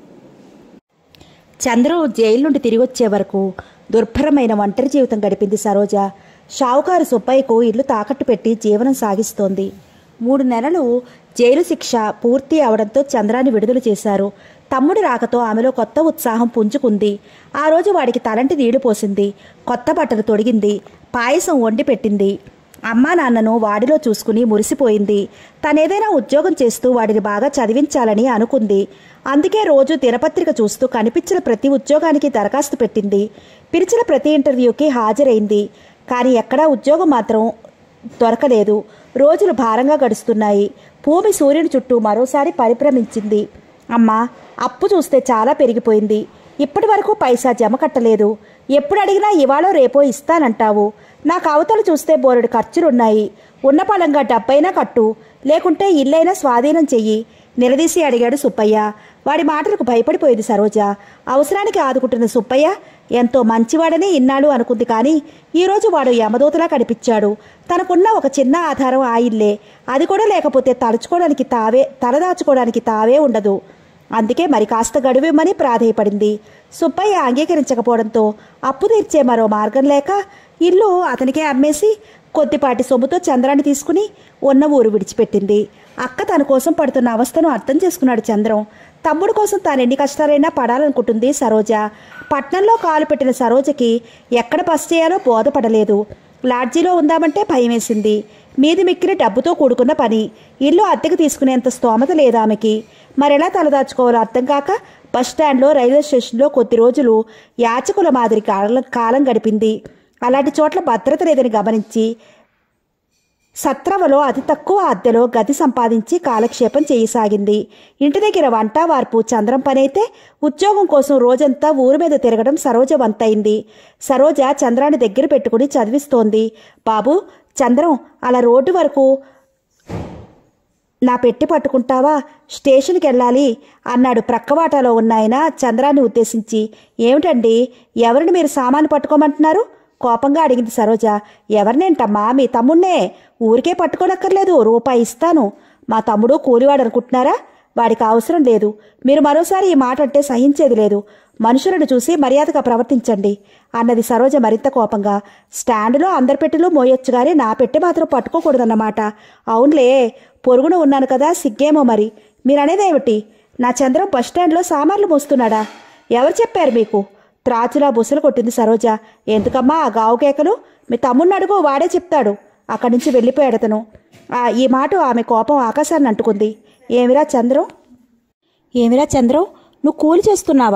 చంద్రం జైలు నుండి తిరిగి వచ్చే వరకు దుర్భరమైన ఒంటరి జీవితం గడిపింది సరోజ షావుకారు సుబ్బయ్యకు ఇల్లు తాకట్టు పెట్టి జీవనం సాగిస్తోంది మూడు నెలలు జైలు శిక్ష పూర్తి అవడంతో చంద్రాన్ని విడుదల చేశారు తమ్ముడి రాకతో ఆమెలో కొత్త ఉత్సాహం పుంజుకుంది ఆ రోజు వాడికి తలంటి నీళ్లు పోసింది కొత్త బట్టలు తొడిగింది పాయసం వండి పెట్టింది అమ్మా నాన్నను వాడిలో చూసుకుని మురిసిపోయింది తనేదైనా ఉద్యోగం చేస్తూ వాడిని బాగా చదివించాలని అనుకుంది అందుకే రోజు దినపత్రిక చూస్తూ కనిపించిన ప్రతి ఉద్యోగానికి దరఖాస్తు పెట్టింది పిలిచిన ప్రతి ఇంటర్వ్యూకి హాజరైంది కానీ ఎక్కడా ఉద్యోగం మాత్రం దొరకలేదు రోజులు భారంగా గడుస్తున్నాయి భూమి సూర్యుని చుట్టూ మరోసారి పరిభ్రమించింది అమ్మా అప్పు చూస్తే చాలా పెరిగిపోయింది ఇప్పటి వరకు పైసా జమ కట్టలేదు ఎప్పుడు అడిగినా ఇవాళ రేపో ఇస్తానంటావు నాకు అవతలు చూస్తే బోరెడు ఖర్చులున్నాయి ఉన్న పలంగా డబ్బైనా కట్టు లేకుంటే ఇల్లైనా స్వాధీనం చెయ్యి నిలదీసి అడిగాడు సుబ్బయ్య వాడి మాటలకు భయపడిపోయింది సరోజ అవసరానికి ఆదుకుంటున్న సుబ్బయ్య ఎంతో మంచివాడని ఇన్నాళ్ళు అనుకుంది కానీ ఈరోజు వాడు యమదూతలా కనిపించాడు తనకున్న ఒక చిన్న ఆధారం ఆ ఇల్లే అది కూడా లేకపోతే తలుచుకోవడానికి తావే తలదాచుకోవడానికి తావే ఉండదు అందుకే మరి కాస్త గడువిమ్మని ప్రాధేయపడింది సుబ్బయ్య అంగీకరించకపోవడంతో అప్పు తీర్చే మరో మార్గం లేక ఇల్లు అతనికే అమ్మేసి కొద్దిపాటి సొమ్ముతో చంద్రాన్ని తీసుకుని ఉన్న ఊరు విడిచిపెట్టింది అక్క తన కోసం పడుతున్న అవస్థను అర్థం చేసుకున్నాడు చంద్రం తమ్ముడు కోసం తాను ఎన్ని కష్టాలైనా పడాలనుకుంటుంది సరోజ పట్నంలో కాలు పెట్టిన సరోజకి ఎక్కడ బస్ చేయాలో బోధపడలేదు లాడ్జీలో ఉందామంటే భయం వేసింది మీది మిక్కిలి డబ్బుతో కూడుకున్న పని ఇల్లు అద్దెకు తీసుకునేంత స్తోమత లేదు ఆమెకి మరెలా తలదాచుకోవాలో అర్థం కాక బస్టాండ్లో రైల్వే స్టేషన్లో కొద్ది రోజులు యాచకుల మాదిరి కాలం కాలం గడిపింది అలాంటి చోట్ల భద్రత లేదని గమనించి సత్రవలో అతి తక్కువ అద్దెలో గది సంపాదించి కాలక్షేపం చేయసాగింది ఇంటి దగ్గర వంట వార్పు చంద్రం పనైతే ఉద్యోగం కోసం రోజంతా ఊరు మీద తిరగడం సరోజ వంతైంది సరోజ చంద్రాన్ని దగ్గర పెట్టుకుని చదివిస్తోంది బాబు చంద్రం అలా రోడ్డు వరకు నా పెట్టి పట్టుకుంటావా స్టేషన్కి వెళ్ళాలి అన్నాడు ప్రక్కవాటాలో ఉన్న ఆయన చంద్రాన్ని ఉద్దేశించి ఏమిటండి ఎవరిని మీరు సామాను పట్టుకోమంటున్నారు కోపంగా అడిగింది సరోజ ఎవరినేంటమ్మా మీ తమ్ముణ్ణే ఊరికే పట్టుకోనక్కర్లేదు రూపాయి ఇస్తాను మా తమ్ముడు కూలివాడు అనుకుంటున్నారా వాడికి అవసరం లేదు మీరు మరోసారి ఈ మాట అంటే సహించేది లేదు మనుషులను చూసి మర్యాదగా ప్రవర్తించండి అన్నది సరోజ మరింత కోపంగా స్టాండులో అందరి పెట్టెలు మోయొచ్చు గానీ నా పెట్టె మాత్రం పట్టుకోకూడదన్నమాట అవునులే పొరుగున ఉన్నాను కదా సిగ్గేమో మరి మీరనేదేమిటి నా చంద్రం బస్టాండ్లో సామాన్లు మోస్తున్నాడా ఎవరు చెప్పారు మీకు త్రాచులా బుసలు కొట్టింది సరోజ ఎందుకమ్మా ఆ గావు కేకలు మీ తమ్ముడిని అడుగు వాడే చెప్తాడు అక్కడి నుంచి వెళ్ళిపోయాడు అతను ఆ, ఈ మాట ఆమె కోపం ఆకాశాన్ని అంటుకుంది ఏమిరా చంద్రం ఏమిరా చంద్రం నువ్వు కూలి చేస్తున్నావా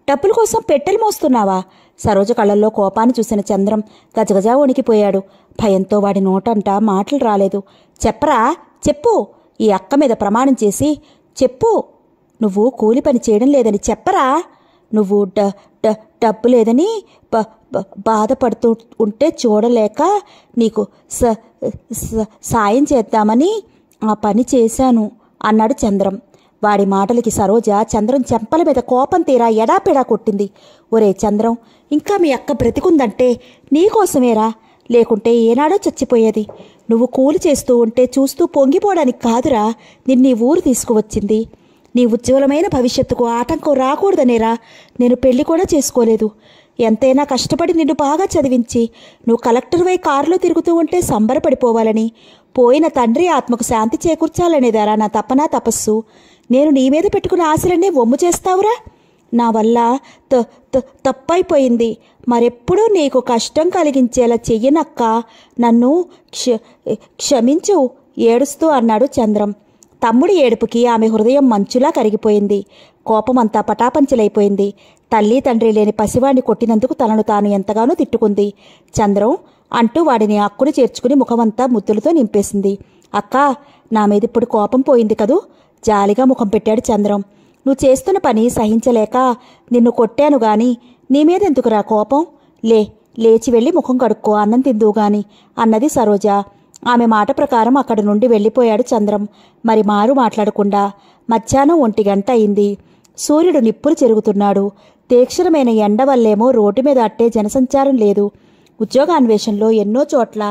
డబ్బుల కోసం పెట్టెలు మోస్తున్నావా సరోజ కళ్ళల్లో కోపాన్ని చూసిన చంద్రం గజగజ వణికిపోయాడు భయంతో వాడి నోటంట మాటలు రాలేదు చెప్పరా చెప్పు ఈ అక్క మీద ప్రమాణం చేసి చెప్పు నువ్వు కూలి పని చేయడం లేదని చెప్పరా నువ్వు డ డ డబ్బు లేదని బ బ- బాధపడుతూ ఉంటే చూడలేక నీకు స స- సాయం చేద్దామని ఆ పని చేశాను అన్నాడు చంద్రం వాడి మాటలకి సరోజ చంద్రం చెంపల మీద కోపం తీరా ఎడాపెడా కొట్టింది ఒరే చంద్రం ఇంకా మీ అక్క బ్రతికుందంటే నీకోసమేరా లేకుంటే ఏనాడో చచ్చిపోయేది నువ్వు కూలి చేస్తూ ఉంటే చూస్తూ పొంగిపోవడానికి కాదురా నిన్ను ఈ ఊరు తీసుకువచ్చింది నీ ఉజ్వలమైన భవిష్యత్తుకు ఆటంకం రాకూడదనేరా నేను పెళ్లి కూడా చేసుకోలేదు ఎంతైనా కష్టపడి నిన్ను బాగా చదివించి నువ్వు కలెక్టర్వై కారులో తిరుగుతూ ఉంటే సంబరపడిపోవాలని పోయిన తండ్రి ఆత్మకు శాంతి చేకూర్చాలనేదారా నా తపనా తపస్సు నేను నీ మీద పెట్టుకున్న ఆశలన్నీ వమ్ము చేస్తావురా నా వల్ల త- త- తప్పైపోయింది మరెప్పుడూ నీకు కష్టం కలిగించేలా చెయ్యనక్క నన్ను క్ష క్షమించు ఏడుస్తూ అన్నాడు చంద్రం తమ్ముడి ఏడుపుకి ఆమె హృదయం మంచులా కరిగిపోయింది కోపమంతా పటాపంచలైపోయింది తల్లి తండ్రి లేని పసివాణ్ణి కొట్టినందుకు తనను తాను ఎంతగానో తిట్టుకుంది చంద్రం అంటూ వాడిని అక్కును చేర్చుకుని ముఖమంతా ముద్దులతో నింపేసింది అక్క నా మీద ఇప్పుడు కోపం పోయింది కదూ జాలిగా ముఖం పెట్టాడు చంద్రం నువ్వు చేస్తున్న పని సహించలేక నిన్ను కొట్టాను గాని నీ మీదెందుకురా కోపం లే లేచి వెళ్ళి ముఖం కడుక్కో అన్నం తిందువు గాని అన్నది సరోజ ఆమె మాట ప్రకారం అక్కడి నుండి వెళ్ళిపోయాడు చంద్రం మరి మారు మాట్లాడకుండా మధ్యాహ్నం ఒంటి గంట అయింది సూర్యుడు నిప్పులు చెరుగుతున్నాడు తీక్షణమైన ఎండ వల్లేమో రోడ్డు మీద అట్టే జనసంచారం లేదు ఉద్యోగాన్వేషణలో ఎన్నో చోట్ల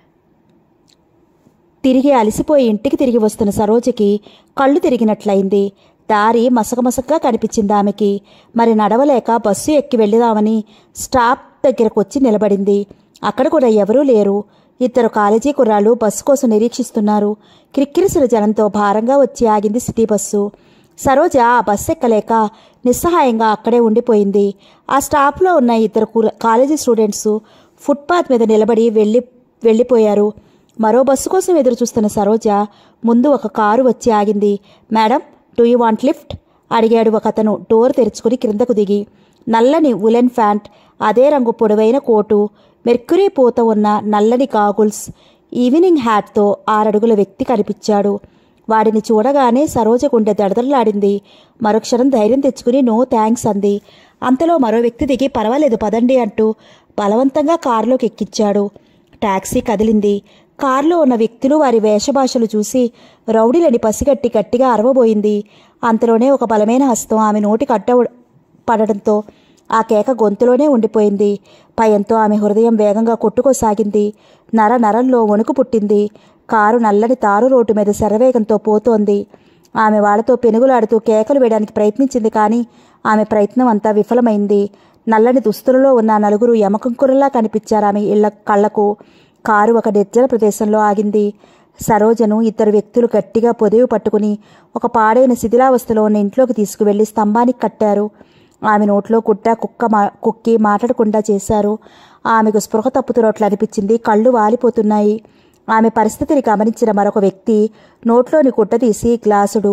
తిరిగి అలసిపోయి ఇంటికి తిరిగి వస్తున్న సరోజకి కళ్ళు తిరిగినట్లయింది దారి మసకమసకగా కనిపించింది ఆమెకి మరి నడవలేక బస్సు ఎక్కి వెళ్దామని స్టాప్ దగ్గరకు వచ్చి నిలబడింది అక్కడ కూడా ఎవరూ లేరు ఇద్దరు కాలేజీ కుర్రాళ్ళు బస్సు కోసం నిరీక్షిస్తున్నారు క్రిక్కిరిసిన జనంతో భారంగా వచ్చి ఆగింది సిటీ బస్సు సరోజ ఆ బస్సు ఎక్కలేక నిస్సహాయంగా అక్కడే ఉండిపోయింది ఆ స్టాప్లో ఉన్న ఇద్దరు కుర- కాలేజీ స్టూడెంట్స్ ఫుట్పాత్ మీద నిలబడి వెళ్ళి వెళ్ళిపోయారు మరో బస్సు కోసం ఎదురు చూస్తున్న సరోజ ముందు ఒక కారు వచ్చి ఆగింది madam do you want lift అడిగాడు ఒక అతను డోర్ తెరుచుకుని క్రిందకు దిగి నల్లని ఉలెన్ ప్యాంట్ అదే రంగు పొడవైన కోటు మెర్క్యూరీ పూత ఉన్న నల్లని గాగుల్స్ ఈవినింగ్ హ్యాట్తో ఆరడుగుల వ్యక్తి కనిపించాడు వాడిని చూడగానే సరోజ గుండె దడదడలాడింది మరుక్షణం ధైర్యం తెచ్చుకుని నో థ్యాంక్స్ అంది అంతలో మరో వ్యక్తి దిగి పర్వాలేదు పదండి అంటూ బలవంతంగా కారులోకి ఎక్కించాడు టాక్సీ కదిలింది కారులో ఉన్న వ్యక్తులు వారి వేషభాషలు చూసి రౌడీలని పసిగట్టి గట్టిగా అరవబోయింది అంతలోనే ఒక బలమైన హస్తం ఆమె నోటికి అడ్డ పడడంతో ఆ కేక గొంతులోనే ఉండిపోయింది భయంతో ఆమె హృదయం వేగంగా కొట్టుకోసాగింది నర నరంలో వణుకు పుట్టింది కారు నల్లని తారు రోడ్డు మీద శరవేగంతో పోతోంది ఆమె వాళ్ళతో పెనుగులాడుతూ కేకలు వేయడానికి ప్రయత్నించింది కానీ ఆమె ప్రయత్నం అంతా విఫలమైంది నల్లని దుస్తులలో ఉన్న నలుగురు యమకంకురలా కనిపించారు ఆమె ఇళ్ల కళ్లకు కారు ఒక నిర్జన ప్రదేశంలో ఆగింది సరోజను ఇద్దరు వ్యక్తులు గట్టిగా పొదివి పట్టుకుని ఒక పాడైన శిథిలావస్థలో ఉన్న ఇంట్లోకి తీసుకువెళ్లి స్తంభానికి కట్టారు ఆమె నోట్లో గుడ్డ కుక్క మా కుక్కి మాట్లాడకుండా చేశారు ఆమెకు స్పృహ తప్పుతున్నట్లు అనిపించింది కళ్ళు వాలిపోతున్నాయి ఆమె పరిస్థితిని గమనించిన మరొక వ్యక్తి నోట్లోని గుడ్డ తీసి గ్లాసుడు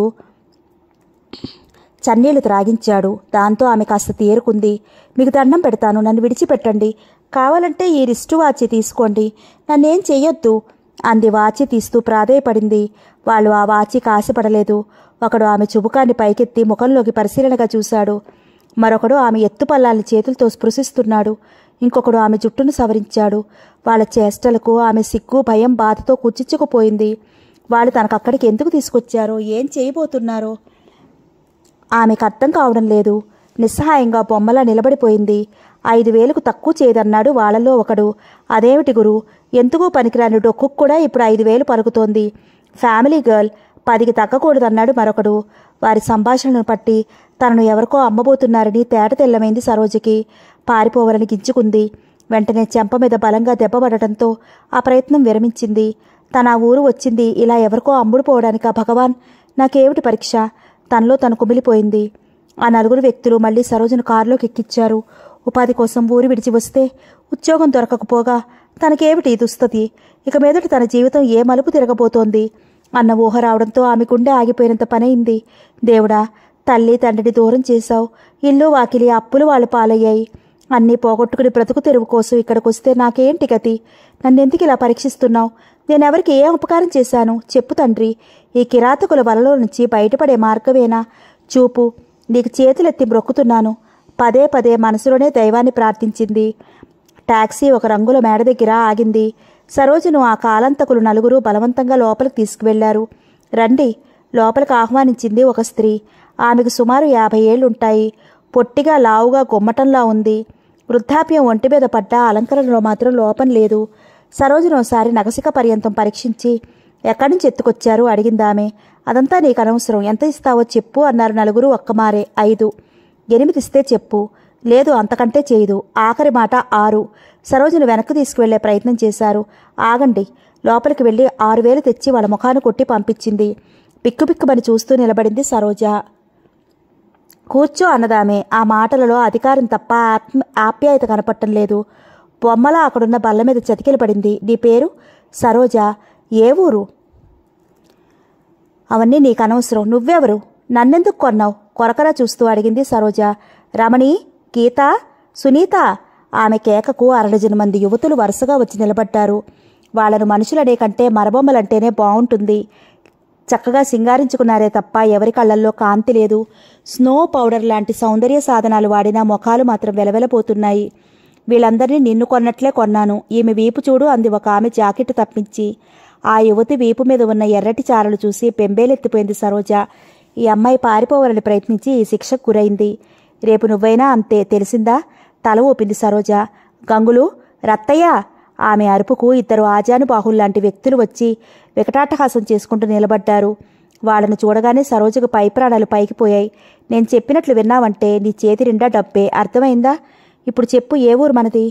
చన్నీళ్లు త్రాగించాడు దాంతో ఆమె కాస్త తేరుకుంది మీకు దండం పెడతాను నన్ను విడిచిపెట్టండి కావాలంటే ఈ రిస్టు వాచి తీసుకోండి నన్నేం చెయ్యొద్దు అంది వాచి తీస్తూ ప్రాధేయపడింది వాళ్ళు ఆ వాచికి ఆశపడలేదు ఒకడు ఆమె చుబుకాన్ని పైకెత్తి ముఖంలోకి పరిశీలనగా చూశాడు మరొకడు ఆమె ఎత్తుపల్లాల్ని చేతులతో స్పృశిస్తున్నాడు ఇంకొకడు ఆమె జుట్టును సవరించాడు వాళ్ళ చేష్టలకు ఆమె సిగ్గు భయం బాధతో కుచిచ్చుకుపోయింది వాళ్ళు తనకక్కడికి ఎందుకు తీసుకొచ్చారో ఏం చేయబోతున్నారో ఆమెకు అర్థం కావడం లేదు నిస్సహాయంగా బొమ్మలా నిలబడిపోయింది ఐదు వేలకు తక్కువ చేయదన్నాడు వాళ్ళలో ఒకడు అదేమిటి గురు ఎందుకు పనికిరాని డొక్కుకు కూడా ఇప్పుడు ఐదు వేలు పలుకుతోంది ఫ్యామిలీ గర్ల్ పదికి తగ్గకూడదన్నాడు మరొకడు వారి సంభాషణను పట్టి తనను ఎవరికో అమ్మబోతున్నారని తేట తెల్లమైంది సరోజకి పారిపోవాలని గించుకుంది వెంటనే చెంప మీద బలంగా దెబ్బపడటంతో ఆ ప్రయత్నం విరమించింది తన ఆ ఊరు వచ్చింది ఇలా ఎవరికో అమ్ముడుపోవడానికా భగవాన్ నాకేమిటి పరీక్ష తనలో తను కుమిలిపోయింది ఆ నలుగురు వ్యక్తులు మళ్ళీ సరోజను కారులోకి ఎక్కించారు ఉపాధి కోసం ఊరి విడిచి వస్తే ఉద్యోగం దొరకకపోగా తనకేమిటి దుస్తది ఇక మీదట తన జీవితం ఏ మలుపు తిరగబోతోంది అన్న ఊహ రావడంతో ఆమె గుండె ఆగిపోయినంత పనైంది దేవుడా తల్లి తండ్రిని దూరం చేశావు ఇల్లు వాకిలి అప్పులు వాళ్ళు పాలయ్యాయి అన్నీ పోగొట్టుకుని బ్రతుకు తెరువు కోసం ఇక్కడికి వస్తే నాకేంటి గతి నన్నెందుకు ఇలా పరీక్షిస్తున్నావు నేనెవరికి ఏం ఉపకారం చేశాను చెప్పు తండ్రి ఈ కిరాతకుల వలలో నుంచి బయటపడే మార్గమేనా చూపు నీకు చేతులెత్తి మ్రొక్కుతున్నాను పదే పదే మనసులోనే దైవాన్ని ప్రార్థించింది టాక్సీ ఒక రంగుల మేడ దగ్గర ఆగింది సరోజను ఆ కాలంతకులు నలుగురు బలవంతంగా లోపలికి తీసుకువెళ్లారు రండి లోపలికి ఆహ్వానించింది ఒక స్త్రీ ఆమెకు సుమారు యాభై ఏళ్లుంటాయి పొట్టిగా లావుగా గుమ్మటంలా ఉంది వృద్ధాప్యం ఒంటి మీద పడ్డ అలంకరణలో మాత్రం లోపం లేదు సరోజను ఒకసారి నగసిక పర్యంతం పరీక్షించి ఎక్కడి నుంచి ఎత్తుకొచ్చారు అడిగిందామె అదంతా నీకు అనవసరం ఎంత ఇస్తావో చెప్పు అన్నారు నలుగురు ఒక్కమారే ఐదు ఎనిమిది ఇస్తే చెప్పు లేదు అంతకంటే చేయదు ఆఖరి మాట ఆరు సరోజను వెనక్కి తీసుకువెళ్లే ప్రయత్నం చేశారు ఆగండి లోపలికి వెళ్లి ఆరు వేలు తెచ్చి వాళ్ళ ముఖాన్ని కొట్టి పంపించింది పిక్కుపిక్కుమని చూస్తూ నిలబడింది సరోజ కూర్చో అన్నదామే ఆ మాటలలో అధికారం తప్ప ఆత్మ ఆప్యాయత కనపట్టం లేదు బొమ్మలా అక్కడున్న బల్ల మీద చతికిల పడింది నీ పేరు సరోజ ఏ ఊరు అవన్నీ నీకు అనవసరం నువ్వెవరు నన్నెందుకు కొన్నావు కొరకరా చూస్తూ అడిగింది సరోజ రమణి గీత సునీత ఆమె కేకకు అరడజన మంది యువతులు వరుసగా వచ్చి నిలబడ్డారు వాళ్లను మనుషులనే కంటే మరబొమ్మలంటేనే బావుంటుంది చక్కగా సింగారించుకున్నారే తప్ప ఎవరి కళ్ళల్లో కాంతి లేదు స్నో పౌడర్ లాంటి సౌందర్య సాధనాలు వాడిన ముఖాలు మాత్రం వెలవెలపోతున్నాయి వీళ్ళందరినీ నిన్ను కొన్నట్లే కొన్నాను ఈమె వీపు చూడు అంది ఒక ఆమె జాకెట్ తప్పించి ఆ యువతి వీపు మీద ఉన్న ఎర్రటి చారలు చూసి పెంబేలెత్తిపోయింది సరోజ ఈ అమ్మాయి పారిపోవాలని ప్రయత్నించి ఈ శిక్షకు గురైంది రేపు నువ్వైనా అంతే తెలిసిందా తల ఊపింది సరోజ గంగులు రత్తయ్య ఆమె అరుపుకు ఇద్దరు ఆజానుబాహుల్లాంటి వ్యక్తులు వచ్చి వికటాటహాసం చేసుకుంటూ నిలబడ్డారు వాళ్ళను చూడగానే సరోజకు పై ప్రాణాలు పైకి పోయాయి నేను చెప్పినట్లు విన్నావంటే నీ చేతి నిండా డబ్బే అర్థమైందా ఇప్పుడు చెప్పు ఏ ఊరు మనది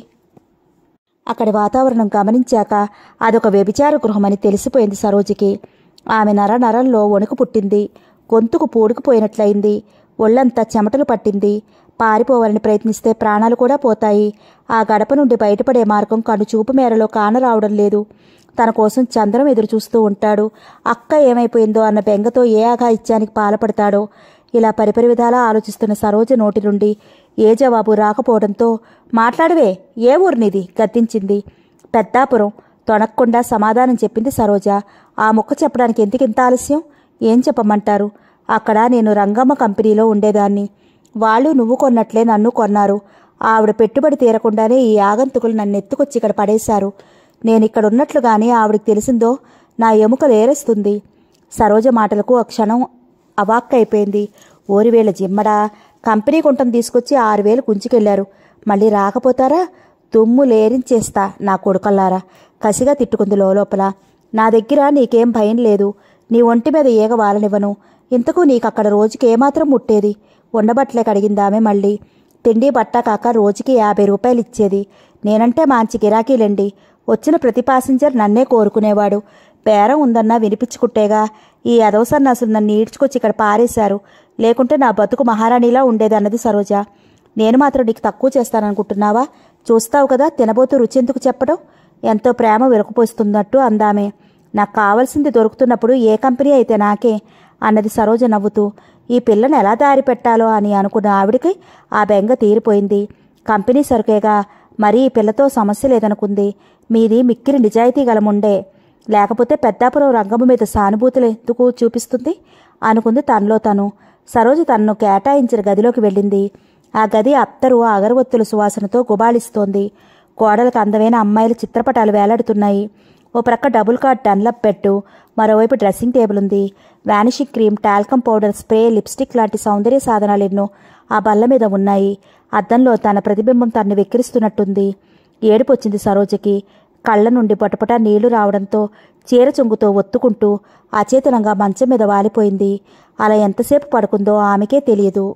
అక్కడి వాతావరణం గమనించాక అదొక వ్యభిచార గృహమని తెలిసిపోయింది సరోజకి ఆమె నర నరంలో వణుకు పుట్టింది గొంతుకు పూడుకుపోయినట్లయింది ఒళ్ళంతా చెమటలు పట్టింది పారిపోవాలని ప్రయత్నిస్తే ప్రాణాలు కూడా పోతాయి ఆ గడప నుండి బయటపడే మార్గం కనుచూపు మేరలో కానరావడం లేదు తన కోసం చంద్రం ఎదురు చూస్తూ ఉంటాడు అక్క ఏమైపోయిందో అన్న బెంగతో ఏ ఆఘాయిత్యానికి పాల్పడతాడో ఇలా పరిపరి విధాలా ఆలోచిస్తున్న సరోజ నోటి నుండి ఏ జవాబు రాకపోవడంతో మాట్లాడవే ఏ ఊరినిది గద్దించింది పెద్దాపురం తొణక్కుండా సమాధానం చెప్పింది సరోజ ఆ ముక్క చెప్పడానికి ఎందుకింత ఆలస్యం ఏం చెప్పమంటారు అక్కడ నేను రంగమ్మ కంపెనీలో ఉండేదాన్ని వాళ్ళు నువ్వు కొన్నట్లే నన్ను కొన్నారు ఆవిడ పెట్టుబడి తీరకుండానే ఈ ఆగంతుకులు నన్ను ఎత్తుకొచ్చి ఇక్కడ పడేశారు నేను ఇక్కడ ఉన్నట్లుగానే ఆవిడకి తెలిసిందో నా ఎముకలు ఏరేస్తుంది సరోజ మాటలకు ఆ క్షణం అవాక్కైపోయింది ఓరివేళ జిమ్మడా కంపెనీ కుంటం తీసుకొచ్చి ఆరు వేలు కుంచుకెళ్లారు మళ్ళీ రాకపోతారా దుమ్ము లేరించేస్తా నా కొడుకల్లారా కసిగా తిట్టుకుంది లోపల నా దగ్గర నీకేం భయం లేదు నీ ఒంటి మీద ఈగ వాలనివ్వను ఇంతకు నీకక్కడ రోజుకి ఏమాత్రం ముట్టేది ఉండబట్లే కడిగిందామె మళ్ళీ తిండి బట్ట కాక రోజుకి యాభై రూపాయలు ఇచ్చేది నేనంటే మంచి గిరాకీలండి వచ్చిన ప్రతి పాసింజర్ నన్నే కోరుకునేవాడు బేరం ఉందన్నా వినిపించుకుంటేగా ఈ అదవసన్న అసలు నన్ను ఈడ్చుకొచ్చి ఇక్కడ పారేశారు లేకుంటే నా బతుకు మహారాణిలా ఉండేదన్నది సరోజ నేను మాత్రం నీకు తక్కువ చేస్తాననుకుంటున్నావా చూస్తావు కదా తినబోతూ రుచి ఎందుకు చెప్పడం ఎంతో ప్రేమ వెలుకుపోస్తున్నట్టు అందామే నాకు కావలసింది దొరుకుతున్నప్పుడు ఏ కంపెనీ అయితే నాకే అన్నది సరోజ నవ్వుతూ ఈ పిల్లను ఎలా దారి పెట్టాలో అని అనుకున్న ఆవిడికి ఆ బెంగ తీరిపోయింది కంపెనీ సరుకేగా మరీ ఈ పిల్లతో సమస్య లేదనుకుంది మీది మిక్కిరి నిజాయితీ గలముండే లేకపోతే పెద్దాపురం రంగము మీద సానుభూతులు ఎందుకు చూపిస్తుంది అనుకుంది తనలో తను సరోజ తనను కేటాయించిన గదిలోకి వెళ్ళింది ఆ గది అత్తరు అగరవత్తుల సువాసనతో గుబాళిస్తోంది గోడలకు అందమైన అమ్మాయిల చిత్రపటాలు వేలాడుతున్నాయి ఓ ప్రక్క డబుల్ కార్డ్ డన్లప్ పెట్టు మరోవైపు డ్రెస్సింగ్ టేబుల్ ఉంది vanishing cream talcum powder spray lipstick లాంటి సౌందర్య సాధనాలు ఎన్నో ఆ బల్ల మీద ఉన్నాయి అద్దంలో తన ప్రతిబింబం తనని వెక్కిరిస్తున్నట్టుంది ఏడుపు వచ్చింది సరోజకి కళ్ళ నుండి పొటపట నీళ్లు రావడంతో చీర చెంగుతో ఒత్తుకుంటూ అచేతనంగా మంచం మీద వాలిపోయింది అలా ఎంతసేపు పడుకుందో ఆమెకే తెలియదు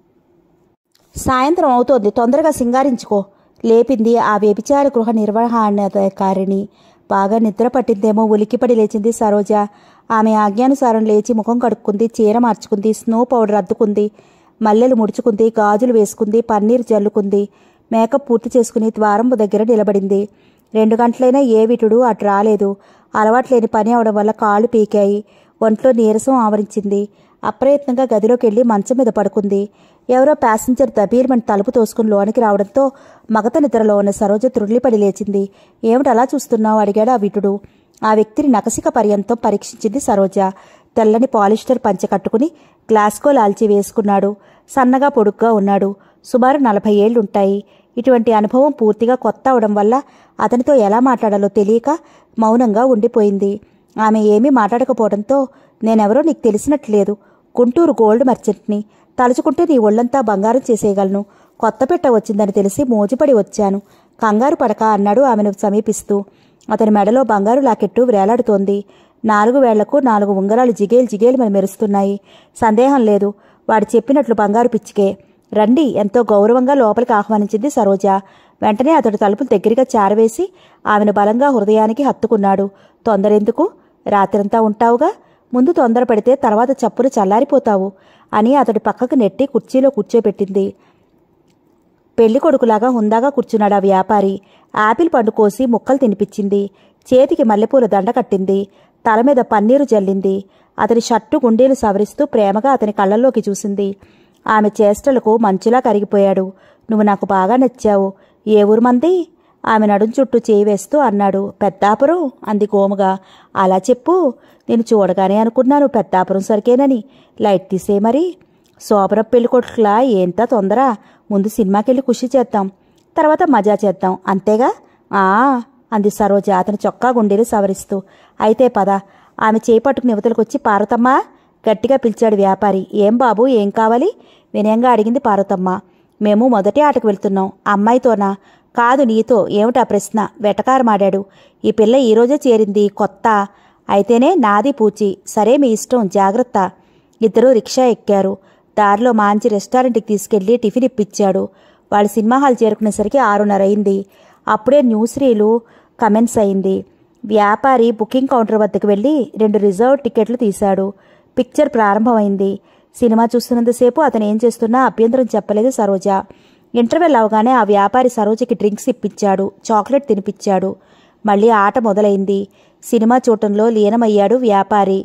సాయంత్రం అవుతోంది తొందరగా సింగారించుకో లేపింది ఆ వ్యభిచార గృహ నిర్వహణాధికారిని బాగా నిద్ర పట్టిందేమో ఉలిక్కిపడి లేచింది సరోజ ఆమె ఆజ్ఞానుసారం లేచి ముఖం కడుక్కుంది చీర మార్చుకుంది స్నో పౌడర్ అద్దుకుంది మల్లెలు ముడుచుకుంది గాజులు వేసుకుంది పన్నీర్ జల్లుకుంది మేకప్ పూర్తి చేసుకుని ద్వారం దగ్గర నిలబడింది రెండు గంటలైనా ఏ విటుడు అటు రాలేదు అలవాట్లేని పని అవడం వల్ల కాళ్ళు పీకాయి ఒంట్లో నీరసం ఆవరించింది అప్రయత్నంగా గదిలోకి వెళ్ళి మంచం మీద పడుకుంది ఎవరో ప్యాసింజర్ దబీర్మని తలుపు తోసుకుని లోనికి రావడంతో మగత నిద్రలో ఉన్న సరోజ త్రుళ్ళిపడి లేచింది ఏమిటి అలా చూస్తున్నావు అడిగాడు ఆ విటుడు ఆ వ్యక్తిని నకసిక పర్యంతం పరీక్షించింది సరోజ తెల్లని పాలిస్టర్ పంచె కట్టుకుని గ్లాస్కో లాల్చి వేసుకున్నాడు సన్నగా పొడుగ్గా ఉన్నాడు సుమారు నలభై ఏళ్లుంటాయి ఇటువంటి అనుభవం పూర్తిగా కొత్త అవడం వల్ల అతనితో ఎలా మాట్లాడాలో తెలియక మౌనంగా ఉండిపోయింది ఆమె ఏమీ మాట్లాడకపోవడంతో నేనెవరో నీకు తెలిసినట్లేదు గుంటూరు గోల్డ్ మర్చెంట్ని తలుచుకుంటే నీ ఒళ్ళంతా బంగారం చేసేయగలను కొత్త పెట్ట వచ్చిందని తెలిసి మోజుపడి వచ్చాను కంగారు పడక అన్నాడు ఆమెను సమీపిస్తూ అతని మెడలో బంగారు లాకెట్టు వేలాడుతోంది నాలుగు వేళ్లకు నాలుగు ఉంగరాలు జిగేలు జిగేలు మరి మెరుస్తున్నాయి సందేహం లేదు వాడు చెప్పినట్లు బంగారు పిచ్చికే రండి ఎంతో గౌరవంగా లోపలికి ఆహ్వానించింది సరోజ వెంటనే అతడు తలుపులు దగ్గరగా చారవేసి ఆమెను బలంగా హృదయానికి హత్తుకున్నాడు తొందరెందుకు రాత్రంతా ఉంటావుగా ముందు తొందర పడితే తర్వాత చప్పున చల్లారిపోతావు అని అతడి పక్కకు నెట్టి కుర్చీలో కూర్చోబెట్టింది పెళ్లి కొడుకులాగా హుందాగా కూర్చున్నాడు ఆ వ్యాపారి ఆపిల్ పండు కోసి ముక్కలు తినిపించింది చేతికి మల్లెపూల దండ కట్టింది తల మీద పన్నీరు జల్లింది అతని షర్టు గుండీలు సవరిస్తూ ప్రేమగా అతని కళ్ళల్లోకి చూసింది ఆమె చేష్టలకు మంచులా కరిగిపోయాడు నువ్వు నాకు బాగా నచ్చావు ఏ ఊరు మంది ఆమె నడుం చుట్టూ చేయి వేస్తూ అన్నాడు పెద్దాపురం అంది గోముగా అలా చెప్పు నేను చూడగానే అనుకున్నాను పెద్దాపురం సరికేనని లైట్ తీసే మరి శోభరం పెళ్ళికొట్లా ఏంత తొందర ముందు సినిమాకెళ్ళి ఖుషి చేద్దాం తర్వాత మజా చేద్దాం అంతేగా ఆ అంది సరోజ అతని చొక్కా గుండెలు సవరిస్తూ అయితే పద ఆమె చేపట్టుకుని యువతలకొచ్చి పార్వతమ్మ గట్టిగా పిలిచాడు వ్యాపారి ఏం బాబు ఏం కావాలి వినయంగా అడిగింది పార్వతమ్మ మేము మొదటి ఆటకు వెళ్తున్నాం అమ్మాయితోనా కాదు నీతో ఏమిటా ప్రశ్న వెటకారమాడాడు ఈ పిల్ల ఈరోజే చేరింది కొత్త అయితేనే నాది పూచి సరే మీ ఇష్టం జాగ్రత్త ఇద్దరూ రిక్షా ఎక్కారు దారిలో మాంచి రెస్టారెంట్కి తీసుకెళ్లి టిఫిన్ ఇప్పించాడు వాళ్ళు సినిమా హాల్ చేరుకునేసరికి ఆరున్నర అయింది అప్పుడే న్యూస్ రీలు కమెంట్స్ అయింది వ్యాపారి బుకింగ్ కౌంటర్ వద్దకు వెళ్ళి రెండు రిజర్వ్ టికెట్లు తీశాడు పిక్చర్ ప్రారంభమైంది సినిమా చూస్తున్నంతసేపు అతను ఏం చేస్తున్నా అభ్యంతరం చెప్పలేదు సరోజ ఇంటర్వెల్ అవగానే ఆ వ్యాపారి సరోజకి డ్రింక్స్ ఇప్పించాడు చాక్లెట్ తినిపించాడు మళ్ళీ ఆట మొదలైంది సినిమా చూడటంలో లీనమయ్యాడు వ్యాపారి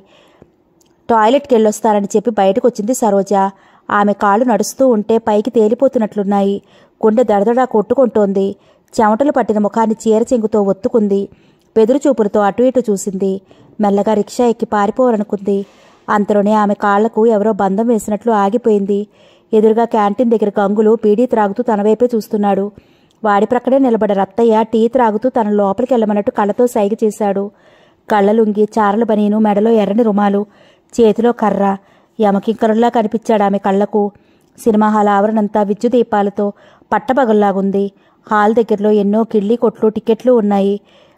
టాయిలెట్కి వెళ్ళొస్తారని చెప్పి బయటకు వచ్చింది సరోజ ఆమె కాళ్ళు నడుస్తూ ఉంటే పైకి తేలిపోతున్నట్లున్నాయి గుండె దడదడా కొట్టుకుంటోంది చెమటలు పట్టిన ముఖాన్ని చీర చెంగుతో ఒత్తుకుంది బెదురు చూపులతో అటు ఇటు చూసింది మెల్లగా రిక్షా ఎక్కి పారిపోవాలనుకుంది అంతలోనే ఆమె కాళ్లకు ఎవరో బంధం వేసినట్లు ఆగిపోయింది ఎదురుగా క్యాంటీన్ దగ్గర గంగులు బీడీ త్రాగుతూ తన వైపే చూస్తున్నాడు వాడి ప్రక్కనే నిలబడ్డ రత్తయ్య టీ త్రాగుతూ తన లోపలికి వెళ్ళమన్నట్టు కళ్ళతో సైగ చేశాడు కళ్ళలుంగి చారల బనీను మెడలో ఎర్రని రుమాలు చేతిలో కర్ర యమకింకరుల్లా కనిపించాడు ఆమె కళ్ళకు సినిమా హాల్ ఆవరణంతా విద్యుత్ దీపాలతో పట్టపగల్లాగుంది హాల్ దగ్గరలో ఎన్నో కిళ్ళి కొట్లు టికెట్లు ఉన్నాయి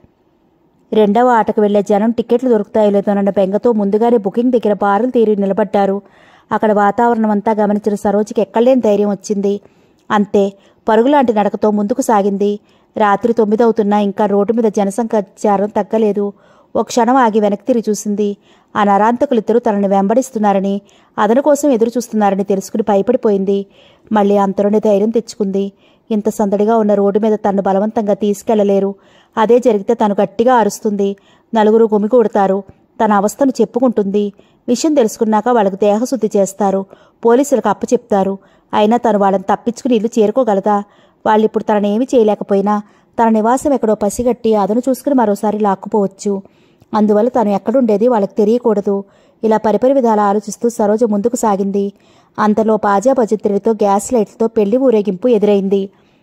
రెండవ ఆటకు వెళ్లే జనం టికెట్లు దొరుకుతాయో లేదోనన్న బెంగతో ముందుగానే బుకింగ్ దగ్గర బారులు తీరి నిలబడ్డారు అక్కడ వాతావరణం అంతా గమనించిన సరోజికి ఎక్కడలేని ధైర్యం వచ్చింది అంతే పరుగులాంటి నడకతో ముందుకు సాగింది రాత్రి తొమ్మిదవుతున్నా ఇంకా రోడ్డు మీద జనసంచారం తగ్గలేదు ఓ క్షణం ఆగి వెనక్కి తిరిగి చూసింది ఆ నరాంతకులిద్దరూ తనని వెంబడిస్తున్నారని అదను కోసం ఎదురు చూస్తున్నారని తెలుసుకుని భయపడిపోయింది మళ్ళీ అంతలోనే ధైర్యం తెచ్చుకుంది ఇంత సందడిగా ఉన్న రోడ్డు మీద తన్ను బలవంతంగా తీసుకెళ్లలేరు అదే జరిగితే తను గట్టిగా అరుస్తుంది నలుగురు గుమికూడతారు తన అవస్థను చెప్పుకుంటుంది విషయం తెలుసుకున్నాక వాళ్ళకు దేహశుద్ధి చేస్తారు పోలీసులకు అప్పచెప్తారు అయినా తను వాళ్ళని తప్పించుకుని ఇల్లు చేరుకోగలదా వాళ్ళిప్పుడు తననేమీ చేయలేకపోయినా తన నివాసం ఎక్కడో పసిగట్టి అదను చూసుకుని మరోసారి లాక్కుపోవచ్చు అందువల్ల తను ఎక్కడుండేది వాళ్ళకి తెలియకూడదు ఇలా పరిపరి విధాల ఆలోచిస్తూ సరోజ ముందుకు సాగింది అంతలో బాజా భజంత్రితో గ్యాస్ లైట్లతో పెళ్లి ఊరేగింపు ఎదురైంది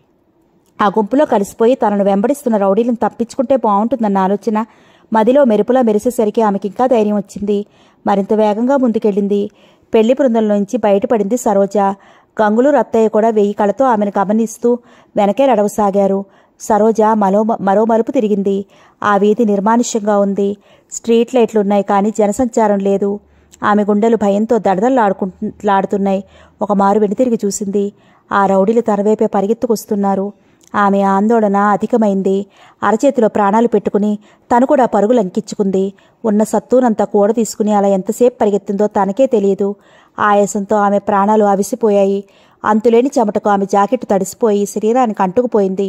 ఆ గుంపులో కలిసిపోయి తనను వెంబడిస్తున్న రౌడీలను తప్పించుకుంటే బాగుంటుందన్న ఆలోచన మదిలో మెరుపులా మెరిసేసరికి ఆమెకి ఇంకా ధైర్యం వచ్చింది మరింత వేగంగా ముందుకెళ్ళింది పెళ్లి బృందంలోంచి బయటపడింది సరోజ గంగులు రత్తయ్య కూడా వెయ్యి కళతో ఆమెను గమనిస్తూ వెనకే నడవసాగారు సరోజ మరో మరో మలుపు తిరిగింది ఆ వీధి నిర్మానుష్యంగా ఉంది స్ట్రీట్ లైట్లున్నాయి కానీ జనసంచారం లేదు ఆమె గుండెలు భయంతో దడదల్లాడుకుంటున్నాయి ఒక మారు వెనుతిరిగి చూసింది ఆ రౌడీలు తనవైపే పరిగెత్తుకొస్తున్నారు ఆమె ఆందోళన అధికమైంది అరచేతిలో ప్రాణాలు పెట్టుకుని తను కూడా పరుగు లంకించుకుంది ఉన్న సత్తూనంతా కూడ తీసుకుని అలా ఎంతసేపు పరిగెత్తిందో తనకే తెలియదు ఆయాసంతో ఆమె ప్రాణాలు అవిసిపోయాయి అంతులేని చెమటకు ఆమె జాకెట్ తడిసిపోయి శరీరానికి అంటుకుపోయింది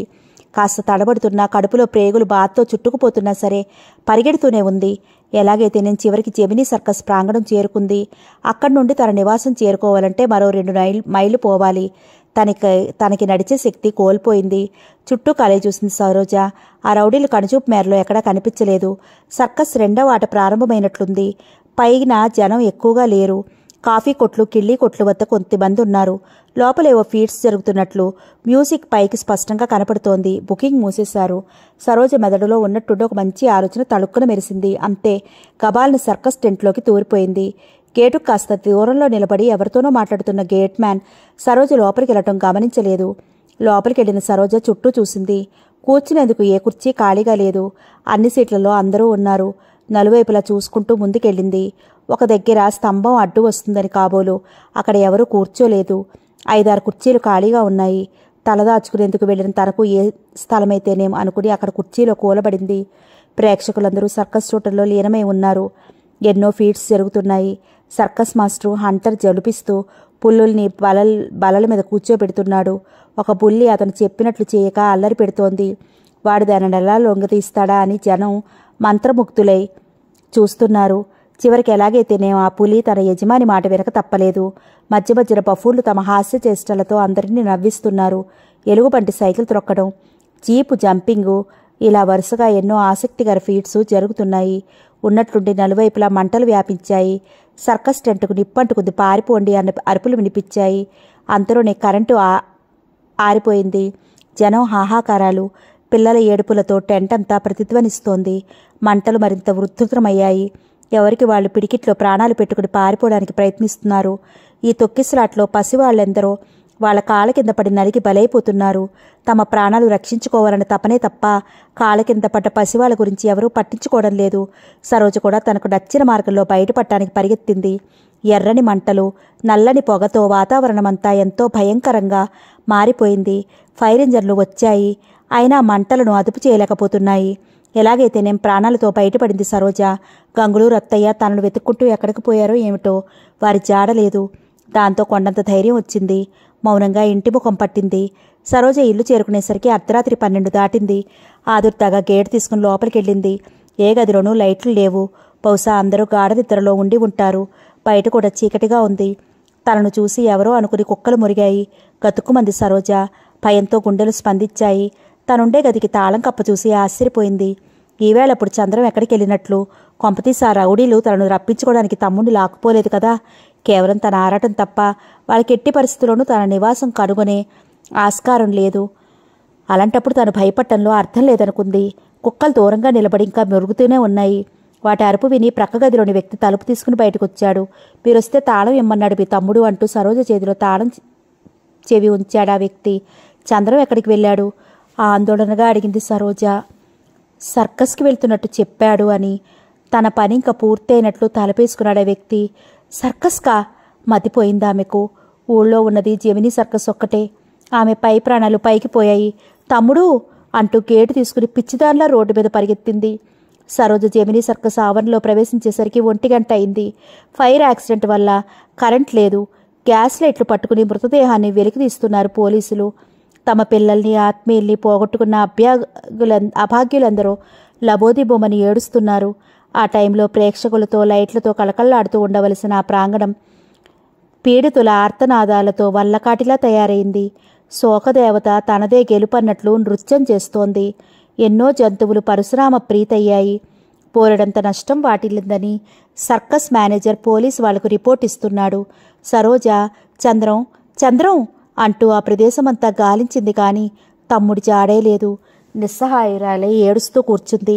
కాస్త తడబడుతున్నా కడుపులో ప్రేగులు బాత్తో చుట్టుకుపోతున్నా సరే పరిగెడుతూనే ఉంది ఎలాగైతే నేను చివరికి జెమినీ సర్కస్ ప్రాంగణం చేరుకుంది అక్కడి నుండి తన నివాసం చేరుకోవాలంటే మరో రెండు మైల్ మైళ్ళు పోవాలి తనకి తనకి నడిచే శక్తి కోల్పోయింది చుట్టూ కలయి చూసింది సరోజ ఆ రౌడీలు కనుచూపు మేరలో ఎక్కడా కనిపించలేదు సర్కస్ రెండవ ఆట ప్రారంభమైనట్లుంది పైన జనం ఎక్కువగా లేరు కాఫీ కొట్లు కిళ్ళీ కొట్లు వద్ద కొంతమంది ఉన్నారు లోపలేవో ఫీడ్స్ జరుగుతున్నట్లు మ్యూజిక్ పైకి స్పష్టంగా కనపడుతోంది బుకింగ్ మూసేశారు సరోజ మెదడులో ఉన్నట్టుండి ఒక మంచి ఆలోచన తళుక్కున మెరిసింది అంతే గబాల్ని సర్కస్ టెంట్లోకి తూరిపోయింది గేటు కాస్త దూరంలో నిలబడి ఎవరితోనో మాట్లాడుతున్న గేట్ మ్యాన్ సరోజ లోపలికి వెళ్ళటం గమనించలేదు లోపలికి వెళ్ళిన సరోజ చుట్టూ చూసింది కూర్చునేందుకు ఏ కుర్చీ ఖాళీగా లేదు అన్ని సీట్లలో అందరూ ఉన్నారు నలువైపులా చూసుకుంటూ ముందుకెళ్ళింది ఒక దగ్గర స్తంభం అడ్డు వస్తుందని కాబోలు అక్కడ ఎవరూ కూర్చోలేదు ఐదారు కుర్చీలు ఖాళీగా ఉన్నాయి తలదాచుకునేందుకు వెళ్ళిన తనకు ఏ స్థలమైతేనేం అనుకుని అక్కడ కుర్చీలో కూలబడింది ప్రేక్షకులందరూ సర్కస్ చూటల్లో లీనమై ఉన్నారు ఎన్నో ఫీట్స్ జరుగుతున్నాయి సర్కస్ మాస్టరు హంటర్ జలుపిస్తూ పుల్లుల్ని బలల్ బలల మీద కూర్చోబెడుతున్నాడు ఒక బుల్లి అతను చెప్పినట్లు చేయక అల్లరి పెడుతోంది వాడు దానిని ఎలా లొంగతీస్తాడా అని జనం మంత్రముగ్ధులై చూస్తున్నారు చివరికి ఎలాగైతేనేం ఆ పులి తన యజమాని మాట వెనక తప్పలేదు మధ్య మధ్యన బఫూన్లు తమ హాస్య చేష్టలతో అందరినీ నవ్విస్తున్నారు ఎలుగుబంటి సైకిల్ త్రొక్కడం జీపు జంపింగు ఇలా వరుసగా ఎన్నో ఆసక్తికర ఫీట్స్ జరుగుతున్నాయి ఉన్నట్లుండి నలువైపులా మంటలు వ్యాపించాయి సర్కస్ టెంట్కు నిప్పంటుకుంది పారిపోండి అన్న అరుపులు వినిపించాయి అంతలోనే కరెంటు ఆ- ఆరిపోయింది జనం హాహాకారాలు పిల్లల ఏడుపులతో టెంట్ అంతా ప్రతిధ్వనిస్తోంది మంటలు మరింత ఉధృతమయ్యాయి ఎవరికి వాళ్ళు పిడికిట్లో ప్రాణాలు పెట్టుకుని పారిపోవడానికి ప్రయత్నిస్తున్నారు ఈ తొక్కిసలాట్లో పసివాళ్ళెందరో వాళ్ళ కాళ్ళ కింద పడి నలిగి బలైపోతున్నారు తమ ప్రాణాలు రక్షించుకోవాలని తపనే తప్ప కాళ్ళ కింద పడ్డ పసివాళ్ళ గురించి ఎవరూ పట్టించుకోవడం లేదు సరోజ కూడా తనకు నచ్చిన మార్గంలో బయటపడటానికి పరిగెత్తింది ఎర్రని మంటలు నల్లని పొగతో వాతావరణమంతా ఎంతో భయంకరంగా మారిపోయింది ఫైర్ ఇంజన్లు వచ్చాయి అయినా మంటలను అదుపు చేయలేకపోతున్నాయి ఎలాగైతే నేను ప్రాణాలతో బయటపడింది సరోజ గంగులు రత్తయ్య తనను వెతుక్కుంటూ ఎక్కడికి పోయారో ఏమిటో వారి జాడలేదు దాంతో కొండంత ధైర్యం వచ్చింది మౌనంగా ఇంటి ముఖం పట్టింది సరోజ ఇల్లు చేరుకునేసరికి అర్ధరాత్రి పన్నెండు దాటింది ఆదుర్తాగా గేట్ తీసుకుని లోపలికి వెళ్ళింది ఏ గదిలోనూ లైట్లు లేవు బహుశా అందరూ గాఢ నిద్రలో ఉండి ఉంటారు బయట కూడా చీకటిగా ఉంది తనను చూసి ఎవరో అనుకుని కుక్కలు మురిగాయి గతుక్కుమంది సరోజ భయంతో గుండెలు స్పందించాయి తనుండే గదికి తాళం కప్ప చూసి ఆశ్చర్యపోయింది ఈవేళప్పుడు చంద్రం ఎక్కడికి వెళ్ళినట్లు కొంపతీసి ఆ రౌడీలు తనను రప్పించుకోవడానికి తమ్ముడిని లాక్కుపోలేదు కదా కేవలం తన ఆరాటం తప్ప వాళ్ళకి ఎట్టి పరిస్థితుల్లోనూ తన నివాసం కనుగొనే ఆస్కారం లేదు అలాంటప్పుడు తను భయపడటంలో అర్థం లేదనుకుంది కుక్కలు దూరంగా నిలబడి ఇంకా మెరుగుతూనే ఉన్నాయి వాటి అరుపు విని ప్రక్క గదిలోని వ్యక్తి తలుపు తీసుకుని బయటకు వచ్చాడు మీరొస్తే తాళం ఇమ్మన్నాడు మీ తమ్ముడు అంటూ సరోజ చేతిలో తాళం చెవి ఉంచాడు ఆ వ్యక్తి చంద్రం ఎక్కడికి వెళ్ళాడు ఆ ఆందోళనగా అడిగింది సరోజ సర్కస్కి వెళ్తున్నట్టు చెప్పాడు అని తన పని ఇంకా పూర్తయినట్లు తలపేసుకున్నాడు ఆ వ్యక్తి సర్కస్కా మతిపోయింది ఆమెకు ఊళ్ళో ఉన్నది జెమినీ సర్కస్ ఒక్కటే ఆమె పై ప్రాణాలు పైకి పోయాయి తమ్ముడు అంటూ గేటు తీసుకుని పిచ్చిదాన్లా రోడ్డు మీద పరిగెత్తింది సరోజ జెమినీ సర్కస్ ఆవరణలో ప్రవేశించేసరికి ఒంటి గంట అయింది ఫైర్ యాక్సిడెంట్ వల్ల కరెంట్ లేదు గ్యాస్ లైట్లు పట్టుకుని మృతదేహాన్ని వెలికి తీస్తున్నారు పోలీసులు తమ పిల్లల్ని ఆత్మీయుల్ని పోగొట్టుకున్న అభ్యాగుల అభాగ్యులందరూ లబోదిబోమని ఏడుస్తున్నారు ఆ టైంలో ప్రేక్షకులతో లైట్లతో కళకళలాడుతూ ఉండవలసిన ఆ ప్రాంగణం పీడితుల ఆర్తనాదాలతో వల్లకాటిలా తయారైంది శోకదేవత తనదే గెలుపన్నట్లు నృత్యం చేస్తోంది ఎన్నో జంతువులు పరశురామ ప్రీతయ్యాయి పోరడంత నష్టం వాటిల్లిందని సర్కస్ మేనేజర్ పోలీస్ వాళ్లకు రిపోర్ట్ ఇస్తున్నాడు సరోజ చంద్రం చంద్రం అంటూ ఆ ప్రదేశమంతా గాలించింది కానీ తమ్ముడి జాడే లేదు నిస్సహాయురాలై ఏడుస్తూ కూర్చుంది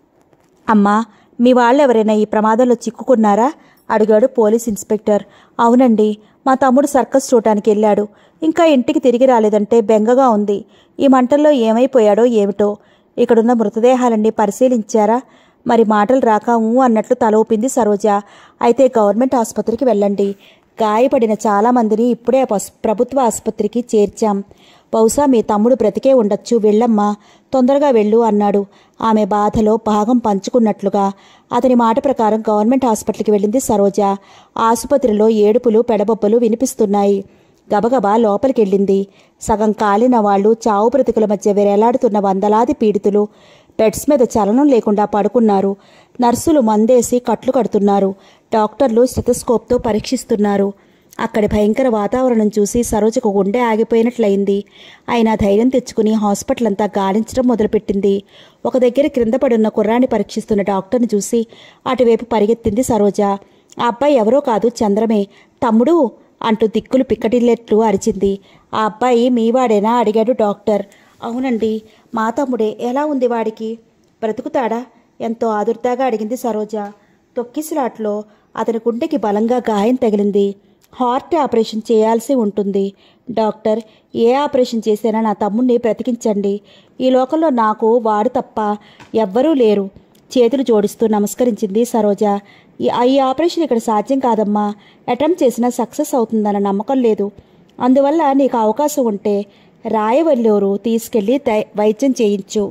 అమ్మా మీ వాళ్ళెవరైనా ఈ ప్రమాదంలో చిక్కుకున్నారా అడిగాడు పోలీస్ ఇన్స్పెక్టర్ అవునండి మా తమ్ముడు సర్కస్ చూడటానికి వెళ్ళాడు ఇంకా ఇంటికి తిరిగి రాలేదంటే బెంగగా ఉంది ఈ మంటల్లో ఏమైపోయాడో ఏమిటో ఇక్కడున్న మృతదేహాలన్నీ పరిశీలించారా మరి మాటలు రాక ఊ అన్నట్లు తల ఊపింది సరోజ అయితే గవర్నమెంట్ ఆసుపత్రికి వెళ్ళండి గాయపడిన చాలా మందిని ఇప్పుడే పస్- ప్రభుత్వ ఆసుపత్రికి చేర్చాం బహుశా మీ తమ్ముడు బ్రతికే ఉండొచ్చు వెళ్ళమ్మా తొందరగా వెళ్ళు అన్నాడు ఆమె బాధలో భాగం పంచుకున్నట్లుగా అతని మాట ప్రకారం గవర్నమెంట్ హాస్పిటల్కి వెళ్ళింది సరోజ ఆసుపత్రిలో ఏడుపులు పెడబొబ్బలు వినిపిస్తున్నాయి గబగబా లోపలికెళ్ళింది సగం కాలిన వాళ్ళు చావు బ్రతుకుల మధ్య వేలాడుతున్న వందలాది పీడితులు బెడ్స్ మీద చలనం లేకుండా పడుకున్నారు నర్సులు మందేసి కట్లు కడుతున్నారు డాక్టర్లు స్టెథోస్కోప్తో పరీక్షిస్తున్నారు అక్కడి భయంకర వాతావరణం చూసి సరోజకు గుండె ఆగిపోయినట్లయింది అయినా ధైర్యం తెచ్చుకుని హాస్పిటల్ అంతా గాలించడం మొదలుపెట్టింది ఒక దగ్గర క్రింద పడున్న కుర్రాన్ని పరీక్షిస్తున్న డాక్టర్ని చూసి అటువైపు పరిగెత్తింది సరోజ ఆ అబ్బాయి ఎవరో కాదు చంద్రమే తమ్ముడు అంటూ దిక్కులు పిక్కటిల్లెట్లు అరిచింది ఆ అబ్బాయి మీవాడేనా అడిగాడు డాక్టర్ అవునండి మా తమ్ముడే ఎలా ఉంది వాడికి బ్రతుకుతాడా ఎంతో ఆదుర్దాగా అడిగింది సరోజ తొక్కిసలాట్లో అతని గుండెకి బలంగా గాయం తగిలింది హార్ట్ ఆపరేషన్ చేయాల్సి ఉంటుంది డాక్టర్ ఏ ఆపరేషన్ చేసినా నా తమ్ముణ్ణి బ్రతికించండి ఈ లోకంలో నాకు వాడు తప్ప ఎవ్వరూ లేరు చేతులు జోడిస్తూ నమస్కరించింది సరోజ ఈ ఈ ఆపరేషన్ ఇక్కడ సాధ్యం కాదమ్మా అటెంప్ట్ చేసినా సక్సెస్ అవుతుందన్న నమ్మకం లేదు అందువల్ల నీకు అవకాశం ఉంటే రాయవల్లూరు తీసుకెళ్లి దై- వైద్యం చేయించు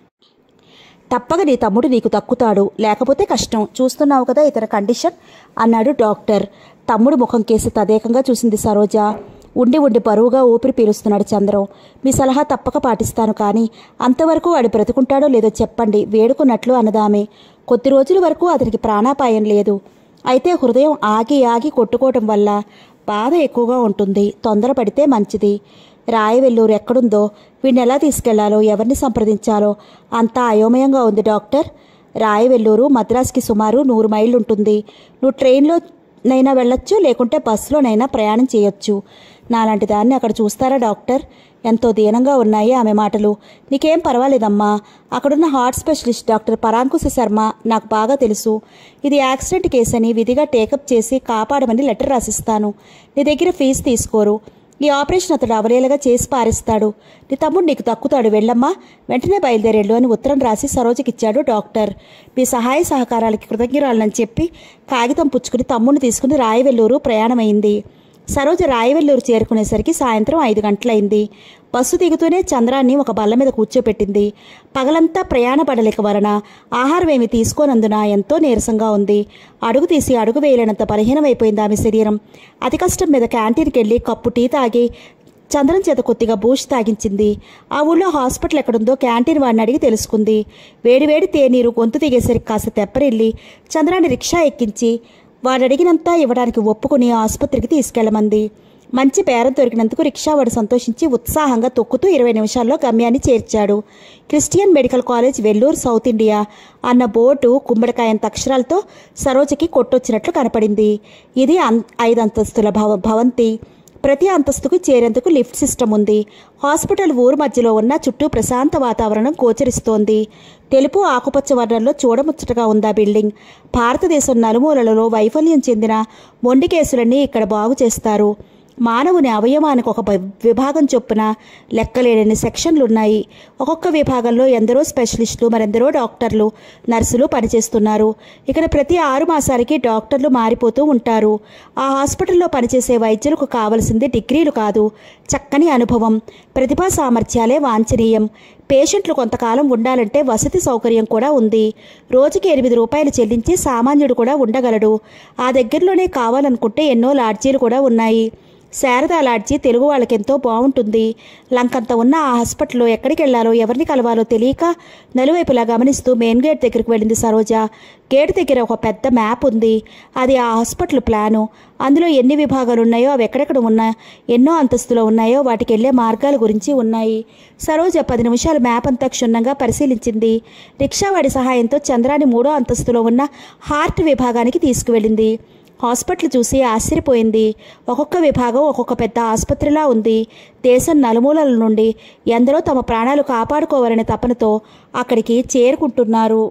తప్పక నీ తమ్ముడు నీకు దక్కుతాడు లేకపోతే కష్టం చూస్తున్నావు కదా ఇతర కండిషన్ అన్నాడు డాక్టర్ తమ్ముడు ముఖం కేసి తదేకంగా చూసింది సరోజ ఉండి ఉండి బరువుగా ఊపిరి పీలుస్తున్నాడు చంద్రం మీ సలహా తప్పక పాటిస్తాను కానీ అంతవరకు వాడు బ్రతుకుంటాడో లేదో చెప్పండి వేడుకున్నట్లు అన్నదామే కొద్ది రోజుల వరకు అతనికి ప్రాణాపాయం లేదు అయితే హృదయం ఆగి ఆగి కొట్టుకోవటం వల్ల బాధ ఎక్కువగా ఉంటుంది తొందరపడితే మంచిది రాయవెల్లూరు ఎక్కడుందో వీడిని ఎలా తీసుకెళ్లాలో ఎవరిని సంప్రదించాలో అంతా అయోమయంగా ఉంది డాక్టర్ రాయవెల్లూరు మద్రాస్కి సుమారు నూరు మైళ్ళు ఉంటుంది నువ్వు ట్రైన్లో నైనా వెళ్ళొచ్చు లేకుంటే బస్సులోనైనా ప్రయాణం చేయొచ్చు నాలాంటి దాన్ని అక్కడ చూస్తారా డాక్టర్ ఎంతో దీనంగా ఉన్నాయి ఆమె మాటలు నీకేం పర్వాలేదమ్మా అక్కడున్న heart specialist doctor Parankusha Sharma నాకు బాగా తెలుసు ఇది యాక్సిడెంట్ కేసు అని విధిగా టేకప్ చేసి కాపాడమని లెటర్ రాసిస్తాను నీ దగ్గర ఫీజు తీసుకోరు ఈ ఆపరేషన్ అతడు అవలేలగా చేసి పారేస్తాడు నీ తమ్ముడు నీకు తక్కుతాడు వెళ్ళమ్మా వెంటనే బయలుదేరేళ్ళు అని ఉత్తరం రాసి సరోజకిచ్చాడు డాక్టర్ మీ సహాయ సహకారాలకి కృతజ్ఞరాలని చెప్పి కాగితం పుచ్చుకుని తమ్ముడిని తీసుకుని రాయవెల్లూరు ప్రయాణమైంది సరోజ రాయవెల్లూరు చేరుకునేసరికి సాయంత్రం ఐదు గంటలైంది బస్సు దిగుతూనే చంద్రాన్ని ఒక బల్ల మీద కూర్చోపెట్టింది పగలంతా ప్రయాణ పడలేక వలన ఆహారం ఏమి తీసుకోనందున ఎంతో నీరసంగా ఉంది అడుగు తీసి అడుగు వేయలేనంత బలహీనమైపోయింది ఆమె శరీరం అతి కష్టం మీద క్యాంటీన్కి వెళ్ళి కప్పు టీ తాగి చంద్రం చేత కొద్దిగా బూష్ తాగించింది ఆ ఊళ్ళో హాస్పిటల్ ఎక్కడుందో క్యాంటీన్ వాడిని అడిగి తెలుసుకుంది వేడివేడి తేనీరు గొంతు దిగేసరికి కాస్త తెప్పరిల్లి చంద్రాన్ని రిక్షా ఎక్కించి వాడు అడిగినంతా ఇవ్వడానికి ఒప్పుకుని ఆసుపత్రికి తీసుకెళ్లమంది మంచి బేరం దొరికినందుకు రిక్షావాడు సంతోషించి ఉత్సాహంగా తొక్కుతూ ఇరవై నిమిషాల్లో గమ్యాన్ని చేర్చాడు Christian medical college Vellore south India అన్న బోర్డు గుమ్మడికాయంత అక్షరాలతో సరోజకి కొట్టొచ్చినట్లు కనపడింది ఇది అం- ఐదు అంతస్తుల భవ భవంతి ప్రతి అంతస్తుకు చేరేందుకు లిఫ్ట్ సిస్టమ్ ఉంది హాస్పిటల్ ఊరు మధ్యలో ఉన్న చుట్టూ ప్రశాంత వాతావరణం గోచరిస్తోంది తెలుపు ఆకుపచ్చ వర్ణంలో చూడముచ్చటగా ఉందా బిల్డింగ్ భారతదేశం నలుమూలలలో వైఫల్యం చెందిన మొండి కేసులన్నీ ఇక్కడ బాగు చేస్తారు మానవుని అవయవానికి ఒక బ- విభాగం చొప్పున లెక్కలేనన్ని సెక్షన్లు ఉన్నాయి ఒక్కొక్క విభాగంలో ఎందరో స్పెషలిస్టులు మరెందరో డాక్టర్లు నర్సులు పనిచేస్తున్నారు ఇక్కడ ప్రతి ఆరు మాసాలకి డాక్టర్లు మారిపోతూ ఉంటారు ఆ హాస్పిటల్లో పనిచేసే వైద్యులకు కావలసింది డిగ్రీలు కాదు చక్కని అనుభవం ప్రతిభా సామర్థ్యాలే వాంఛనీయం పేషెంట్లు కొంతకాలం ఉండాలంటే వసతి సౌకర్యం కూడా ఉంది రోజుకి ఎనిమిది రూపాయలు చెల్లించి సామాన్యుడు కూడా ఉండగలడు ఆ దగ్గరలోనే కావాలనుకుంటే ఎన్నో లాడ్జీలు కూడా ఉన్నాయి శారదా లాడ్జీ తెలుగు వాళ్ళకెంతో బాగుంటుంది లంకంత ఉన్న ఆ హాస్పిటల్లో ఎక్కడికి వెళ్ళాలో ఎవరిని కలవాలో తెలియక నలువైపులా గమనిస్తూ మెయిన్ గేట్ దగ్గరికి వెళ్ళింది సరోజ గేట్ దగ్గర ఒక పెద్ద మ్యాప్ ఉంది అది ఆ హాస్పిటల్ ప్లాను అందులో ఎన్ని విభాగాలు ఉన్నాయో అవి ఎక్కడెక్కడ ఉన్నా ఎన్నో అంతస్తులో ఉన్నాయో వాటికి వెళ్ళే మార్గాల గురించి ఉన్నాయి సరోజ పది నిమిషాలు మ్యాప్ అంతా క్షుణ్ణంగా పరిశీలించింది రిక్షావాడి సహాయంతో చంద్రాని మూడో అంతస్తులో ఉన్న హార్ట్ విభాగానికి తీసుకువెళ్ళింది హాస్పిటల్ చూసి ఆశ్చర్యపోయింది ఒక్కొక్క విభాగం ఒక్కొక్క పెద్ద ఆసుపత్రిలా ఉంది దేశం నలుమూలల నుండి ఎందరో తమ ప్రాణాలు కాపాడుకోవాలనే తపనతో అక్కడికి చేరుకుంటున్నారు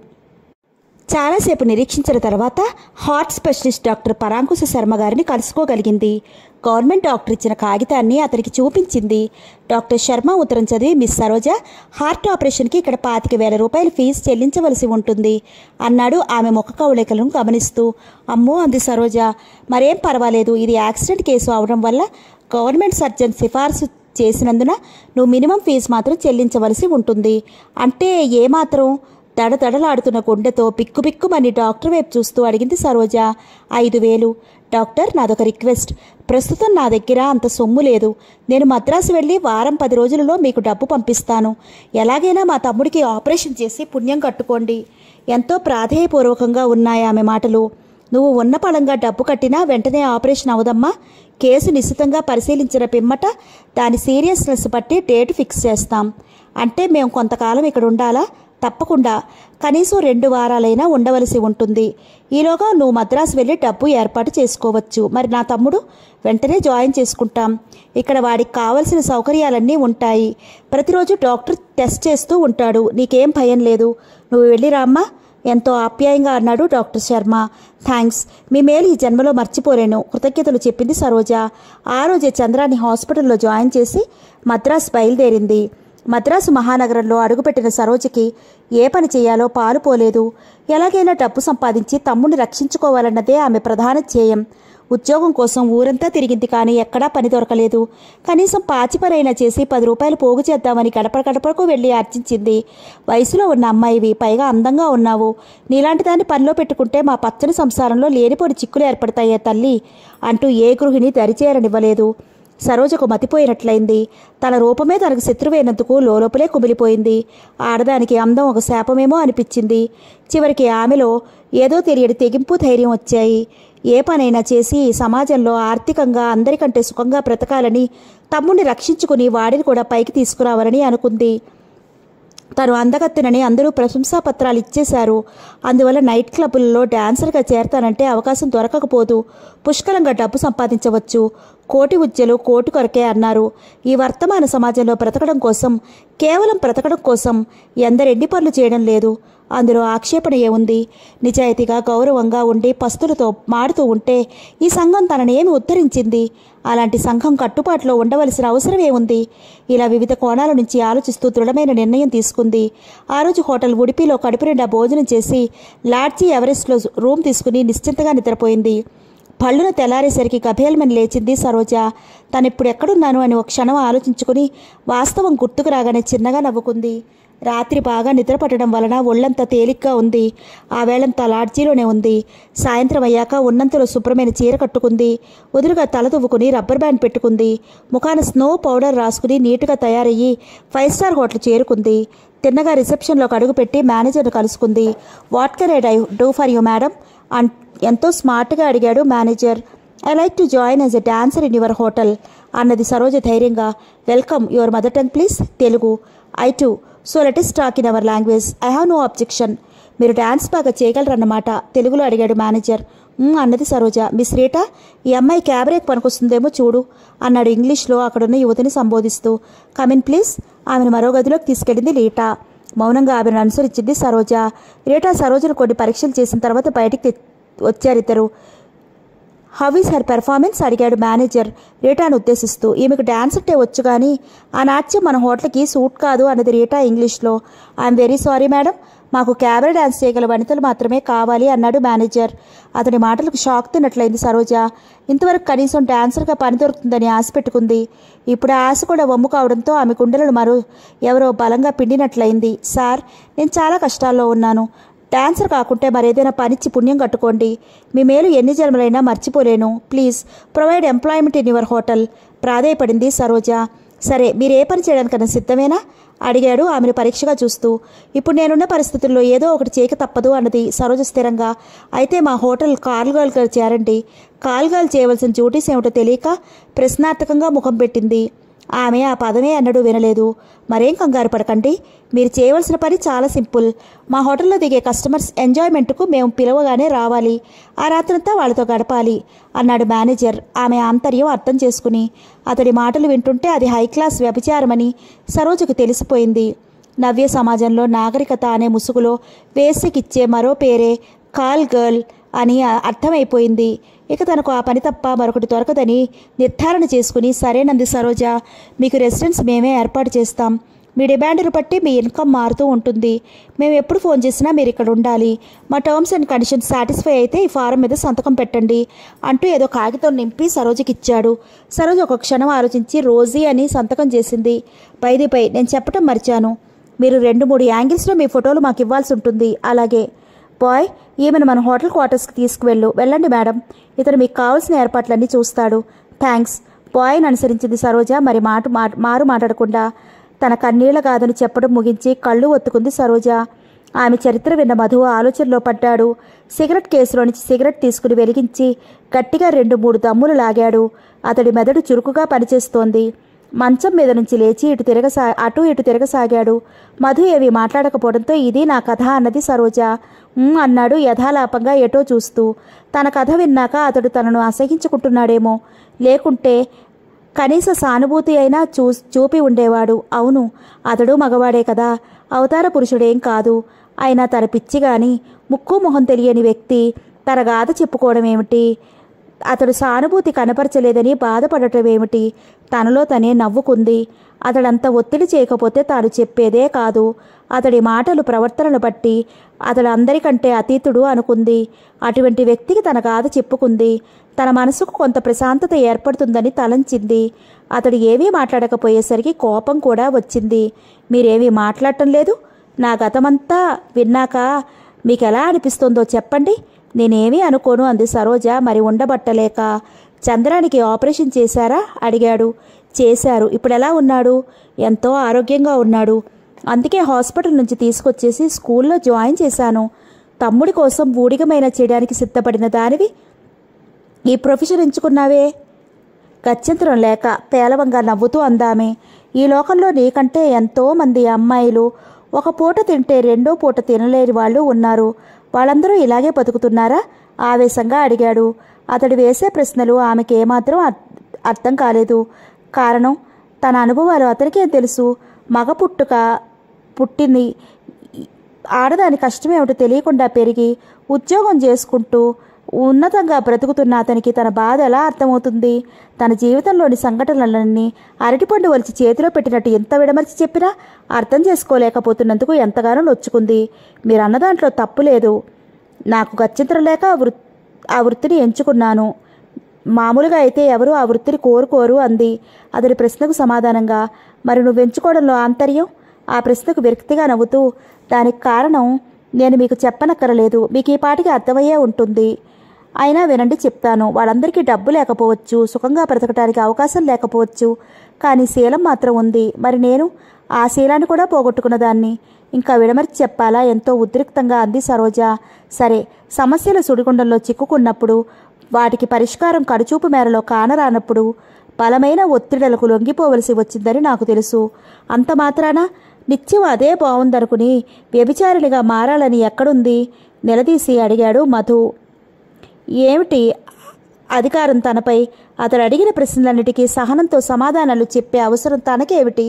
చాలాసేపు నిరీక్షించిన తర్వాత heart specialist doctor Parankusha Sharma గారిని కలుసుకోగలిగింది గవర్నమెంట్ డాక్టర్ ఇచ్చిన కాగితాన్ని అతనికి చూపించింది డాక్టర్ శర్మ ఉత్తరం చదివి మిస్ సరోజ హార్ట్ ఆపరేషన్కి ఇక్కడ పాతిక వేల రూపాయల ఫీజు చెల్లించవలసి ఉంటుంది అన్నాడు ఆమె ముఖ కవళికలను గమనిస్తూ అమ్మో అంది సరోజ మరేం పర్వాలేదు ఇది యాక్సిడెంట్ కేసు అవడం వల్ల గవర్నమెంట్ సర్జన్ సిఫార్సు చేసినందున నువ్వు మినిమం ఫీజు మాత్రం చెల్లించవలసి ఉంటుంది అంటే ఏమాత్రం దడదడలాడుతున్న గుండెతో పిక్కుపిక్కుమని డాక్టర్ వైపు చూస్తూ అడిగింది సరోజ ఐదు వేలు డాక్టర్ నాదొక రిక్వెస్ట్ ప్రస్తుతం నా దగ్గర అంత సొమ్ము లేదు నేను మద్రాసు వెళ్ళి వారం పది రోజులలో మీకు డబ్బు పంపిస్తాను ఎలాగైనా మా తమ్ముడికి ఆపరేషన్ చేసి పుణ్యం కట్టుకోండి ఎంతో ప్రాధేయపూర్వకంగా ఉన్నాయి ఆమె మాటలు నువ్వు ఉన్న పళంగా డబ్బు కట్టినా వెంటనే ఆపరేషన్ అవదమ్మా కేసు నిశ్చితంగా పరిశీలించిన పిమ్మట దాని సీరియస్నెస్ బట్టి డేట్ ఫిక్స్ చేస్తాం అంటే మేము కొంతకాలం ఇక్కడ ఉండాలా తప్పకుండా కనీసం రెండు వారాలైనా ఉండవలసి ఉంటుంది ఈలోగా నువ్వు మద్రాసు వెళ్ళి డబ్బు ఏర్పాటు చేసుకోవచ్చు మరి నా తమ్ముడు వెంటనే జాయిన్ చేసుకుంటాం ఇక్కడ వాడికి కావలసిన సౌకర్యాలన్నీ ఉంటాయి ప్రతిరోజు డాక్టర్ టెస్ట్ చేస్తూ ఉంటాడు నీకేం భయం లేదు నువ్వు వెళ్ళి రామ్మా ఎంతో ఆప్యాయంగా అన్నాడు డాక్టర్ శర్మ థ్యాంక్స్ మీ మేలు ఈ జన్మలో మర్చిపోలేను కృతజ్ఞతలు చెప్పింది సరోజ ఆ రోజే చంద్రాన్ని హాస్పిటల్లో జాయిన్ చేసి మద్రాస్ బయలుదేరింది మద్రాసు మహానగరంలో అడుగుపెట్టిన సరోజకి ఏ పని చేయాలో పాలు పోలేదు ఎలాగైనా డబ్బు సంపాదించి తమ్ముడిని రక్షించుకోవాలన్నదే ఆమె ప్రధాన ధ్యేయం ఉద్యోగం కోసం ఊరంతా తిరిగింది కానీ ఎక్కడా పని దొరకలేదు కనీసం పాచి పనైనా చేసి పది రూపాయలు పోగు చేద్దామని గడప గడపకు వెళ్ళి అర్చించింది వయసులో ఉన్న అమ్మాయివి పైగా అందంగా ఉన్నావు నీలాంటి దాన్ని పనిలో పెట్టుకుంటే మా పచ్చని సంసారంలో లేనిపోని చిక్కులు ఏర్పడతాయే తల్లి అంటూ ఏ గృహిణి దరిచేరనివ్వలేదు సరోజకు మతిపోయినట్లయింది తన రూపమే తనకు శత్రువైనందుకు లోపలే కుమిలిపోయింది ఆడదానికి అందం ఒక శాపమేమో అనిపించింది చివరికి ఆమెలో ఏదో తెలియని తెగింపు ధైర్యం వచ్చాయి ఏ పనైనా చేసి సమాజంలో ఆర్థికంగా అందరికంటే సుఖంగా బ్రతకాలని తమ్ముడిని రక్షించుకుని వాడిని కూడా పైకి తీసుకురావాలని అనుకుంది తను అందగత్తెనని అందరూ ప్రశంసా పత్రాలు ఇచ్చేశారు అందువల్ల నైట్ క్లబ్బులలో డాన్సర్గా చేరతానంటే అవకాశం దొరకకపోదు పుష్కలంగా డబ్బు సంపాదించవచ్చు కోటి ఉద్యలు కోటి కొరకే అన్నారు ఈ వర్తమాన సమాజంలో బ్రతకడం కోసం కేవలం బ్రతకడం కోసం ఎందరెన్ని పనులు చేయడం లేదు అందులో ఆక్షేపణ ఏముంది నిజాయితీగా గౌరవంగా ఉండి పస్తులతో మాడుతూ ఉంటే ఈ సంఘం తనని ఏమి ఉద్ధరించింది అలాంటి సంఘం కట్టుబాటులో ఉండవలసిన అవసరం ఏముంది ఇలా వివిధ కోణాల నుంచి ఆలోచిస్తూ దృఢమైన నిర్ణయం తీసుకుంది ఆ రోజు హోటల్ ఉడిపిలో కడుపు నిండా భోజనం చేసి లాడ్జీ ఎవరెస్ట్లో రూమ్ తీసుకుని నిశ్చింతగా నిద్రపోయింది పళ్ళున తెల్లారేసరికి గభేల్మని లేచింది సరోజ తనిప్పుడు ఎక్కడున్నాను అని ఒక క్షణం ఆలోచించుకుని వాస్తవం గుర్తుకు రాగానే చిన్నగా నవ్వుకుంది రాత్రి బాగా నిద్ర పట్టడం వలన ఒళ్ళంతా తేలిగ్గా ఉంది ఆ వేళంతా లాడ్జీలోనే ఉంది సాయంత్రం అయ్యాక ఉన్నంతలో శుభ్రమైన చీర కట్టుకుంది ఉదురుగా తల దువ్వుకుని రబ్బర్ బ్యాండ్ పెట్టుకుంది ముఖాన స్నో పౌడర్ రాసుకుని నీటుగా తయారయ్యి ఫైవ్ స్టార్ హోటల్ చేరుకుంది తిన్నగా రిసెప్షన్లోకి అడుగుపెట్టి మేనేజర్ను కలుసుకుంది వాట్ కెన్ ఐ డై డూ ఫర్ యూ మేడం అన్ ఎంతో స్మార్ట్గా అడిగాడు manager I like to join as a dancer in your hotel అన్నది సరోజ ధైర్యంగా welcome your mother tongue please Telugu I too so let us talk in our language I have no objection మీరు dance బాగా చేయగలరన్నమాట తెలుగులో అడిగాడు మేనేజర్ "మ్మ్" అన్నది Saroja miss Rita ఈ అమ్మాయి క్యాబరేక్ పనికొస్తుందేమో చూడు అన్నాడు ఇంగ్లీష్లో అక్కడున్న యువతిని సంబోధిస్తూ కమిన్ ప్లీజ్ ఆమెను మరో గదిలోకి తీసుకెళ్ళింది రీటా మౌనంగా ఆమెను అనుసరించింది సరోజ రీటా సరోజను కొన్ని పరీక్షలు చేసిన తర్వాత బయటికి తె- వచ్చారిద్దరు హౌ ఈస్ హర్ పెర్ఫార్మెన్స్ అడిగాడు మేనేజర్ రీటాను ఉద్దేశిస్తూ ఈమెకు డాన్స్ అంటే వచ్చు కానీ ఆ నాట్యం మన హోటల్కి సూట్ కాదు అన్నది రీటా ఇంగ్లీష్లో ఐఎమ్ వెరీ సారీ మేడం మాకు క్యాబరే డాన్స్ చేయగల వనితలు మాత్రమే కావాలి అన్నాడు మేనేజర్ అతని మాటలకు షాక్ తిన్నట్లయింది సరోజ ఇంతవరకు కనీసం డాన్సర్గా పని దొరుకుతుందని ఆశ పెట్టుకుంది ఇప్పుడు ఆ ఆశ కూడా వమ్ము కావడంతో ఆమె గుండెలను మరో ఎవరో బలంగా పిండినట్లయింది సార్ నేను చాలా కష్టాల్లో ఉన్నాను డాన్సర్ కాకుంటే మరేదైనా పనిచ్చి పుణ్యం కట్టుకోండి మీ మేలు ఎన్ని జన్మలైనా మర్చిపోలేను please provide employment in your hotel ప్రాధేయపడింది సరోజ సరే మీరు ఏ పని చేయడానికన్నా సిద్ధమేనా అడిగాడు ఆమెను పరీక్షగా చూస్తూ ఇప్పుడు నేనున్న పరిస్థితుల్లో ఏదో ఒకటి చేయక తప్పదు అన్నది సరోజ స్థిరంగా అయితే మా హోటల్ కాల్ గర్ల్ గారు చేరండి కాల్ గర్ల్ చేయవలసిన డ్యూటీస్ ఏమిటో తెలియక ప్రశ్నార్థకంగా ముఖం పెట్టింది ఆమె ఆ పదమే అన్నడు వినలేదు మరేం కంగారు పడకండి మీరు చేయవలసిన పని చాలా సింపుల్ మా హోటల్లో దిగే కస్టమర్స్ ఎంజాయ్మెంట్కు మేము పిలవగానే రావాలి ఆ రాత్రంతా వాళ్ళతో గడపాలి అన్నాడు మేనేజర్ ఆమె ఆంతర్యం అర్థం చేసుకుని అతడి మాటలు వింటుంటే అది హై క్లాస్ వ్యభిచారమని సరోజకు తెలిసిపోయింది నవ్య సమాజంలో నాగరికత అనే ముసుగులో వేసికిచ్చే మరో పేరే కాల్ గర్ల్ అని అ- అర్థమైపోయింది ఇక తనకు ఆ పని తప్ప మరొకటి దొరకదని నిర్ధారణ చేసుకుని సరేనంది సరోజ మీకు రెసిడెన్స్ మేమే ఏర్పాటు చేస్తాం మీ డిమాండ్ను బట్టి మీ ఇన్కమ్ మారుతూ ఉంటుంది మేము ఎప్పుడు ఫోన్ చేసినా మీరు ఇక్కడ ఉండాలి మా టర్మ్స్ అండ్ కండిషన్స్ సాటిస్ఫై అయితే ఈ ఫారం మీద సంతకం పెట్టండి అంటూ ఏదో కాగితం నింపి సరోజకి ఇచ్చాడు సరోజ ఒక క్షణం ఆలోచించి రోజీ అని సంతకం చేసింది పైదిపై నేను చెప్పటం మర్చాను మీరు రెండు మూడు యాంగిల్స్లో మీ ఫోటోలు మాకు ఇవ్వాల్సి ఉంటుంది అలాగే బాయ్ ఈమెను మన హోటల్ క్వార్టర్స్కి తీసుకువెళ్ళు వెళ్ళండి మేడం ఇతను మీకు కావాల్సిన ఏర్పాట్లన్నీ చూస్తాడు థ్యాంక్స్ బాయ్ని అనుసరించింది సరోజ మరి మాట మా- మారు మాట్లాడకుండా తన కన్నీళ్ల గాథను చెప్పడం ముగించి కళ్ళు ఒత్తుకుంది సరోజ ఆమె చరిత్ర విన్న మధు ఆలోచనలో పడ్డాడు సిగరెట్ కేసులో నుంచి సిగరెట్ తీసుకుని వెలిగించి గట్టిగా రెండు మూడు దమ్ములు లాగాడు అతడి మెదడు చురుకుగా పనిచేస్తోంది మంచం మీద నుంచి లేచి ఇటు తిరగసా అటు ఇటు తిరగసాగాడు మధు ఏవి మాట్లాడకపోవడంతో ఇది నా కథ అన్నది సరోజ "ఉమ్" అన్నాడు యథాలాపంగా ఎటో చూస్తూ తన కథ విన్నాక అతడు తనను అసహించుకుంటున్నాడేమో లేకుంటే కనీస సానుభూతి అయినా చూ చూపి ఉండేవాడు అవును అతడు మగవాడే కదా అవతార పురుషుడేం కాదు అయినా తన పిచ్చి గాని ముక్కు మొహం తెలియని వ్యక్తి తన గాథ చెప్పుకోవడం ఏమిటి అతడు సానుభూతి కనపరచలేదని బాధపడటం ఏమిటి తనలో తనే నవ్వుకుంది అతడంత ఒత్తిడి చేయకపోతే తాను చెప్పేదే కాదు అతడి మాటలు ప్రవర్తనను బట్టి అతడు అందరికంటే అతీతుడు అనుకుంది అటువంటి వ్యక్తికి తన గాథ చెప్పుకుంది తన మనసుకు కొంత ప్రశాంతత ఏర్పడుతుందని తలంచింది అతడు ఏమీ మాట్లాడకపోయేసరికి కోపం కూడా వచ్చింది మీరేమీ మాట్లాడటం లేదు నా గతమంతా విన్నాక మీకెలా అనిపిస్తుందో చెప్పండి నేనేమీ అనుకోను అంది సరోజ మరి ఉండబట్టలేక చంద్రానికి ఆపరేషన్ చేశారా అడిగాడు చేశారు ఇప్పుడు ఎలా ఉన్నాడు ఎంతో ఆరోగ్యంగా ఉన్నాడు అందుకే హాస్పిటల్ నుంచి తీసుకొచ్చేసి స్కూల్లో జాయిన్ చేశాను తమ్ముడి కోసం ఊడిగమైన చేయడానికి సిద్ధపడిన దానివి ఈ ప్రొఫెషన్ ఎంచుకున్నావే గత్యంతరం లేక పేలవంగా నవ్వుతూ అందామే ఈ లోకంలో నీకంటే ఎంతో మంది అమ్మాయిలు ఒక పూట తింటే రెండో పూట తినలేని వాళ్ళు ఉన్నారు వాళ్ళందరూ ఇలాగే బతుకుతున్నారా ఆవేశంగా అడిగాడు అతడు వేసే ప్రశ్నలు ఆమెకి ఏమాత్రం అర్- అర్థం కాలేదు కారణం తన అనుభవాలు అతనికేం తెలుసు మగ పుట్టుక పుట్టింది ఆడదాని కష్టమేమిటో తెలియకుండా పెరిగి ఉద్యోగం చేసుకుంటూ ఉన్నతంగా బ్రతుకుతున్న అతనికి తన బాధ ఎలా అర్థమవుతుంది తన జీవితంలోని సంఘటనలన్నీ అరటిపండు వలిచి చేతిలో పెట్టినట్టు ఎంత విడమర్చి చెప్పినా అర్థం చేసుకోలేకపోతున్నందుకు ఎంతగానో నొచ్చుకుంది మీరు అన్న దాంట్లో తప్పు లేదు నాకు గత్యంతరం లేక ఆ వృ ఆ వృత్తిని ఎంచుకున్నాను మామూలుగా అయితే ఎవరూ ఆ వృత్తిని కోరుకోరు అంది అతడి ప్రశ్నకు సమాధానంగా మరి నువ్వు ఎంచుకోవడంలో ఆంతర్యం ఆ ప్రశ్నకు విరక్తిగా నవ్వుతూ దానికి కారణం నేను మీకు చెప్పనక్కరలేదు మీకు ఈ పాటికి అర్థమయ్యే ఉంటుంది అయినా వినండి చెప్తాను వాళ్ళందరికీ డబ్బు లేకపోవచ్చు సుఖంగా బ్రతకడానికి అవకాశం లేకపోవచ్చు కానీ శీలం మాత్రం ఉంది మరి నేను ఆ శీలాన్ని కూడా పోగొట్టుకున్న దాన్ని ఇంకా విడమర్చి చెప్పాలా ఎంతో ఉద్రిక్తంగా అంది సరోజ సరే సమస్యల సుడిగుండంలో చిక్కుకున్నప్పుడు వాటికి పరిష్కారం కడుచూపు మేరలో కానరానప్పుడు బలమైన ఒత్తిడులకు లొంగిపోవలసి వచ్చిందని నాకు తెలుసు అంత మాత్రాన నిత్యం అదే బాగుందనుకుని వ్యభిచారిణిగా మారాలని ఎక్కడుంది నిలదీసి అడిగాడు మధు ఏమిటి అధికారం తనపై అతడు అడిగిన ప్రశ్నలన్నిటికీ సహనంతో సమాధానాలు చెప్పే అవసరం తనకేమిటి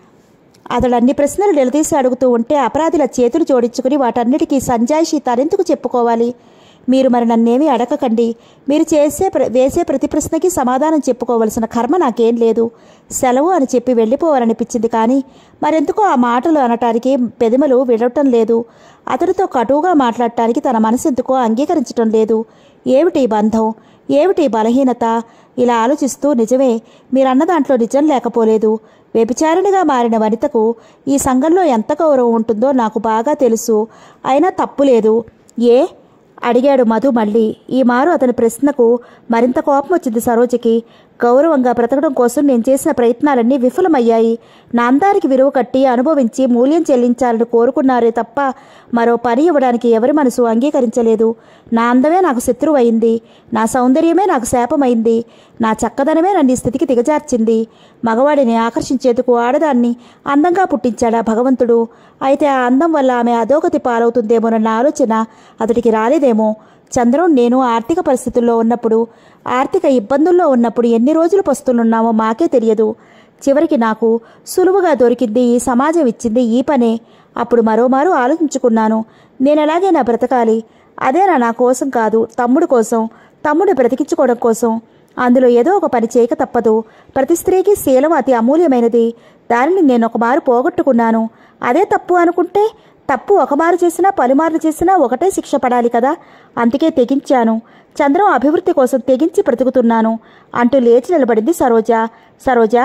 అతడు అన్ని ప్రశ్నలు నిలదీసి అడుగుతూ ఉంటే అపరాధుల చేతులు జోడించుకుని వాటన్నిటికీ సంజాయిషి తనెందుకు చెప్పుకోవాలి మీరు మరి నన్నేమీ అడగకండి మీరు చేసే ప్ర- వేసే ప్రతి ప్రశ్నకి సమాధానం చెప్పుకోవలసిన కర్మ నాకేం లేదు సెలవు అని చెప్పి వెళ్ళిపోవాలనిపించింది కానీ మరెందుకో ఆ మాటలు అనటానికి పెదిమలు విడవటం లేదు అతడితో కటువుగా మాట్లాడటానికి తన మనసు ఎందుకో అంగీకరించటం లేదు ఏమిటి ఈ బంధం ఏమిటి ఈ బలహీనత ఇలా ఆలోచిస్తూ నిజమే మీరన్న దాంట్లో నిజం లేకపోలేదు వ్యభిచారిణిగా మారిన వనితకు ఈ సంఘంలో ఎంత గౌరవం ఉంటుందో నాకు బాగా తెలుసు అయినా తప్పు లేదు ఏ అడిగాడు మధు మళ్ళీ ఈ మారు అతని ప్రశ్నకు మరింత కోపం వచ్చింది సరోజకి గౌరవంగా బ్రతకడం కోసం నేను చేసిన ప్రయత్నాలన్నీ విఫలమయ్యాయి నా అందానికి విలువ కట్టి అనుభవించి మూల్యం చెల్లించాలని కోరుకున్నారే తప్ప మరో పని ఇవ్వడానికి ఎవరి మనసు అంగీకరించలేదు నా అందమే నాకు శత్రువయింది నా సౌందర్యమే నాకు శాపమైంది నా చక్కదనమే నన్ను ఈ స్థితికి దిగజార్చింది మగవాడిని ఆకర్షించేందుకు ఆడదాన్ని అందంగా పుట్టించాడా భగవంతుడు అయితే ఆ అందం వల్ల ఆమె అధోగతి పాలవుతుందేమోనన్న ఆలోచన అతడికి రాలేదేమో చంద్రం నేను ఆర్థిక పరిస్థితుల్లో ఉన్నప్పుడు ఆర్థిక ఇబ్బందుల్లో ఉన్నప్పుడు ఎన్ని రోజులు పస్తులున్నామో మాకే తెలియదు చివరికి నాకు సులువుగా దొరికింది ఈ సమాజం ఇచ్చింది ఈ పనే అప్పుడు మరోమారు ఆలోచించుకున్నాను నేను ఎలాగైనా బ్రతకాలి అదేనా నా కోసం కాదు తమ్ముడు కోసం తమ్ముడు బ్రతికించుకోవడం కోసం అందులో ఏదో ఒక పని చేయక తప్పదు ప్రతి స్త్రీకి శీలం అతి అమూల్యమైనది దానిని నేను ఒక మారు పోగొట్టుకున్నాను అదే తప్పు అనుకుంటే తప్పు ఒక మారు చేసినా పలుమార్లు చేసినా ఒకటే శిక్ష పడాలి కదా అందుకే తెగించాను చంద్రం అభివృద్ధి కోసం తెగించి బ్రతుకుతున్నాను అంటూ లేచి నిలబడింది సరోజ సరోజ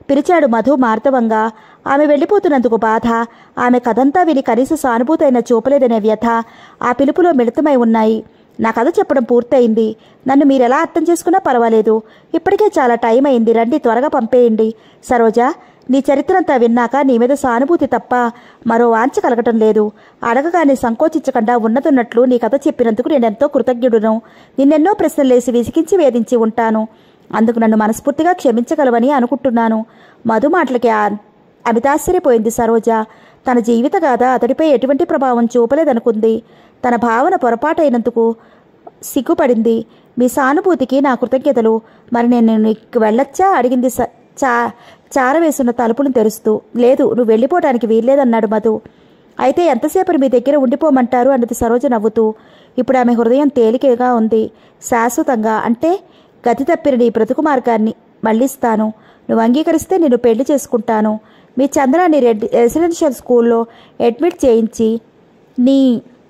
పిలిచాడు మధు మార్దవంగా ఆమె వెళ్ళిపోతున్నందుకు బాధ ఆమె కథంతా విని కనీస సానుభూతైన చూపలేదనే వ్యథ ఆ పిలుపులో మిళితమై ఉన్నాయి నా కథ చెప్పడం పూర్తయింది నన్ను మీరెలా అర్థం చేసుకున్నా పర్వాలేదు ఇప్పటికే చాలా టైం అయింది రండి త్వరగా పంపేయండి సరోజ నీ చరిత్ర అంతా విన్నాక నీ మీద సానుభూతి తప్ప మరో వాంఛ కలగటం లేదు అడగగానే సంకోచించకుండా ఉన్నతున్నట్లు నీ కథ చెప్పినందుకు నేనెంతో కృతజ్ఞుడును నిన్నెన్నో ప్రశ్నలేసి విసిగించి వేధించి ఉంటాను అందుకు నన్ను మనస్ఫూర్తిగా క్షమించగలవని అనుకుంటున్నాను మధు మాటలకి ఆ- అమితాశ్చర్యపోయింది సరోజ తన జీవిత గాథ అతడిపై ఎటువంటి ప్రభావం చూపలేదనుకుంది తన భావన పొరపాటైనందుకు సిగ్గుపడింది మీ సానుభూతికి నా కృతజ్ఞతలు మరి నేను నీకు వెళ్ళొచ్చా అడిగింది స- చా చారవేసున్న తలుపులను తెరుస్తూ లేదు నువ్వు వెళ్ళిపోవడానికి వీల్లేదన్నాడు మధు అయితే ఎంతసేపు మీ దగ్గర ఉండిపోమంటారు అన్నది సరోజ నవ్వుతూ ఇప్పుడు ఆమె హృదయం తేలికగా ఉంది శాశ్వతంగా అంటే గతి తప్పిన నీ బ్రతుకు మార్గాన్ని మళ్ళిస్తాను నువ్వు అంగీకరిస్తే నేను పెళ్లి చేసుకుంటాను మీ చంద్రాన్ని రెడ్ రెసిడెన్షియల్ స్కూల్లో అడ్మిట్ చేయించి నీ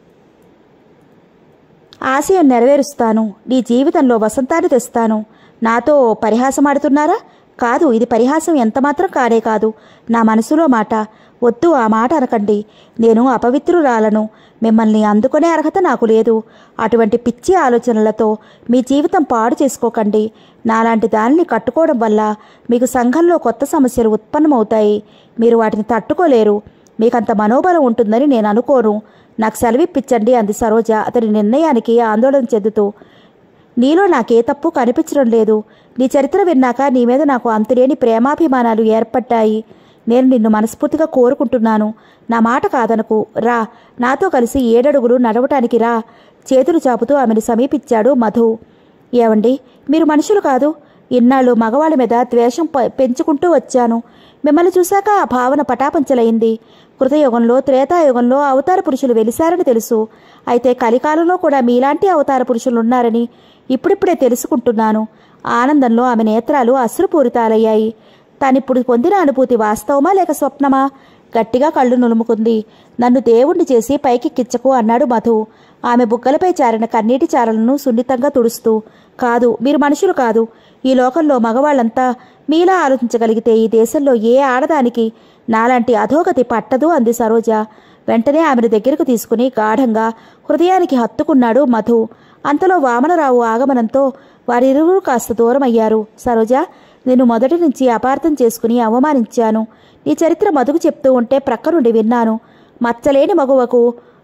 ఆశయం నెరవేరుస్తాను నీ జీవితంలో వసంతాన్ని తెస్తాను నాతో పరిహాసమాడుతున్నారా కాదు ఇది పరిహాసం ఎంతమాత్రం కానే కాదు నా మనసులో మాట వద్దు ఆ మాట అనకండి నేను అపవిత్రురాలను మిమ్మల్ని అందుకునే అర్హత నాకు లేదు అటువంటి పిచ్చి ఆలోచనలతో మీ జీవితం పాడు చేసుకోకండి నాలాంటి దానిని కట్టుకోవడం వల్ల మీకు సంఘంలో కొత్త సమస్యలు ఉత్పన్నమవుతాయి మీరు వాటిని తట్టుకోలేరు మీకంత మనోబలం ఉంటుందని నేను అనుకోను నాకు సెలవిప్పించండి అంది సరోజ అతని నిర్ణయానికి ఆందోళన చెందుతూ నీలో నాకే తప్పు కనిపించడం లేదు నీ చరిత్ర విన్నాక నీ మీద నాకు అంతులేని ప్రేమాభిమానాలు ఏర్పడ్డాయి నేను నిన్ను మనస్ఫూర్తిగా కోరుకుంటున్నాను నా మాట కాదనకు రా నాతో కలిసి ఏడడుగులు నడవటానికి రా చేతులు చాపుతూ ఆమెను సమీపించాడు మధు ఏవండి మీరు మనుషులు కాదు ఇన్నాళ్ళు మగవాళ్ళ మీద ద్వేషం ప- పెంచుకుంటూ వచ్చాను మిమ్మల్ని చూశాక ఆ భావన పటాపంచలైంది కృతయుగంలో త్రేతాయుగంలో అవతార పురుషులు వెలిశారని తెలుసు అయితే కలికాలంలో కూడా మీలాంటి అవతార పురుషులు ఉన్నారని ఇప్పుడిప్పుడే తెలుసుకుంటున్నాను ఆనందంలో ఆమె నేత్రాలు అశ్రుపూరితాలయ్యాయి తానిప్పుడు పొందిన అనుభూతి వాస్తవమా లేక స్వప్నమా గట్టిగా కళ్ళు నులుముకుంది నన్ను దేవుణ్ణి చేసి పైకి కిచ్చకు అన్నాడు మధు ఆమె బుగ్గలపై చారిన కన్నీటి చారలను సున్నితంగా తుడుస్తూ కాదు మీరు మనుషులు కాదు ఈ లోకంలో మగవాళ్ళంతా మీలా ఆలోచించగలిగితే ఈ దేశంలో ఏ ఆడదానికి నాలాంటి అధోగతి పట్టదు అంది సరోజ వెంటనే ఆమెను దగ్గరకు తీసుకుని గాఢంగా హృదయానికి హత్తుకున్నాడు మధు అంతలో వామనరావు ఆగమనంతో వారిరువురు కాస్త దూరం అయ్యారు సరోజ నేను మొదటి నుంచి అపార్థం చేసుకుని అవమానించాను నీ చరిత్ర మధుకు చెప్తూ ఉంటే ప్రక్క నుండి విన్నాను మచ్చలేని మగువకు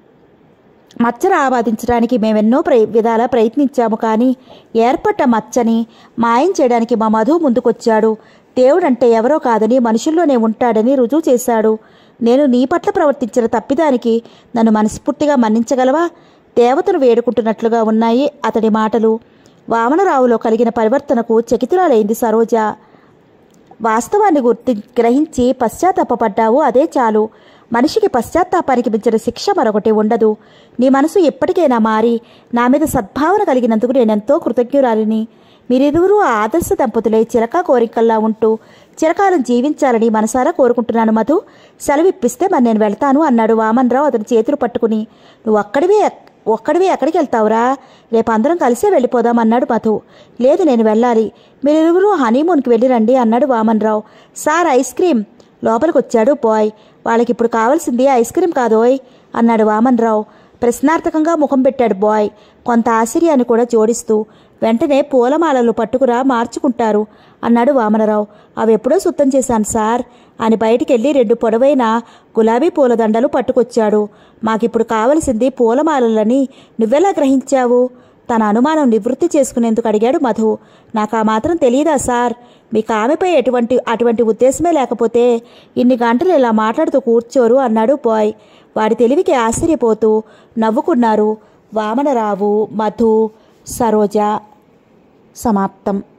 మచ్చను ఆపాదించడానికి మేమెన్నో ప్ర విధాల ప్రయత్నించాము కానీ ఏర్పడ్డ మచ్చని మాయం చేయడానికి మా మధు ముందుకొచ్చాడు దేవుడంటే ఎవరో కాదని మనుషుల్లోనే ఉంటాడని రుజువు చేశాడు నేను నీ పట్ల ప్రవర్తించిన తప్పిదానికి నన్ను మనస్ఫూర్తిగా మన్నించగలవా దేవతను వేడుకుంటున్నట్లుగా ఉన్నాయి అతడి మాటలు వామనరావులో కలిగిన పరివర్తనకు చకితురాలైంది సరోజ వాస్తవాన్ని గుర్తి గ్రహించి పశ్చాత్తాపడ్డావు అదే చాలు మనిషికి పశ్చాత్తాపానికి మించిన శిక్ష మరొకటి ఉండదు నీ మనసు ఎప్పటికైనా మారి నా మీద సద్భావన కలిగినందుకు నేనెంతో కృతజ్ఞురాలిని మీరిరువురూ ఆ ఆదర్శ దంపతులై చిరకా కోరికల్లా ఉంటూ చిరకాలం జీవించాలని మనసారా కోరుకుంటున్నాను మధు సెలవిప్పిస్తే మరి నేను వెళ్తాను అన్నాడు వామన్రావు అతని చేతులు పట్టుకుని నువ్వు అక్కడివే ఒక్కడివి ఎక్కడికి వెళ్తావురా రేపు అందరం కలిసే వెళ్ళిపోదాం అన్నాడు మధు లేదు నేను వెళ్ళాలి మీరిరువురు హనీమూన్కి వెళ్ళిరండి అన్నాడు వామన్రావు సార్ ఐస్ క్రీమ్ లోపలికి వచ్చాడు బాయ్ వాళ్ళకి ఇప్పుడు కావాల్సింది ఐస్ క్రీమ్ కాదోయ్ అన్నాడు వామన్రావు ప్రశ్నార్థకంగా ముఖం పెట్టాడు బాయ్ కొంత ఆశ్చర్యాన్ని కూడా జోడిస్తూ వెంటనే పూలమాలలు పట్టుకురా మార్చుకుంటారు అన్నాడు వామనరావు అవి ఎప్పుడో శుద్ధం చేశాను సార్ అని బయటికెళ్ళి రెండు పొడవైన గులాబీ పూల దండలు పట్టుకొచ్చాడు మాకిప్పుడు కావలసింది పూలమాలలని నువ్వెలా గ్రహించావు తన అనుమానం నివృత్తి చేసుకునేందుకు అడిగాడు మధు నాకు ఆ మాత్రం తెలియదా సార్ మీకు ఆమెపై ఎటువంటి అటువంటి ఉద్దేశమే లేకపోతే ఇన్ని గంటలు ఇలా మాట్లాడుతూ కూర్చోరు అన్నాడు బాయ్ వాడి తెలివికి ఆశ్చర్యపోతూ నవ్వుకున్నారు వామనరావు మధు సరోజ సమాప్తం